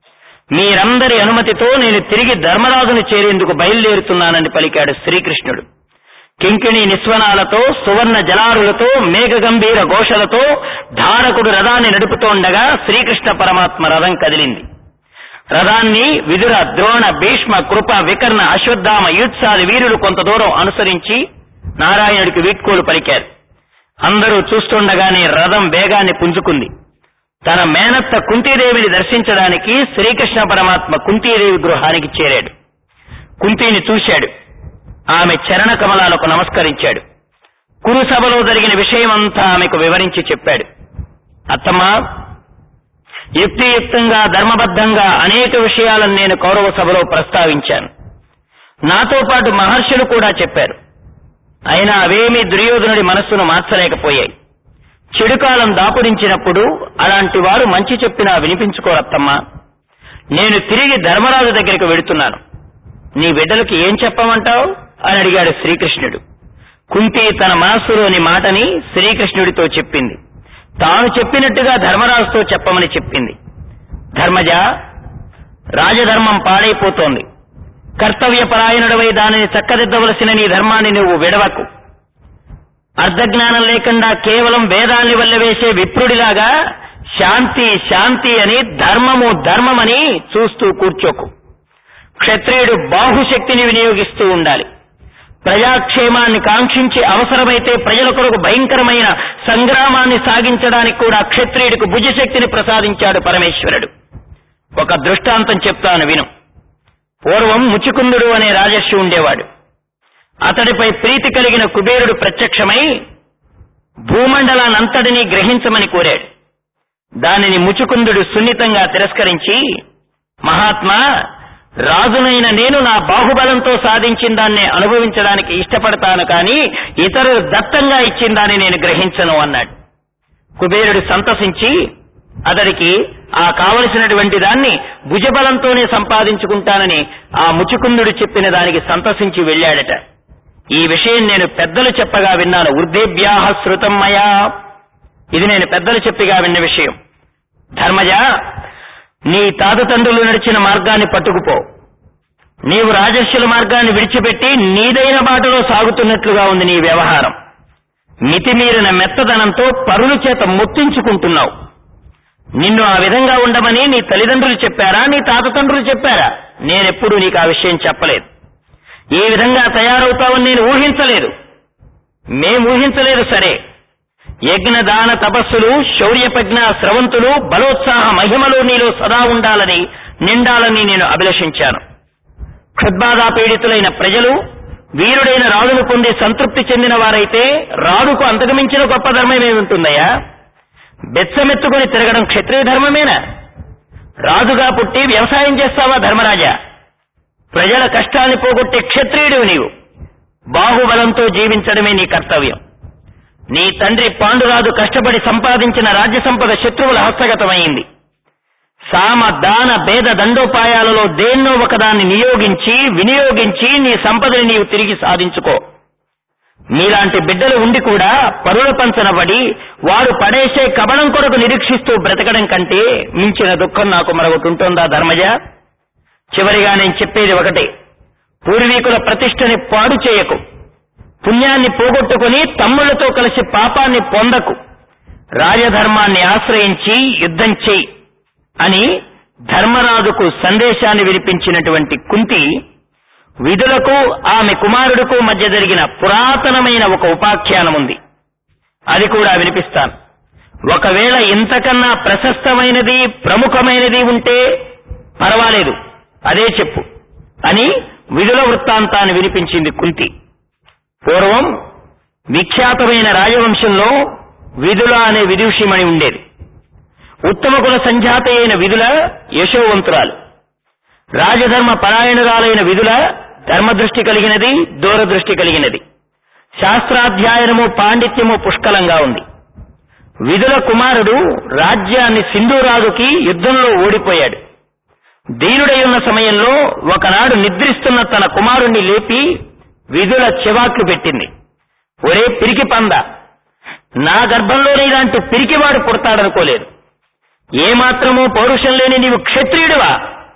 మీరందరి అనుమతితో నేను తిరిగి ధర్మరాజును చేరేందుకు బయలుదేరుతున్నానని పలికాడు శ్రీకృష్ణుడు కింకిణి నిస్వనాలతో సువర్ణ జలారులతో మేఘగంభీర ఘోషలతో ధారకుడు రథాన్ని నడుపుతోండగా శ్రీకృష్ణ పరమాత్మ రథం కదిలింది రథాన్ని విదుర ద్రోణ భీష్మ కృప వికర్ణ అశ్వత్థామ యుత్సాది వీరులు కొంత దూరం అనుసరించి నారాయణుడికి వీడ్కోలు పలికారు అందరూ చూస్తుండగానే రథం వేగాన్ని పుంజుకుంది తన మేనత్త కుంతీదేవిని దర్శించడానికి శ్రీకృష్ణ పరమాత్మ కుంతీదేవి గృహానికి చేరాడు కుంతీని చూశాడు ఆమె చరణ కమలాలకు నమస్కరించాడు కురు సభలో జరిగిన విషయమంతా ఆమెకు వివరించి చెప్పాడు అత్తమ్మా యుక్తియుక్తంగా ధర్మబద్ధంగా అనేక విషయాలను నేను కౌరవ సభలో ప్రస్తావించాను నాతో పాటు మహర్షులు కూడా చెప్పారు అయినా అవేమీ దుర్యోధనుడి మనస్సును మార్చలేకపోయాయి చెడుకాలం దాపురించినప్పుడు అలాంటి వారు మంచి చెప్పినా వినిపించుకోరత్తమ్మా నేను తిరిగి ధర్మరాజు దగ్గరికి వెడుతున్నాను నీ బిడ్డలకి ఏం చెప్పమంటావు అని అడిగాడు శ్రీకృష్ణుడు కుంతి తన మనస్సులోని మాటని శ్రీకృష్ణుడితో చెప్పింది తాను చెప్పినట్టుగా ధర్మరాజుతో చెప్పమని చెప్పింది ధర్మజ రాజధర్మం పాడైపోతోంది కర్తవ్యపరాయణుడవై దానిని చక్కదిద్దవలసిన నీ ధర్మాన్ని నువ్వు విడవకు అర్ధజ్ఞానం లేకుండా కేవలం వేదాల్ని వల్లవేసే విప్రుడిలాగా శాంతి శాంతి అని ధర్మము ధర్మమని చూస్తూ కూర్చోకు క్షత్రియుడు బాహుశక్తిని వినియోగిస్తూ ఉండాలి ప్రజాక్షేమాన్ని కాంక్షించి అవసరమైతే ప్రజల కొరకు భయంకరమైన సంగ్రామాన్ని సాగించడానికి కూడా క్షత్రియుడికి భుజశక్తిని ప్రసాదించాడు పరమేశ్వరుడు ఒక దృష్టాంతం చెప్తాను విను పూర్వం ముచికుందుడు అనే రాజర్షి ఉండేవాడు అతడిపై ప్రీతి కలిగిన కుబేరుడు ప్రత్యక్షమై భూమండలానంతటినీ గ్రహించమని కోరాడు దానిని ముచుకుందుడు సున్నితంగా తిరస్కరించి మహాత్మా రాజునైన నేను నా బాహుబలంతో సాధించిన దాన్ని అనుభవించడానికి ఇష్టపడతాను కానీ ఇతరులు దత్తంగా ఇచ్చిన దాన్ని నేను గ్రహించను అన్నాడు కుబేరుడు సంతసించి అతడికి ఆ కావలసినటువంటి దాన్ని భుజబలంతోనే సంపాదించుకుంటానని ఆ ముచుకుందుడు చెప్పిన దానికి సంతసించి వెళ్ళాడట ఈ విషయం నేను పెద్దలు చెప్పగా విన్నాను వృద్ధేభ్యాహ శృతం మయా ఇది నేను పెద్దలు చెప్పిగా విన్న విషయం ధర్మజ నీ తాత తండ్రులు నడిచిన మార్గాన్ని పట్టుకుపో నీవు రాజస్యుల మార్గాన్ని విడిచిపెట్టి నీదైన బాటలో సాగుతున్నట్లుగా ఉంది నీ వ్యవహారం మితిమీరిన మెత్తదనంతో పరుల చేత ముత్తించుకుంటున్నావు నిన్ను ఆ విధంగా ఉండమని నీ తల్లిదండ్రులు చెప్పారా నీ తాత తండ్రులు చెప్పారా నేనెప్పుడు నీకు ఆ విషయం చెప్పలేదు ఈ విధంగా తయారవుతావని నేను ఊహించలేదు మేం ఊహించలేదు సరే యజ్ఞ దాన తపస్సులు శౌర్యపజ్ఞ స్రవంతులు బలోత్సాహ మహిమలు నీలో సదా ఉండాలని నిండాలని నేను అభిలషించాను క్షుద్బాధా పీడితులైన ప్రజలు వీరుడైన రాజును పొంది సంతృప్తి చెందిన వారైతే రాజుకు అంతకుమించిన గొప్ప ధర్మమే ఉంటుందయ్యా బెచ్చమెత్తుకుని తిరగడం క్షత్రియ ధర్మమేనా రాజుగా పుట్టి వ్యవసాయం చేస్తావా ధర్మరాజా ప్రజల కష్టాన్ని పోగొట్టే క్షత్రియుడు నీవు బాహుబలంతో జీవించడమే నీ కర్తవ్యం నీ తండ్రి పాండురాజు కష్టపడి సంపాదించిన రాజ్య సంపద శత్రువుల హస్తగతమైంది సామ దాన భేద దండోపాయాలలో దేన్నో ఒకదాన్ని నియోగించి వినియోగించి నీ సంపదని నీవు తిరిగి సాధించుకో మీలాంటి బిడ్డలు ఉండి కూడా పరుల పంచనబడి వారు పడేసే కబడం కొరకు నిరీక్షిస్తూ బ్రతకడం కంటే మించిన దుఃఖం నాకు మరొకటి ఉంటుందా ధర్మజ చివరిగా నేను చెప్పేది ఒకటే పూర్వీకుల ప్రతిష్టని పాడు చేయకు పుణ్యాన్ని పోగొట్టుకుని తమ్ముళ్లతో కలిసి పాపాన్ని పొందకు రాజధర్మాన్ని ఆశ్రయించి యుద్ధం చేయి అని ధర్మరాజుకు సందేశాన్ని వినిపించినటువంటి కుంతి విధులకు ఆమె కుమారుడుకు మధ్య జరిగిన పురాతనమైన ఒక ఉపాఖ్యానం ఉంది అది కూడా వినిపిస్తాను ఒకవేళ ఇంతకన్నా ప్రశస్తమైనది ప్రముఖమైనది ఉంటే పర్వాలేదు అదే చెప్పు అని విధుల వృత్తాంతాన్ని వినిపించింది కుంతి పూర్వం విఖ్యాతమైన రాజవంశంలో విధుల అనే విదూషిమణి ఉండేది ఉత్తమ కుల సంజాత అయిన విధుల యశోవంతురాలు రాజధర్మ పరాయణురాలైన విధుల ధర్మదృష్టి కలిగినది దూరదృష్టి కలిగినది శాస్త్రాధ్యాయనము పాండిత్యము పుష్కలంగా ఉంది విధుల కుమారుడు రాజ్యాన్ని సింధురాజుకి యుద్ధంలో ఓడిపోయాడు దీనుడై ఉన్న సమయంలో ఒకనాడు నిద్రిస్తున్న తన కుమారుణ్ణి లేపి విధుల చెవాట్లు పెట్టింది ఒరే పిరికి పంద నా గర్భంలోనే ఇలాంటి పిరికివాడు పుడతాడనుకోలేదు ఏమాత్రమూ పౌరుషం లేని నీవు క్షత్రియుడివా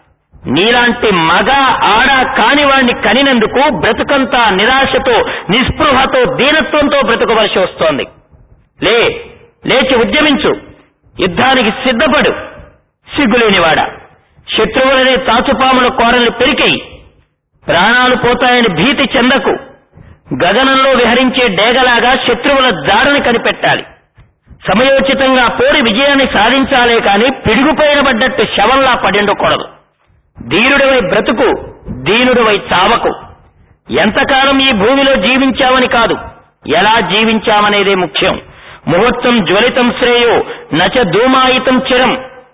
నీలాంటి మగ ఆడ కానివాణ్ణి కనినందుకు బ్రతుకంతా నిరాశతో నిస్పృహతో దీనత్వంతో బ్రతుకవలసి వస్తోంది లే లేచి ఉద్యమించు యుద్ధానికి సిద్ధపడు సిగ్గులేనివాడా శత్రువులనే తాచుపాముల కోరల్ని పెరికై ప్రాణాలు పోతాయని భీతి చెందకు గగనంలో విహరించే డేగలాగా శత్రువుల జాడని కనిపెట్టాలి సమయోచితంగా పోరి విజయాన్ని సాధించాలే కాని పిడుగుపైన పడ్డట్టు శవంలా పడిండకూడదు ధీరుడివై బ్రతుకు దీనుడివై చావకు ఎంతకాలం ఈ భూమిలో జీవించావని కాదు ఎలా జీవించామనేదే ముఖ్యం ముహూర్తం జ్వలితం శ్రేయో నచ ధూమాయితం చిరం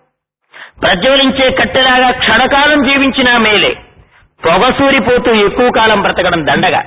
ప్రజ్వలించే కట్టెలాగా క్షణకాలం జీవించినా మేలే పొగసూరిపోతూ ఎక్కువ కాలం బ్రతకడం దండగా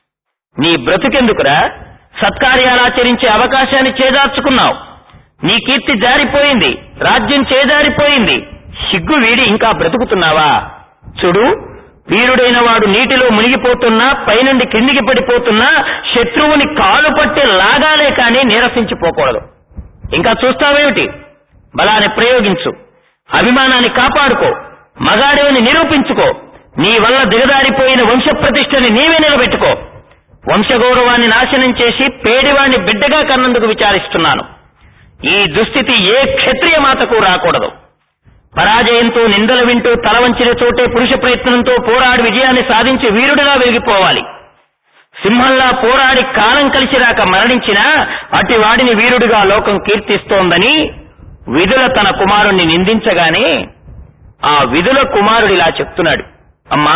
నీ బ్రతుకెందుకురా సత్కార్యాలాచరించే అవకాశాన్ని చేజార్చుకున్నావు నీ కీర్తి జారిపోయింది రాజ్యం చేజారిపోయింది సిగ్గు వీడి ఇంకా బ్రతుకుతున్నావా చూడు వీరుడైన వాడు నీటిలో మునిగిపోతున్నా పైనుండి కిందికి పడిపోతున్నా శత్రువుని కాలు పట్టి లాగాలే కాని నీరసించిపోకూడదు ఇంకా చూస్తావేమిటి బలాన్ని ప్రయోగించు అభిమానాన్ని కాపాడుకో మగాడివని నిరూపించుకో నీ వల్ల దిగదారిపోయిన వంశ ప్రతిష్టని నీవే నిలబెట్టుకో వంశగౌరవాన్ని నాశనం చేసి పేడివాణ్ణి బిడ్డగా కన్నందుకు విచారిస్తున్నాను ఈ దుస్థితి ఏ క్షత్రియ మాతకు రాకూడదు పరాజయంతో నిందలు వింటూ తల వంచిన చోటే పురుష ప్రయత్నంతో పోరాడి విజయాన్ని సాధించి వీరుడిలా వెలిగిపోవాలి సింహంలా పోరాడి కాలం కలిసి రాక మరణించినా అటు వాడిని వీరుడిగా లోకం కీర్తిస్తోందని విధుల తన కుమారుణ్ణి నిందించగానే ఆ విధుల కుమారుడిలా చెప్తున్నాడు అమ్మా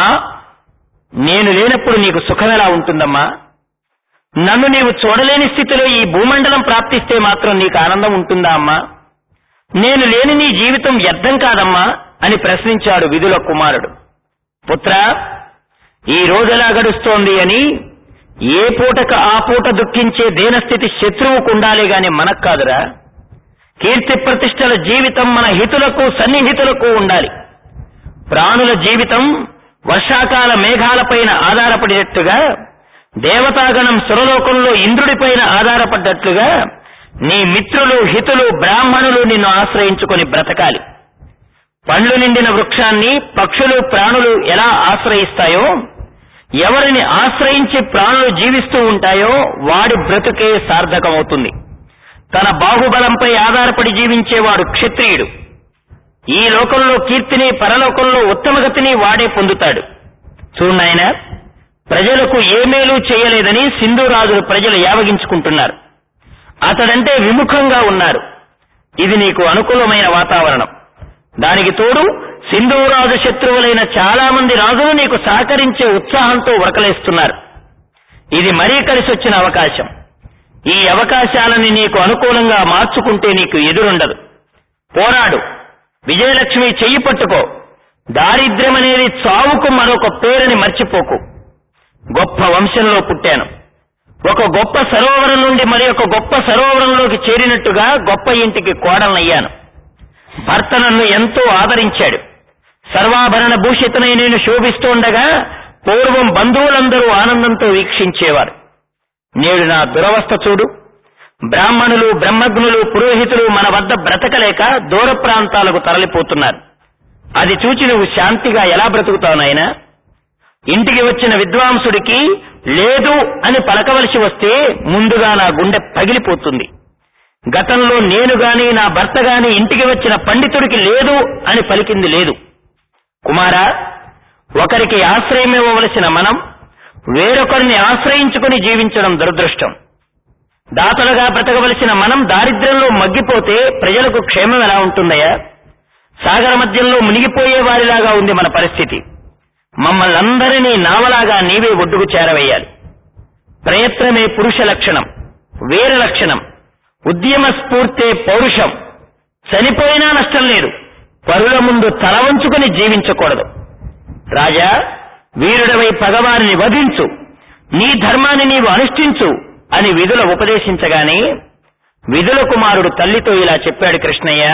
నేను లేనప్పుడు నీకు సుఖమెలా ఉంటుందమ్మా నన్ను నీవు చూడలేని స్థితిలో ఈ భూమండలం ప్రాప్తిస్తే మాత్రం నీకు ఆనందం ఉంటుందా అమ్మా నేను లేని నీ జీవితం వ్యర్థం కాదమ్మా అని ప్రశ్నించాడు విధుల కుమారుడు పుత్ర ఈ రోజెలా గడుస్తోంది అని ఏ పూటకు ఆ పూట దుఃఖించే దేనస్థితి శత్రువుకు ఉండాలి గాని మనకు కాదురా కీర్తి ప్రతిష్టల జీవితం మన హితులకు సన్నిహితులకు ఉండాలి ప్రాణుల జీవితం వర్షాకాల మేఘాలపైన ఆధారపడినట్టుగా దేవతాగణం సురలోకంలో ఇంద్రుడిపైన ఆధారపడ్డట్లుగా నీ మిత్రులు హితులు బ్రాహ్మణులు నిన్ను ఆశ్రయించుకొని బ్రతకాలి పండ్లు నిండిన వృక్షాన్ని పక్షులు ప్రాణులు ఎలా ఆశ్రయిస్తాయో ఎవరిని ఆశ్రయించి ప్రాణులు జీవిస్తూ ఉంటాయో వాడి బ్రతుకే సార్థకమవుతుంది తన బాహుబలంపై ఆధారపడి జీవించేవాడు క్షత్రియుడు ఈ లోకంలో కీర్తిని పరలోకంలో ఉత్తమగతిని వాడే పొందుతాడు చూడాయన ప్రజలకు ఏ మేలు చేయలేదని సింధురాజులు ప్రజలు యావగించుకుంటున్నారు అతడంటే విముఖంగా ఉన్నారు ఇది నీకు అనుకూలమైన వాతావరణం దానికి తోడు సింధురాజు శత్రువులైన చాలా మంది రాజులు నీకు సహకరించే ఉత్సాహంతో ఉరకలేస్తున్నారు ఇది మరీ కలిసొచ్చిన అవకాశం ఈ అవకాశాలని నీకు అనుకూలంగా మార్చుకుంటే నీకు ఎదురుండదు పోరాడు విజయలక్ష్మి చెయ్యి పట్టుకో దారిద్ర్యం అనేది చావుకు మరొక పేరుని మర్చిపోకు గొప్ప వంశంలో పుట్టాను ఒక గొప్ప సరోవరం నుండి మరి ఒక గొప్ప సరోవరంలోకి చేరినట్టుగా గొప్ప ఇంటికి కోడలనయ్యాను భర్త నన్ను ఎంతో ఆదరించాడు సర్వాభరణ భూషితనై నేను శోభిస్తుండగా పూర్వం బంధువులందరూ ఆనందంతో వీక్షించేవారు నేడు నా దురవస్థ చూడు బ్రాహ్మణులు బ్రహ్మజ్ఞులు పురోహితులు మన వద్ద బ్రతకలేక దూర ప్రాంతాలకు తరలిపోతున్నారు అది చూచి నువ్వు శాంతిగా ఎలా బ్రతుకుతావు నాయనా ఇంటికి వచ్చిన విద్వాంసుడికి లేదు అని పలకవలసి వస్తే ముందుగా నా గుండె పగిలిపోతుంది గతంలో నేను గాని నా భర్త గాని ఇంటికి వచ్చిన పండితుడికి లేదు అని పలికింది లేదు కుమారా ఒకరికి ఆశ్రయం ఇవ్వవలసిన మనం వేరొకరిని ఆశ్రయించుకుని జీవించడం దురదృష్టం దాతలుగా బ్రతకవలసిన మనం దారిద్ర్యంలో మగ్గిపోతే ప్రజలకు క్షేమం ఎలా ఉంటుందయ్యా సాగర మధ్యంలో మునిగిపోయే వారిలాగా ఉంది మన పరిస్థితి మమ్మల్ని అందరినీ నావలాగా నీవే ఒడ్డుకు చేరవేయాలి ప్రయత్నమే పురుష లక్షణం వీర లక్షణం ఉద్యమ స్ఫూర్తే పౌరుషం చనిపోయినా నష్టం లేదు పరుల ముందు తల వంచుకుని జీవించకూడదు రాజా వీరుడవై పగవారిని వధించు నీ ధర్మాన్ని నీవు అనుష్ఠించు అని విధుల ఉపదేశించగానే విధుల కుమారుడు తల్లితో ఇలా చెప్పాడు కృష్ణయ్య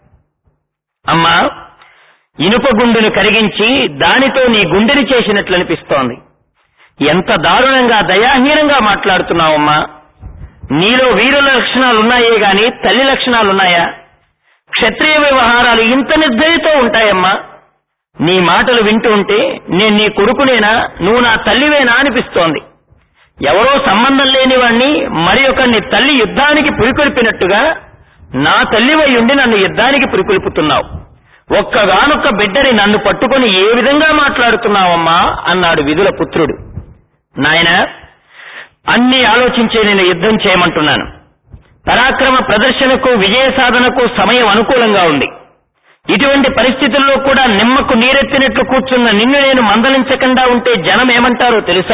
అమ్మా ఇనుప గుండెను కరిగించి దానితో నీ గుండెని చేసినట్లు అనిపిస్తోంది ఎంత దారుణంగా దయాహీనంగా మాట్లాడుతున్నావమ్మా నీలో వీరుల లక్షణాలున్నాయే గాని తల్లి లక్షణాలున్నాయా క్షత్రియ వ్యవహారాలు ఇంత నిర్దయతో ఉంటాయమ్మా నీ మాటలు వింటూ ఉంటే నేను నీ కొడుకునేనా నువ్వు నా తల్లివేనా అనిపిస్తోంది ఎవరో సంబంధం లేని వాణ్ణి మరి ఒకరిని తల్లి యుద్ధానికి పురికొల్పినట్టుగా నా తల్లివై ఉండి నన్ను యుద్ధానికి పురికొల్పుతున్నావు ఒక్కగానొక్క బిడ్డని నన్ను పట్టుకొని ఏ విధంగా మాట్లాడుతున్నావమ్మా అన్నాడు విధుల పుత్రుడు నాయన అన్ని ఆలోచించే నేను యుద్ధం చేయమంటున్నాను పరాక్రమ ప్రదర్శనకు విజయ సాధనకు సమయం అనుకూలంగా ఉంది ఇటువంటి పరిస్థితుల్లో కూడా నిమ్మకు నీరెత్తినట్లు కూర్చున్న నిన్ను నేను మందలించకుండా ఉంటే జనం ఏమంటారో తెలుసా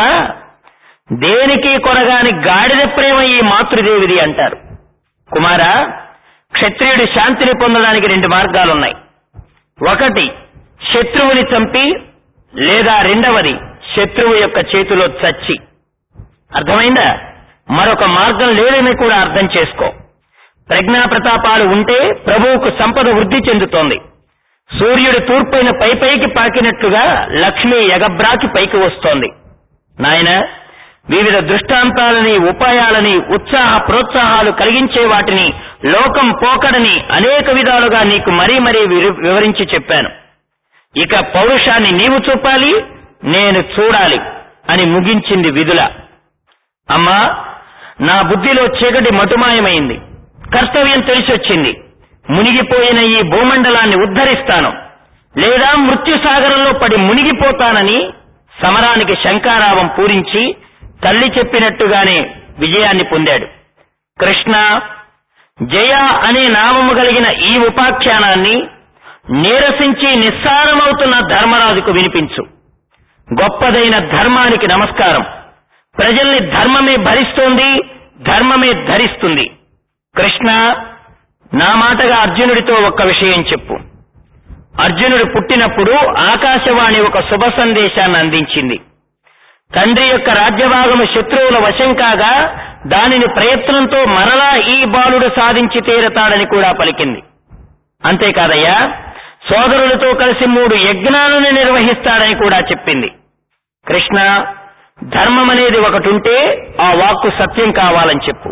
దేనికి కొనగాని గాడిద ప్రేమ ఈ మాతృదేవిది అంటారు కుమారా క్షత్రియుడి శాంతిని పొందడానికి రెండు మార్గాలున్నాయి ఒకటి శత్రువుని చంపి లేదా రెండవది శత్రువు యొక్క చేతిలో చచ్చి అర్థమైందా మరొక మార్గం లేదని కూడా అర్థం చేసుకో ప్రజ్ఞా ప్రతాపాలు ఉంటే ప్రభువుకు సంపద వృద్ధి చెందుతోంది సూర్యుడు తూర్పైన పై పైకి పాకినట్లుగా లక్ష్మి ఎగబ్రాకి పైకి వస్తోంది నాయన వివిధ దృష్టాంతాలని ఉపాయాలని ఉత్సాహ ప్రోత్సాహాలు కలిగించే వాటిని లోకం పోకడని అనేక విధాలుగా నీకు మరీ మరీ విరు- వివరించి చెప్పాను ఇక పౌరుషాన్ని నీవు చూపాలి నేను చూడాలి అని ముగించింది విధుల అమ్మా నా బుద్ధిలో చీకటి మటుమాయమైంది కర్తవ్యం తెలిసొచ్చింది మునిగిపోయిన ఈ భూమండలాన్ని ఉద్ధరిస్తాను లేదా మృత్యు సాగరంలో పడి మునిగిపోతానని సమరానికి శంకారావం పూరించి తల్లి చెప్పినట్టుగానే విజయాన్ని పొందాడు కృష్ణ జయ అనే నామము కలిగిన ఈ ఉపాఖ్యానాన్ని నీరసించి నిస్సారమవుతున్న ధర్మరాజుకు వినిపించు గొప్పదైన ధర్మానికి నమస్కారం ప్రజల్ని ధర్మమే భరిస్తోంది ధర్మమే ధరిస్తుంది కృష్ణ నా మాటగా అర్జునుడితో ఒక్క విషయం చెప్పు అర్జునుడు పుట్టినప్పుడు ఆకాశవాణి ఒక శుభ సందేశాన్ని అందించింది తండ్రి యొక్క రాజ్యభాగము శత్రువుల వశం కాగా దానిని ప్రయత్నంతో మరలా ఈ బాలుడు సాధించి తీరతాడని కూడా పలికింది అంతేకాదయ్యా సోదరులతో కలిసి మూడు యజ్ఞాలను నిర్వహిస్తాడని కూడా చెప్పింది కృష్ణ ధర్మం అనేది ఒకటి ఉంటే ఆ వాక్కు సత్యం కావాలని చెప్పు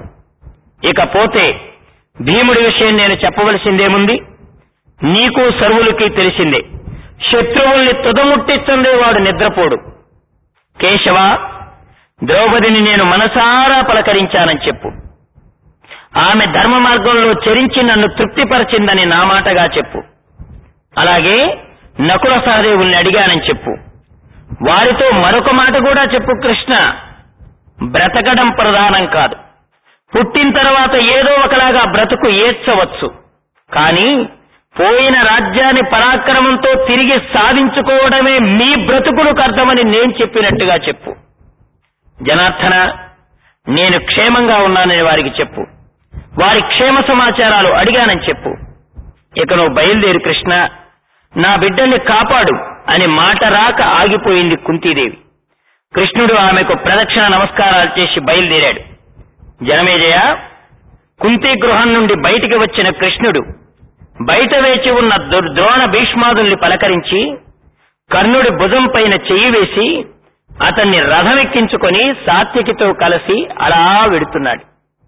ఇకపోతే భీముడి విషయం నేను చెప్పవలసిందేముంది నీకు సర్వులకి తెలిసిందే శత్రువుల్ని తుదముట్టిస్తుందే వాడు నిద్రపోడు కేశవ ద్రౌపదిని నేను మనసారా పలకరించానని చెప్పు ఆమె ధర్మ మార్గంలో చెరించి నన్ను తృప్తిపరిచిందని నా మాటగా చెప్పు అలాగే నకుల సహదేవుల్ని అడిగానని చెప్పు వారితో మరొక మాట కూడా చెప్పు కృష్ణ బ్రతకడం ప్రధానం కాదు పుట్టిన తర్వాత ఏదో ఒకలాగా బ్రతుకు ఏడ్చవచ్చు కానీ పోయిన రాజ్యాన్ని పరాక్రమంతో తిరిగి సాధించుకోవడమే మీ బ్రతుకులకు అర్థమని నేను చెప్పినట్టుగా చెప్పు జనార్దన నేను క్షేమంగా ఉన్నానని వారికి చెప్పు వారి క్షేమ సమాచారాలు అడిగానని చెప్పు ఇక నువ్వు బయలుదేరి కృష్ణ నా బిడ్డల్ని కాపాడు అని మాట రాక ఆగిపోయింది కుంతీదేవి కృష్ణుడు ఆమెకు ప్రదక్షిణ నమస్కారాలు చేసి బయలుదేరాడు జనమేజయ కుంతి గృహం నుండి బయటికి వచ్చిన కృష్ణుడు బయట వేచి ఉన్న దుర్- ద్రోణ భీష్మాదుల్ని పలకరించి కర్ణుడి భుజం పైన చెయ్యి వేసి అతన్ని రథమెక్కించుకొని సాత్వికితో కలిసి అలా వెడుతున్నాడు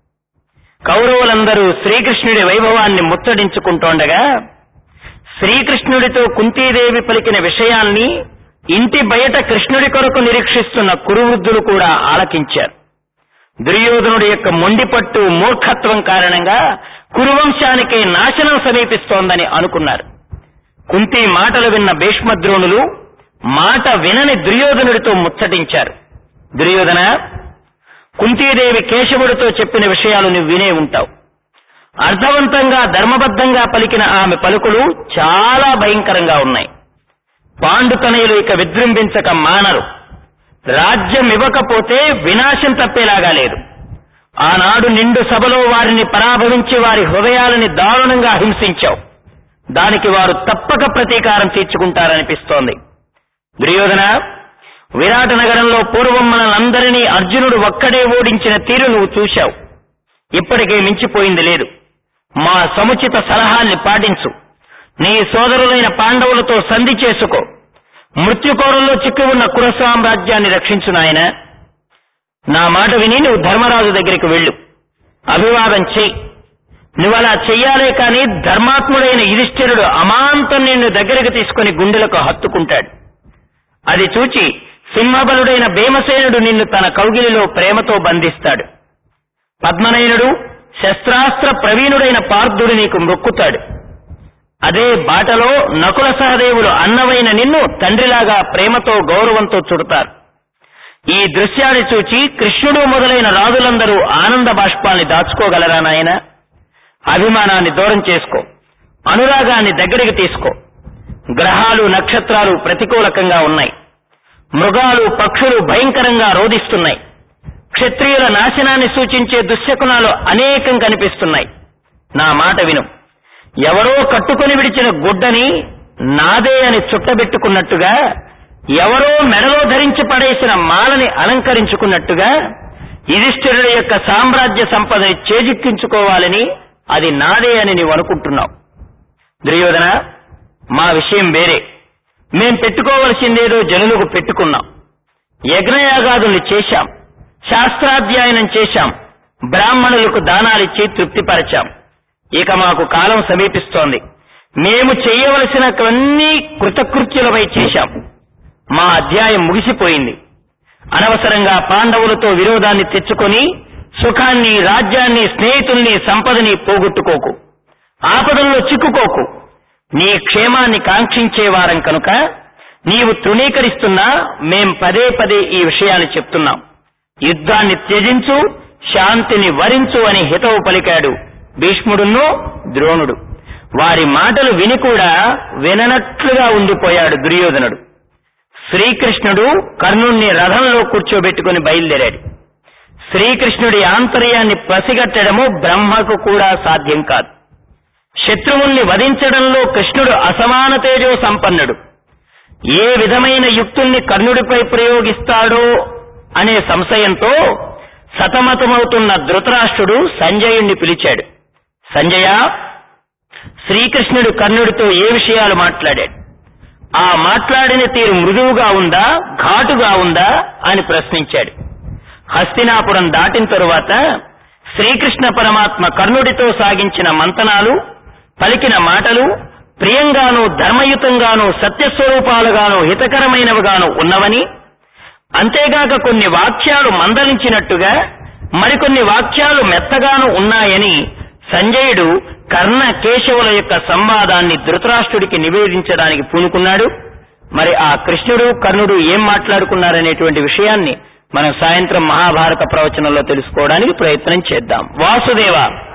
కౌరవులందరూ శ్రీకృష్ణుడి వైభవాన్ని ముచ్చడించుకుంటోండగా శ్రీకృష్ణుడితో కుంతీదేవి పలికిన విషయాల్ని ఇంటి బయట కృష్ణుడి కొరకు నిరీక్షిస్తున్న కురువృద్ధులు కూడా ఆలకించారు దుర్యోధనుడి యొక్క మొండిపట్టు మూర్ఖత్వం కారణంగా కురువంశానికే నాశనం సమీపిస్తోందని అనుకున్నారు కుంతి మాటలు విన్న భీష్మద్రోణులు మాట వినని దుర్యోధనుడితో ముచ్చటించారు దుర్యోధన కుంతీదేవి కేశవుడితో చెప్పిన విషయాలు నువ్వు వినే ఉంటావు అర్థవంతంగా ధర్మబద్ధంగా పలికిన ఆమె పలుకులు చాలా భయంకరంగా ఉన్నాయి పాండుతనయులు ఇక విజృంభించక మానరు రాజ్యం ఇవ్వకపోతే వినాశం తప్పేలాగా లేదు ఆనాడు నిండు సభలో వారిని పరాభవించి వారి హృదయాలని దారుణంగా హింసించావు దానికి వారు తప్పక ప్రతీకారం తీర్చుకుంటారనిపిస్తోంది దుర్యోధన విరాట నగరంలో పూర్వం మనలందరినీ అర్జునుడు ఒక్కడే ఓడించిన తీరు నువ్వు చూశావు ఇప్పటికే మించిపోయింది లేదు మా సముచిత సలహాల్ని పాటించు నీ సోదరులైన పాండవులతో సంధి చేసుకో మృత్యుకోరంలో చిక్కి ఉన్న కుల సామ్రాజ్యాన్ని రక్షించు నాయన నా మాట విని నువ్వు ధర్మరాజు దగ్గరికి వెళ్ళు అభివాదం చెయ్యి నువ్వు అలా చెయ్యాలే కాని ధర్మాత్ముడైన యుధిష్ఠిరుడు అమాంతం నిన్ను దగ్గరికి తీసుకుని గుండెలకు హత్తుకుంటాడు అది చూచి సింహబలుడైన భీమసేనుడు నిన్ను తన కౌగిలిలో ప్రేమతో బంధిస్తాడు పద్మనయనుడు శస్త్రాస్త్ర ప్రవీణుడైన పార్థుడు నీకు మొక్కుతాడు అదే బాటలో నకుల సహదేవులు అన్నవైన నిన్ను తండ్రిలాగా ప్రేమతో గౌరవంతో చుడతారు ఈ దృశ్యాన్ని చూచి కృష్ణుడు మొదలైన రాజులందరూ ఆనంద బాష్పాల్ని దాచుకోగలరా నాయన అభిమానాన్ని దూరం చేసుకో అనురాగాన్ని దగ్గరికి తీసుకో గ్రహాలు నక్షత్రాలు ప్రతికూలకంగా ఉన్నాయి మృగాలు పక్షులు భయంకరంగా రోధిస్తున్నాయి క్షత్రియుల నాశనాన్ని సూచించే దుశ్శకునాలు అనేకం కనిపిస్తున్నాయి నా మాట విను ఎవరో కట్టుకొని విడిచిన గుడ్డని నాదే అని చుట్టబెట్టుకున్నట్టుగా ఎవరో మెడలో ధరించి పడేసిన మాలని అలంకరించుకున్నట్టుగా యుధిష్ఠిరుడి యొక్క సామ్రాజ్య సంపదని చేజిక్కించుకోవాలని అది నాదే అని నీవు అనుకుంటున్నావు దుర్యోధన మా విషయం వేరే మేం పెట్టుకోవలసిందేదో జనులకు పెట్టుకున్నాం యజ్ఞయాగాదుల్ని చేశాం శాస్త్రాధ్యయనం చేశాం బ్రాహ్మణులకు దానాలిచ్చి తృప్తిపరచాం ఇక మాకు కాలం సమీపిస్తోంది మేము చేయవలసినవన్నీ కృతకృత్యులపై చేశాం మా అధ్యాయం ముగిసిపోయింది అనవసరంగా పాండవులతో విరోధాన్ని తెచ్చుకొని సుఖాన్ని రాజ్యాన్ని స్నేహితుల్ని సంపదని పోగొట్టుకోకు ఆపదల్లో చిక్కుకోకు నీ క్షేమాన్ని కాంక్షించేవారం కనుక నీవు తృణీకరిస్తున్నా మేం పదే పదే ఈ విషయాన్ని చెప్తున్నాం యుద్ధాన్ని త్యజించు శాంతిని వరించు అని హితవు పలికాడు భీష్ముడును ద్రోణుడు వారి మాటలు విని కూడా విననట్లుగా ఉండిపోయాడు దుర్యోధనుడు శ్రీకృష్ణుడు కర్ణుణ్ణి రథంలో కూర్చోబెట్టుకుని బయలుదేరాడు శ్రీకృష్ణుడి ఆంతర్యాన్ని పసిగట్టడము బ్రహ్మకు కూడా సాధ్యం కాదు శత్రువుల్ని వధించడంలో కృష్ణుడు అసమాన తేజో సంపన్నుడు ఏ విధమైన యుక్తుల్ని కర్ణుడిపై ప్రయోగిస్తాడో అనే సంశయంతో సతమతమవుతున్న ధృతరాష్ట్రుడు సంజయుణ్ణి పిలిచాడు సంజయ శ్రీకృష్ణుడు కర్ణుడితో ఏ విషయాలు మాట్లాడాడు ఆ మాట్లాడిన తీరు మృదువుగా ఉందా ఘాటుగా ఉందా అని ప్రశ్నించాడు హస్తినాపురం దాటిన తరువాత శ్రీకృష్ణ పరమాత్మ కర్ణుడితో సాగించిన మంతనాలు పలికిన మాటలు ప్రియంగాను ధర్మయుతంగాను సత్యస్వరూపాలుగాను హితకరమైనవిగాను ఉన్నవని అంతేగాక కొన్ని వాక్యాలు మందలించినట్టుగా మరికొన్ని వాక్యాలు మెత్తగాను ఉన్నాయని సంజయుడు కర్ణ కేశవుల యొక్క సంవాదాన్ని ధృతరాష్ట్రుడికి నివేదించడానికి పూనుకున్నాడు మరి ఆ కృష్ణుడు కర్ణుడు ఏం మాట్లాడుకున్నారనేటువంటి విషయాన్ని మనం సాయంత్రం మహాభారత ప్రవచనంలో తెలుసుకోవడానికి ప్రయత్నం చేద్దాం వాసుదేవ